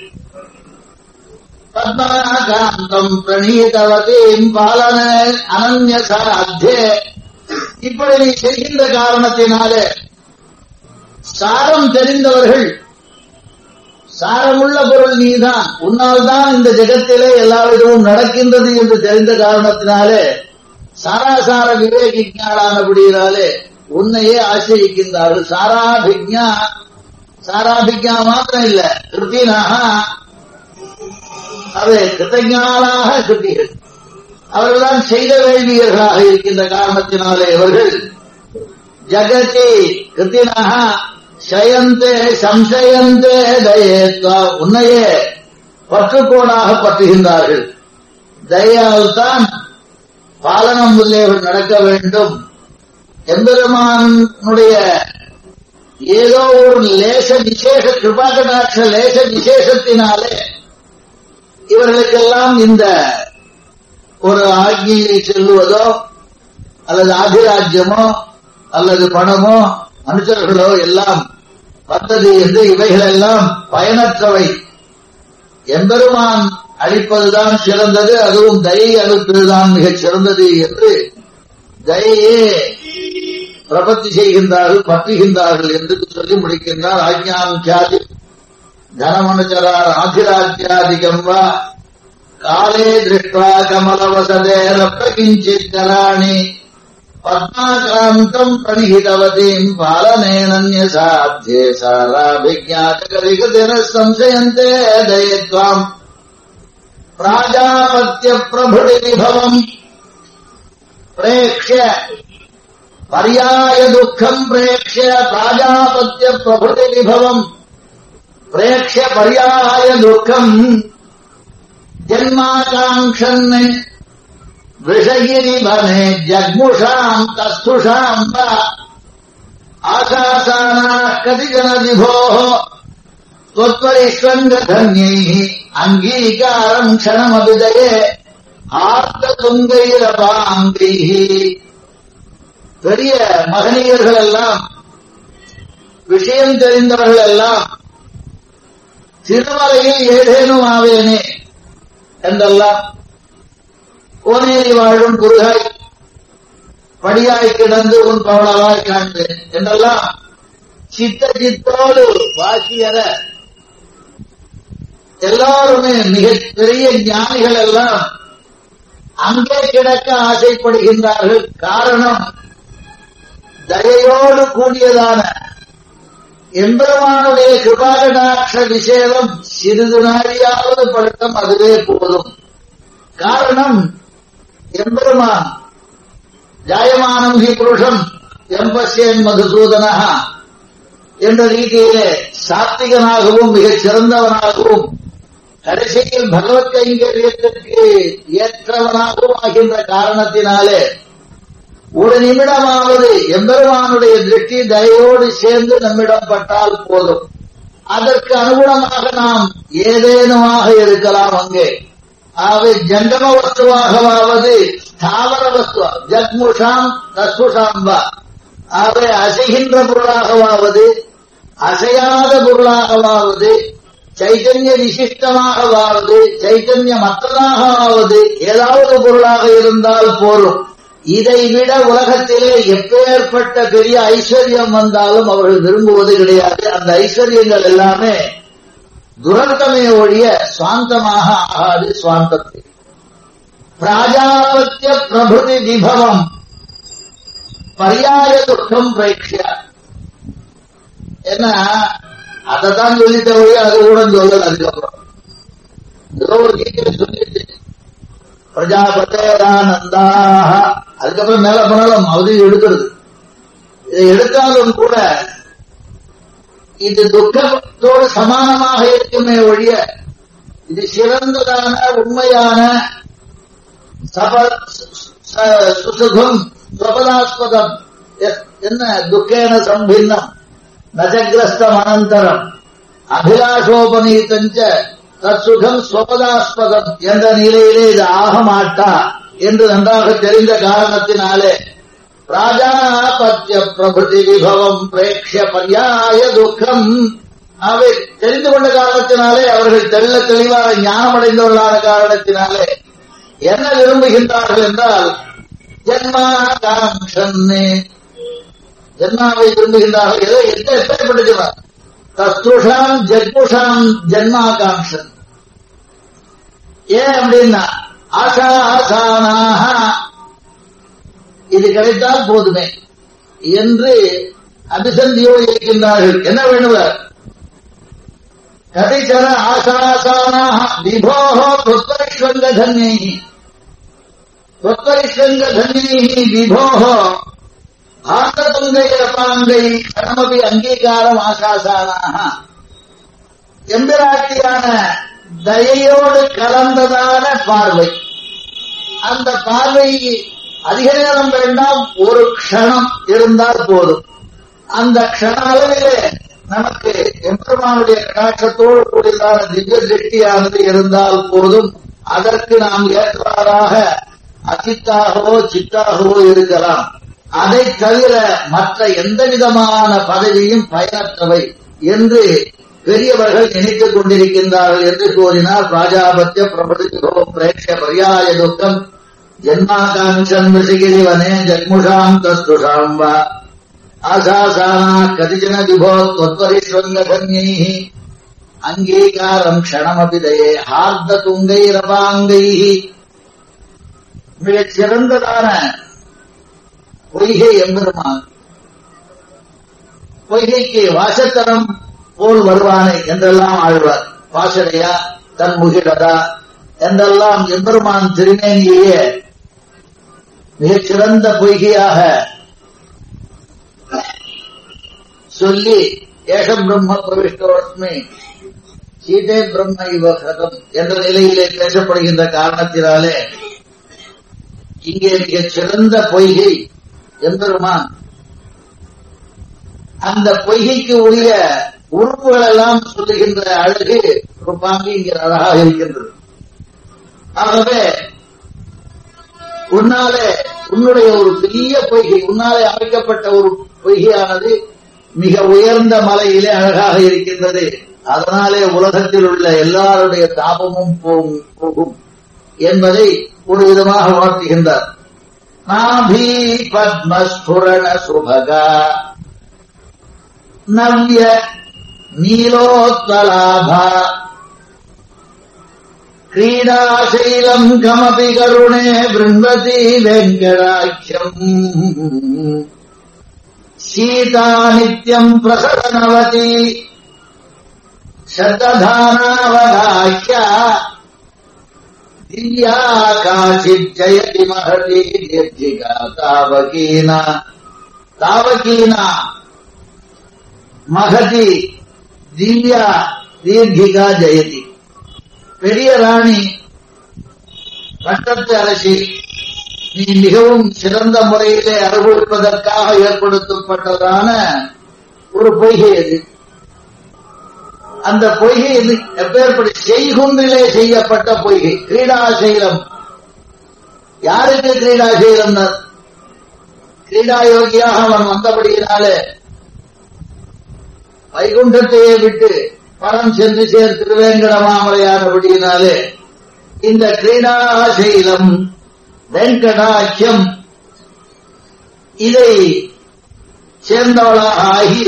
பத்மகாந்தம் பிரணீதவதீம் பாலன அனன்ய சாத்திய இப்படி நீ செய்கின்ற காரணத்தினாலே சாரம் தெரிந்தவர்கள் சாரமுள்ள பொருள் நீதான் உன்னால் தான் இந்த ஜெகத்திலே எல்லாவிடமும் நடக்கின்றது என்று தெரிந்த காரணத்தினாலே சாராசார விவேகிஞானானபடியினாலே உன்னையே ஆசிரிக்கின்றார்கள் சாராபிக்ஞா சாராபிக்ஞா மாத்திரம் இல்ல கிருத்தினாக அவை கிருத்தஞானாக கிருத்திகள் அவர்கள்தான் செய்த வேள்வியர்களாக இருக்கின்ற காரணத்தினாலே அவர்கள் ஜகதி கிருத்தினாக சயந்தே சம்சயந்தே தயேத்வா உன்னையே பற்றுக்கோடாக பற்றுகின்றார்கள் தயால் தான் பாலனம் முதலியவர்கள் நடக்க வேண்டும் எம்பெருமானுடைய ஏதோ ஒரு லேச விசேஷ கிருபாகடாட்ச லேச விசேஷத்தினாலே இவர்களுக்கெல்லாம் இந்த ஒரு ஆக்ஞையை செல்லுவதோ அல்லது ஆதிராஜ்யமோ அல்லது பணமோ மனுஷர்களோ எல்லாம் வந்தது என்று இவைகளெல்லாம் பயனற்றவை எம்பெருமான் அளிப்பதுதான் சிறந்தது அதுவும் தயை அளிப்பதுதான் மிகச் சிறந்தது என்று தயையே பிரபத்தி செய்கின்றார்கள் பற்றுகின்றார்கள் என்று சொல்லி முடிக்கின்றார் ஆஜ்ஞாம் கியாதி தனமனுச்சரார் ஆதிராஜ்யாதிகம் வா காலே திருஷ்டா கமலவசதே ரப்ரகிஞ்சித் கராணி பத்மாகாந்தம் பிரணிகிதவதீம் பாலனேனன்ய சாத்தியே சாராபிஜாத்தகரிகதின சம்சயந்தே தயத்வாம் प्राजापत्य प्रभृति विभवम् प्रेक्ष्य पर्याय दुःखम् प्रेक्ष्य प्राजापत्य प्रभृति विभवम् प्रेक्ष्य पर्याय दुःखम् जन्माकाङ्क्षन् वृषगिरिवने जग्मुषाम् तस्थुषाम् वा आशासानाः कतिचन विभोः त्वत्परिष्वङ्गधन्यैः அங்கீகாரம் க்ஷணமபிதயே ஆர்த்த துங்கைரபாங்கைஹி பெரிய மகனியர்கள் எல்லாம் விஷயம் தெரிந்தவர்கள் எல்லாம் திருமலையில் ஏதேனும் ஆவேனே என்றெல்லாம் கோனேரி வாழும் குருகாய் படியாய் கிடந்து உன் பவளவாய் காண்பேன் என்றெல்லாம் சித்த சித்தோடு வாசியற எல்லாருமே மிகப் பெரிய ஞானிகள் எல்லாம் அங்கே கிடக்க ஆசைப்படுகின்றார்கள் காரணம் தயையோடு கூடியதான எம்பெருமானுடைய கிருபாகடாட்ச விசேதம் சிறிது நாழியாவது பழக்கம் அதுவே போதும் காரணம் எம்பெருமான் ஜாயமானம் ஹி புருஷம் எம்பசியன் மதுசூதனா என்ற ரீதியிலே சாத்திகனாகவும் மிகச் சிறந்தவனாகவும் கடைசியில் பகவத் கைங்கரியத்திற்கு ஏற்றவனாகவும் ஆகின்ற காரணத்தினாலே ஒரு நிமிடமாவது எம்பெருமானுடைய திருஷ்டி தயவோடு சேர்ந்து நம்மிடம் பட்டால் போதும் அதற்கு அனுகுணமாக நாம் ஏதேனுமாக இருக்கலாம் அங்கே ஆகவே ஜங்கம வஸ்துவாகவாவது ஸ்தாவர வஸ்து ஜக்முஷாம் தஸ்முஷாம்பா ஆகவே அசைகின்ற பொருளாகவாவது அசையாத பொருளாகவாவது சைத்தன்ய விசிஷ்டமாகவாவது சைத்தன்யமற்றதாகவாவது ஏதாவது பொருளாக இருந்தால் போரும் இதை விட உலகத்திலே எப்பேற்பட்ட பெரிய ஐஸ்வர்யம் வந்தாலும் அவர்கள் விரும்புவது கிடையாது அந்த ஐஸ்வர்யங்கள் எல்லாமே துரந்தமே ஒழிய சுவாந்தமாக ஆகாது சுவாந்தத்தில் பிராஜாபத்திய பிரபுதி விபவம் பரியாய துக்கம் பிரேக்ஷியா ஏன்னா அதைத்தான் சொல்லிட்ட ஒழிய அது கூட சொல்லல அதுக்கப்புறம் ஏதோ ஒரு கீதை சொல்லிட்டு பிரஜாபதேரானந்தாக அதுக்கப்புறம் மேல போனாலும் அவதி எடுக்கிறது இதை எடுத்தாலும் கூட இது துக்கத்தோடு சமானமாக இருக்குமே ஒழிய இது சிறந்ததான உண்மையான சப சுசுகம் ஸ்வபதாஸ்பதம் என்ன துக்கேன சம்பின்னம் நஜகிரஸ்தம் அனந்தரம் அபிலாஷோபநீதஞ்ச தற்சுகம் ஸ்வபதாஸ்பதம் என்ற நிலையிலே இது ஆக மாட்டா என்று நன்றாக தெரிந்த காரணத்தினாலே ராஜாபத்திய பிரபுதி விபவம் பிரேக்ஷ பர்யாய துக்கம் அவை தெரிந்து கொண்ட காரணத்தினாலே அவர்கள் தெள்ள தெளிவாக ஞானமடைந்தவர்களான காரணத்தினாலே என்ன விரும்புகின்றார்கள் என்றால் ஜென்மாகாங்ஷன்னே ஜென்மாவை விரும்புகின்றார்கள் ஏதோ எந்த எப்படிப்பட்ட தஸ்துஷாம் ஜெகுஷாம் ஜென்மாகாங்ஷன் ஏன் அப்படின்னா ஆசா ஆசானாக இது கிடைத்தால் போதுமே என்று அபிசந்தியோடு இருக்கின்றார்கள் என்ன வேண்டுவர் கதைச்சர ஆசாசானாக விபோகோ புத்தரைஸ்வங்க தன்யை त्वत्परिष्रङ्ग धन्यैः विभोः ஆத்ததுங்கைரபாங்கை கடமபி அங்கீகாரம் ஆசாசானாக எம்பிராட்டியான தயையோடு கலந்ததான பார்வை அந்த பார்வை அதிக நேரம் வேண்டாம் ஒரு க்ஷணம் இருந்தால் போதும் அந்த க்ஷண அளவிலே நமக்கு எம்பெருமானுடைய கடாட்சத்தோடு கூடியதான திவ்ய திருஷ்டியானது இருந்தால் போதும் அதற்கு நாம் ஏற்றவாறாக அச்சித்தாகவோ சித்தாகவோ இருக்கலாம் அதை தவிர மற்ற எந்த விதமான பதவியும் பயனற்றவை என்று பெரியவர்கள் நினைத்துக் கொண்டிருக்கின்றார்கள் என்று கூறினார் பிராஜாபத்திய பிரபதிகோ பிரேட்ச பரியாய துக்கம் ஜன்மாகாங்கம் விஷகிரிவனே ஜன்முஷாம் தஸ்துஷாம் வா ஆசாசானா கதிஜன விபோ त्वत्परिष्वङ्गधन्यै அங்கீகாரம் க்ஷணமபி தயே ஹார்த துங்கைரபாங்கை மிகச் சிறந்ததான பொய்கை எம்பெருமான் பொய்கைக்கு வாசத்தனம் போல் வருவானே என்றெல்லாம் ஆழ்வார் வாசனையா தன் முகிடதா என்றெல்லாம் எம்பெருமான் திருமேனியே மிகச் சிறந்த பொய்கையாக சொல்லி ஏஷ பிரம்ம பிரவிஷ்டோஸ்மி சீதே பிரம்ம இவ கதம் என்ற நிலையிலே பேசப்படுகின்ற காரணத்தினாலே இங்கே மிகச் சிறந்த பொய்கை எம்பெருமான் அந்த பொய்கைக்கு உரிய உறுப்புகள் எல்லாம் சொல்லுகின்ற அழகு ஒரு பாம்பு இங்கே அழகாக இருக்கின்றது ஆகவே உன்னாலே உன்னுடைய ஒரு பெரிய பொய்கை உன்னாலே அமைக்கப்பட்ட ஒரு பொய்கையானது மிக உயர்ந்த மலையிலே அழகாக இருக்கின்றது அதனாலே உலகத்தில் உள்ள எல்லாருடைய தாபமும் போகும் போகும் என்பதை ஒரு விதமாக உணர்த்துகின்றார் நாபி பத்மஸ்புரண சுபகா நவ்ய நீலோத்வலாபா क्रीडाशैलम् कमपि करुणे बृह्वति वेङ्कटाख्यम् सीता नित्यम् प्रसरनवती शतधानावधाह्य दिव्या काचिज्जयति महती दीर्घिका तावकीना तावकीना மகதி திவ்யா தீர்கிகா ஜெயதி பெரிய ராணி பட்டத்து அரசி நீ மிகவும் சிறந்த முறையிலே அனுபவிப்பதற்காக ஏற்படுத்தப்பட்டதான ஒரு பொய்கை அது அந்த பொய்கை இது எப்பேற்படி செய்குன்றிலே செய்யப்பட்ட பொய்கை கிரீடாசைலம் யாருக்கு கிரீடாசைலம் கிரீடா யோகியாக அவன் வந்தபடியினாலே வைகுண்டத்தையே விட்டு பணம் சென்று சேர் திருவேங்கடமாமலையானபடியினாலே இந்த கிரீடாசைலம் வெங்கடாட்சியம் இதை சேர்ந்தவளாக ஆகி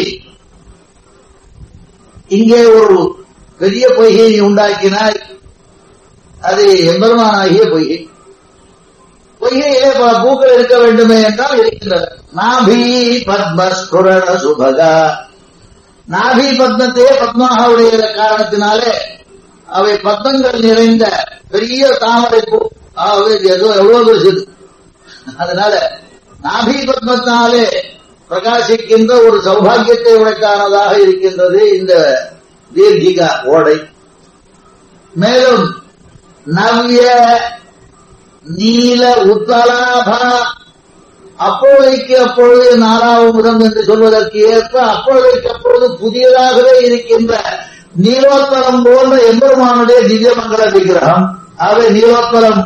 இங்கே ஒரு பெரிய பொய்கையை உண்டாக்கினாய் அது எம்பெருமானாகிய பொய்கை பொய்கையிலே பல பூக்கள் இருக்க வேண்டுமே என்றால் இருக்கின்றன நாபி பத்மஸ்புரண சுபகா நாபி பத்மத்தையே பத்மாக உடைய காரணத்தினாலே அவை பத்மங்கள் நிறைந்த பெரிய தாமரை பூ ஆகவே ஏதோ எவ்வளவு பெருசுது அதனால நாபி பத்மத்தினாலே பிரகாசிக்கின்ற ஒரு சௌபாகியத்தை உடைத்தானதாக இருக்கின்றது இந்த தீர்கிகா ஓடை மேலும் நவ்ய நீல உத்தலாபா அப்பொழுதைக்கு அப்பொழுது நாலாவமுதம் என்று சொல்வதற்கு ஏற்ப அப்பொழுதைக்கு அப்பொழுது புதியதாகவே இருக்கின்ற நீலோத்தரம் போன்ற எம்பெருமானுடைய திவ்யமங்கல விக்கிரகம் அவை நீலோத்தரம்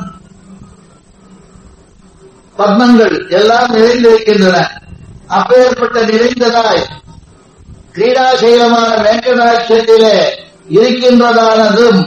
பத்மங்கள் எல்லாம் நிறைந்திருக்கின்றன அப்பேற்பட்ட நிறைந்ததாய் கிரீடாசைலமான வெங்கடாட்சத்திலே இருக்கின்றதானதும்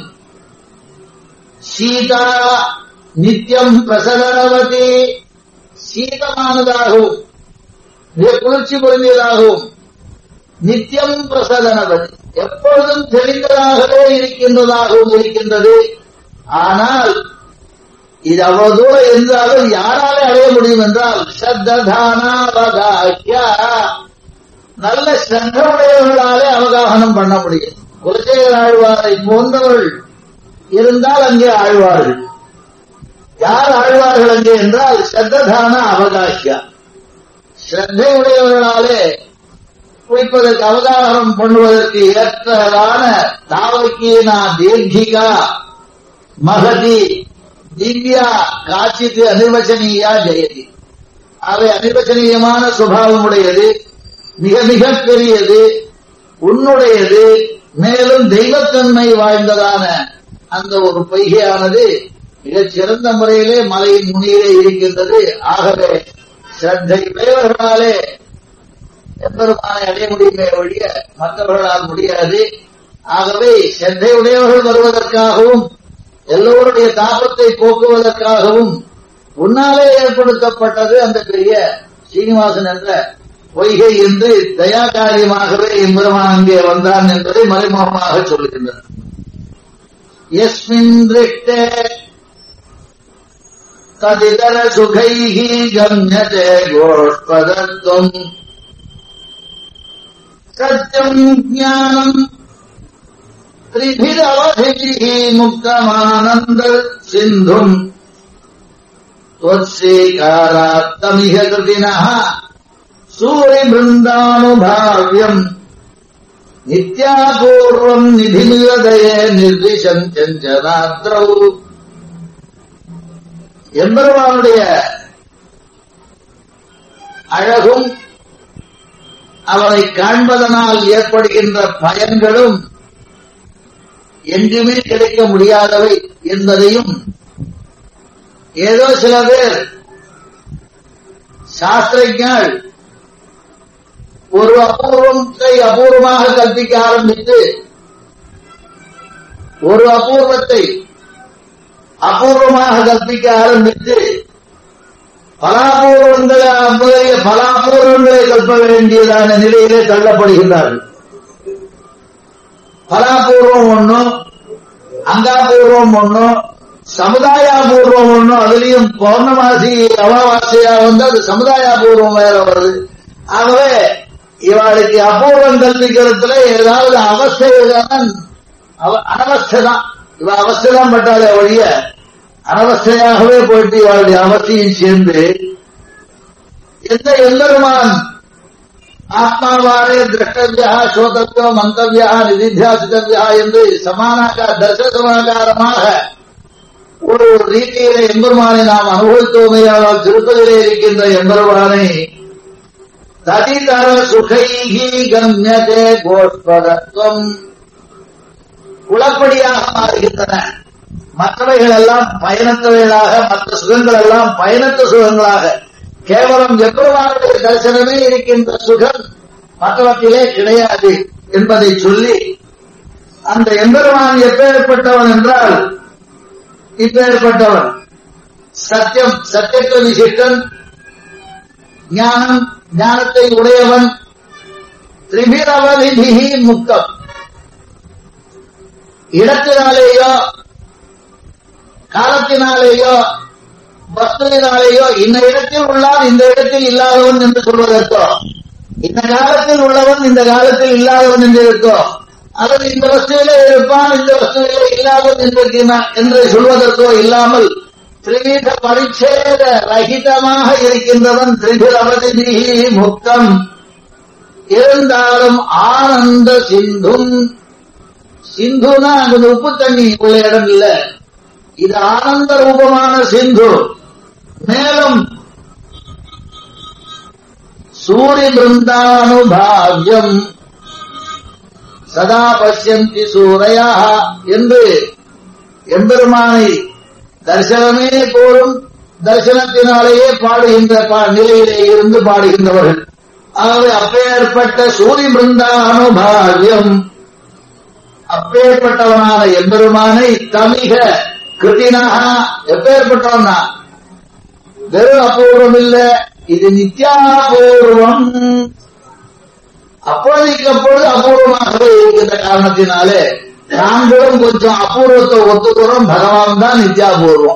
சீதா நித்தியம் பிரசரணவதி சீதமானதாகவும் மிக குளிர்ச்சி பொருந்தியதாகவும் நித்தியம் பிரசதனவதி எப்பொழுதும் தெரிந்ததாகவே இருக்கின்றதாகவும் இருக்கின்றது ஆனால் இது அவ்வளவு தூரம் இருந்தாலும் யாராலே அடைய முடியும் என்றால் சத்ததானாவதாக்கியா நல்ல ஸ்ரத்தமுடையவர்களாலே அவகாசனம் பண்ண முடியும் குலசேகர் ஆழ்வாரை போன்றவர்கள் இருந்தால் அங்கே ஆழ்வார்கள் யார் ஆழ்வார்கள் அங்கே என்றால் ஸ்ரத்ததான அவகாசியா ஸ்ரத்தை உடையவர்களாலே குளிப்பதற்கு அவதாரம் பண்ணுவதற்கு ஏற்றதான தாவக்கீனா தீர்கிகா மகதி திவ்யா காட்சிக்கு அனிர்வச்சனீயா ஜெயதி அவை அனிர்வச்சனீயமான சுபாவம் உடையது மிக மிக பெரியது உன்னுடையது மேலும் தெய்வத்தன்மை வாய்ந்ததான அந்த ஒரு பொய்கையானது மிகச் சிறந்த முறையிலே மலையின் முனியிலே இருக்கின்றது ஆகவே ஸ்ரத்தை உடையவர்களாலே எம்பெருமானை அடைய முடியுமே ஒழிய மற்றவர்களால் முடியாது ஆகவே ஸ்ரத்தை உடையவர்கள் வருவதற்காகவும் எல்லோருடைய தாபத்தை போக்குவதற்காகவும் உன்னாலே ஏற்படுத்தப்பட்டது அந்த பெரிய சீனிவாசன் என்ற பொய்கை என்று தயா காரியமாகவே எம்பெருமான் அங்கே வந்தான் என்பதை மறைமுகமாக சொல்லுகின்றனர் எஸ்மின் திருஷ்டே ததிதர சுகைः கம்யதே கோஷ்பதத்வம் சத்யம் ஞானம் त्रिभिरवधिभिः मुक्तमानन्द सिन्धुम् त्वत्स्वीकारात्तमिह कृतिनः सूरिवृन्दानुभाव्यम् नित्यापूर्वम् निधिनिरदये निर्दिशञ्चञ्चनात्रौ எம்பெருமானுடைய அழகும் அவனை காண்பதனால் ஏற்படுகின்ற பயன்களும் எங்குமே கிடைக்க முடியாதவை என்பதையும் ஏதோ சில பேர் சாஸ்திரஞர்கள் ஒரு அபூர்வத்தை அபூர்வமாக கற்பிக்க ஆரம்பித்து ஒரு அபூர்வத்தை அபூர்வமாக கற்பிக்க ஆரம்பித்து பலாபூர்வங்களை முதலிய பலாபூர்வங்களை கற்ப வேண்டியதான நிலையிலே தள்ளப்படுகின்றார்கள் பலாபூர்வம் ஒண்ணும் அங்காபூர்வம் ஒண்ணும் சமுதாயபூர்வம் ஒண்ணும் அதுலயும் பௌர்ணமாசி அமாவாசையா வந்து அது சமுதாயபூர்வம் வேற வருது ஆகவே இவளுக்கு அபூர்வம் கல்விக்கிறதுல ஏதாவது அவஸ்தைதான் அனவஸ்தை தான் இவ அவஸ்தை தான் பட்டாலே ஒழிய அனவஸ்தையாகவே போயிட்டு இவளுடைய அவஸ்தையும் சேர்ந்து எந்த எந்தருமான் ஆத்மாவாரே திரஷ்டவியா சோதவியோ மந்தவியா நிதித்தியாசித்தவியா என்று சமானாக தர்ச சமாகாரமாக ஒரு ரீதியிலே எம்பெருமானை நாம் அனுபவித்தோமையானால் திருப்பதிலே இருக்கின்ற எம்பெருமானை ததிதர சுகைகி கம்யதே கோஷ்பதத்துவம் குளப்படியாக மாறுகின்றன மற்றவைகள் எல்லாம் பயனற்றவைகளாக மற்ற சுகங்கள் எல்லாம் பயனற்ற சுகங்களாக கேவலம் எம்பெருமானுடைய தரிசனமே இருக்கின்ற சுகம் மற்றவற்றிலே கிடையாது என்பதை சொல்லி அந்த எம்பெருமான் எப்பேற்பட்டவன் என்றால் இப்பேற்பட்டவன் சத்தியம் சத்தியத்துவ விசிஷ்டன் ஞானம் ஞானத்தை உடையவன் திரிபிரவதிபிகி முக்தம் இடத்தினாலேயோ காலத்தினாலேயோ வஸ்துவினாலேயோ இந்த இடத்தில் உள்ளான் இந்த இடத்தில் இல்லாதவன் என்று சொல்வதற்கோ இந்த காலத்தில் உள்ளவன் இந்த காலத்தில் இல்லாதவன் என்று இருக்கோ அல்லது இந்த வஸ்துவிலே இருப்பான் இந்த வஸ்துவிலே இல்லாதவன் என்று என்று சொல்வதற்கோ இல்லாமல் திரிவித பரிச்சேத ரகிதமாக இருக்கின்றவன் திரிபிர அவதி முக்தம் இருந்தாலும் ஆனந்த சிந்தும் சிந்துனா அங்க உப்பு தண்ணி உள்ள இடம் இல்ல இது ஆனந்த ரூபமான சிந்து மேலும் சூரிய பிருந்தானுபாவியம் சதா பசியந்தி சூரையா என்று எம்பெருமானை தரிசனமே கோரும் தரிசனத்தினாலேயே பாடுகின்ற நிலையிலே இருந்து பாடுகின்றவர்கள் ஆகவே அப்பேற்பட்ட சூரிய பிருந்தானுபாவியம் அப்பேற்பட்டவனான எம்பெருமானை தமிக கிருத்தினாக எப்பேற்பட்டவனா வெறும் அபூர்வம் இல்ல இது நித்யாபூர்வம் அப்பொழுதுக்கு அப்பொழுது அபூர்வமாகவே இருக்கின்ற காரணத்தினாலே நாங்களும் கொஞ்சம் அபூர்வத்தை ஒத்துக்கிறோம் பகவான் தான் நித்யாபூர்வம்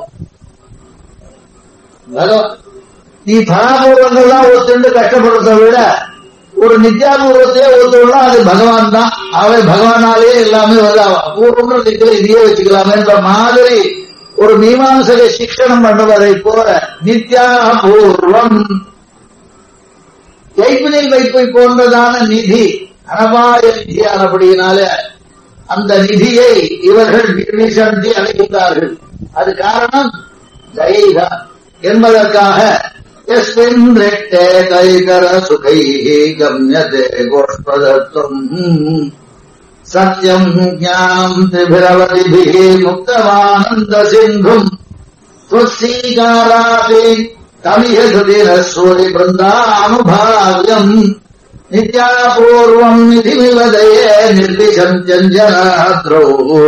நீ பராபூர்வங்கள் தான் ஒத்துண்டு கஷ்டப்படுறதை விட ஒரு நித்யாபூர்வத்தையே ஒத்துக்கலாம் அது பகவான் தான் அவை பகவானாலேயே எல்லாமே வருது அபூர்வம் இதையே வச்சுக்கலாமேன்ற மாதிரி ஒரு மீமாம்சக சிக்ஷணம் பண்ணுவதை போல நித்யாபூர்வம் கைப்பினில் வைப்பை போன்றதான நிதி அனபாய நிதியானபடியினால அந்த நிதியை இவர்கள் நிர்விசந்தி அடைகின்றார்கள் அது காரணம் தயைதா என்பதற்காக எஸ்மின் ரெட்டே கைகர சுகை கம்யதே கோஷ்பதத்துவம் சத்யம் ஞானம் திபிரவதிபிः முக்தமானந்த சிந்தும் துவசீகாராபி தமிழ சுதிரஸ்வரி பிருந்தானுபாவியம் நித்யாபூர்வம் நிதிமிவதயே நிர்திஷம் ஜஞ்சனாத்ரோ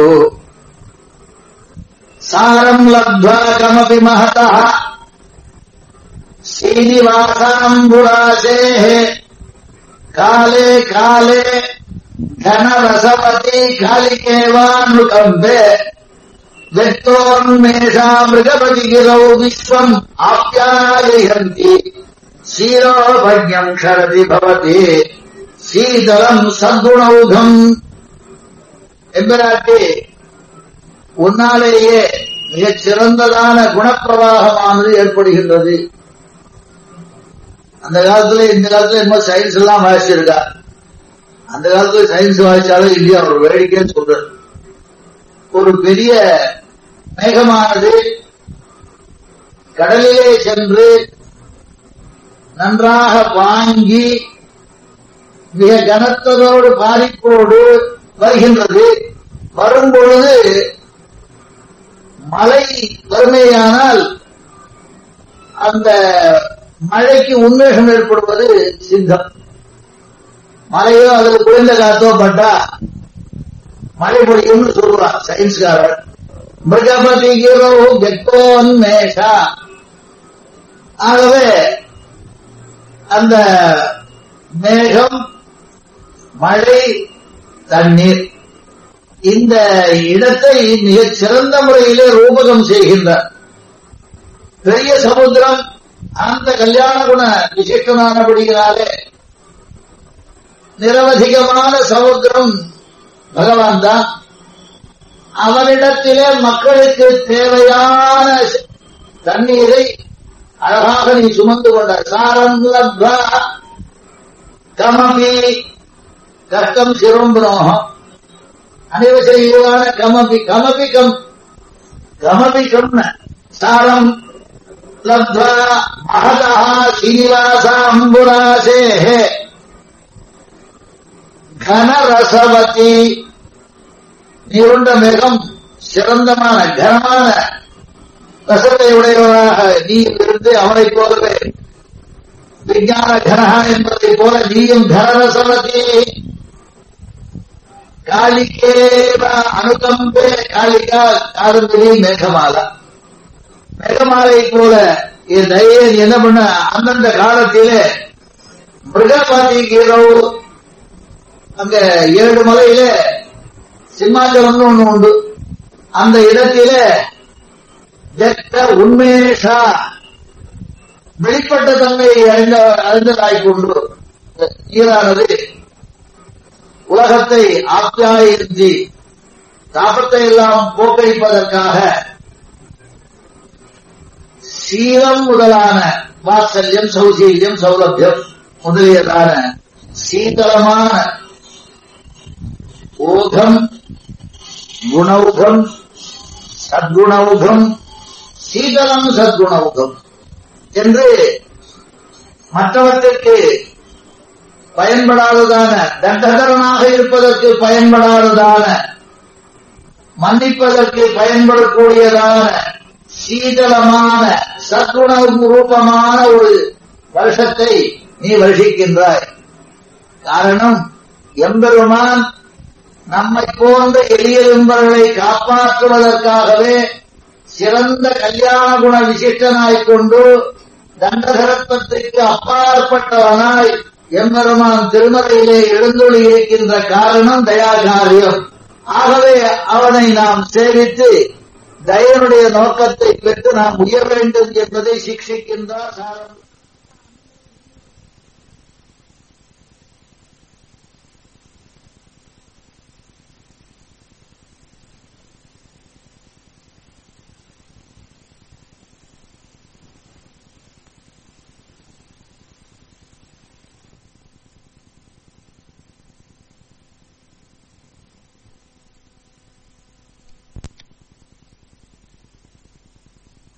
சாரம் லப்த்வா கமபி மகதः श्रीनिवासाम्बुरासेः काले काले धनरसवती कालिकेवानुकम्बे व्यक्तोन्मेषा मृगपतिगिरौ विश्वम् आप्याययन्ति क्षीरोपज्ञम् क्षरति भवति சீதளம் சத்குணௌகம் எம்பிராட்டி உன்னாலேயே மிகச் சிறந்ததான குணப்பிரவாகமானது ஏற்படுகின்றது அந்த காலத்துல இந்த காலத்துல என்ன சயின்ஸ் எல்லாம் வாசிச்சிருக்கா அந்த காலத்துல சயின்ஸ் வாசிச்சாலும் இந்தியா ஒரு வேடிக்கைன்னு சொல்றது ஒரு பெரிய மேகமானது கடலிலே சென்று நன்றாக வாங்கி மிக கனத்ததோடு பாதிப்போடு வருகின்றது வரும்பொழுது மழை வறுமையானால் அந்த மழைக்கு உன்மேஷம் ஏற்படுவது சித்தம் மழையோ அல்லது குளிர்ந்த காத்தோ பட்டா மழை பொழியும்னு சொல்றான் சயின்ஸ்காரர் மிருகபதி கிரோ கெட்டோன்மேஷா ஆகவே அந்த மேகம் மழை தண்ணீர் இந்த இடத்தை மிகச் சிறந்த முறையிலே ரூபகம் செய்கின்றார் பெரிய சமுத்திரம் அந்த கல்யாண குண விசிஷ்டமானபடியினாலே நிரவதிகமான சமுத்திரம் பகவான் தான் அவனிடத்திலே மக்களுக்கு தேவையான தண்ணீரை அழகாக நீ சுமந்து கொண்ட சாரம் லப்வா கமபி கஷ்டம் சிறும்புரோகம் அனைவசையான கமபி கமபி கம் கமபி கம் சாரம் லப்வா மகதா ஸ்ரீனிவாசாம்புராசே கனரசவதி நீருண்ட மேகம் சிறந்தமான கனமான ரசத்தை உடையவராக நீ இருந்து அவனை போலவே விஞ்ஞான கனகா என்பதை போல நீயும் கனரசவதி காலிக்கேவ அனுகம்பே காலிகா காரந்திரி மேகமாலா மேகமாலை போல என் தயையை நீ என்ன பண்ண அந்தந்த காலத்திலே மிருகபாதிகிறோ அங்க ஏழு மலையில சிம்மாச்சலம்னு ஒண்ணு உண்டு அந்த இடத்திலே ஜெட்ட உண்மேஷா வெளிப்பட்ட தன்மையை அறிந்த அறிந்ததாய் கொண்டு நீரானது உலகத்தை ஆப்யாயின்றி தாபத்தை எல்லாம் போக்கடிப்பதற்காக சீலம் முதலான வாத்சல்யம் சௌசீல்யம் சௌலபியம் முதலியதான சீதளமான ஓகம் குணௌகம் சத்குணௌகம் சீதளம் சத்குணௌகம் என்று மற்றவற்றிற்கு பயன்படாததான தண்டகரனாக இருப்பதற்கு பயன்படாததான மன்னிப்பதற்கு பயன்படக்கூடியதான சீதளமான சத்குண ரூபமான ஒரு வருஷத்தை நீ வருஷிக்கின்றாய் காரணம் எம்பெருமான் நம்மை போன்ற எளியரும்பர்களை காப்பாற்றுவதற்காகவே சிறந்த கல்யாண குண விசிஷ்டனாய் கொண்டு தண்டகரத்வத்திற்கு அப்பாற்பட்டவனாய் எம்பெருமான் திருமலையிலே எழுந்தொழி இருக்கின்ற காரணம் தயாகாரியம் ஆகவே அவனை நாம் சேவித்து தயனுடைய நோக்கத்தை பெற்று நாம் உயர வேண்டும் என்பதை சிக்ஷிக்கின்றார் சாரம்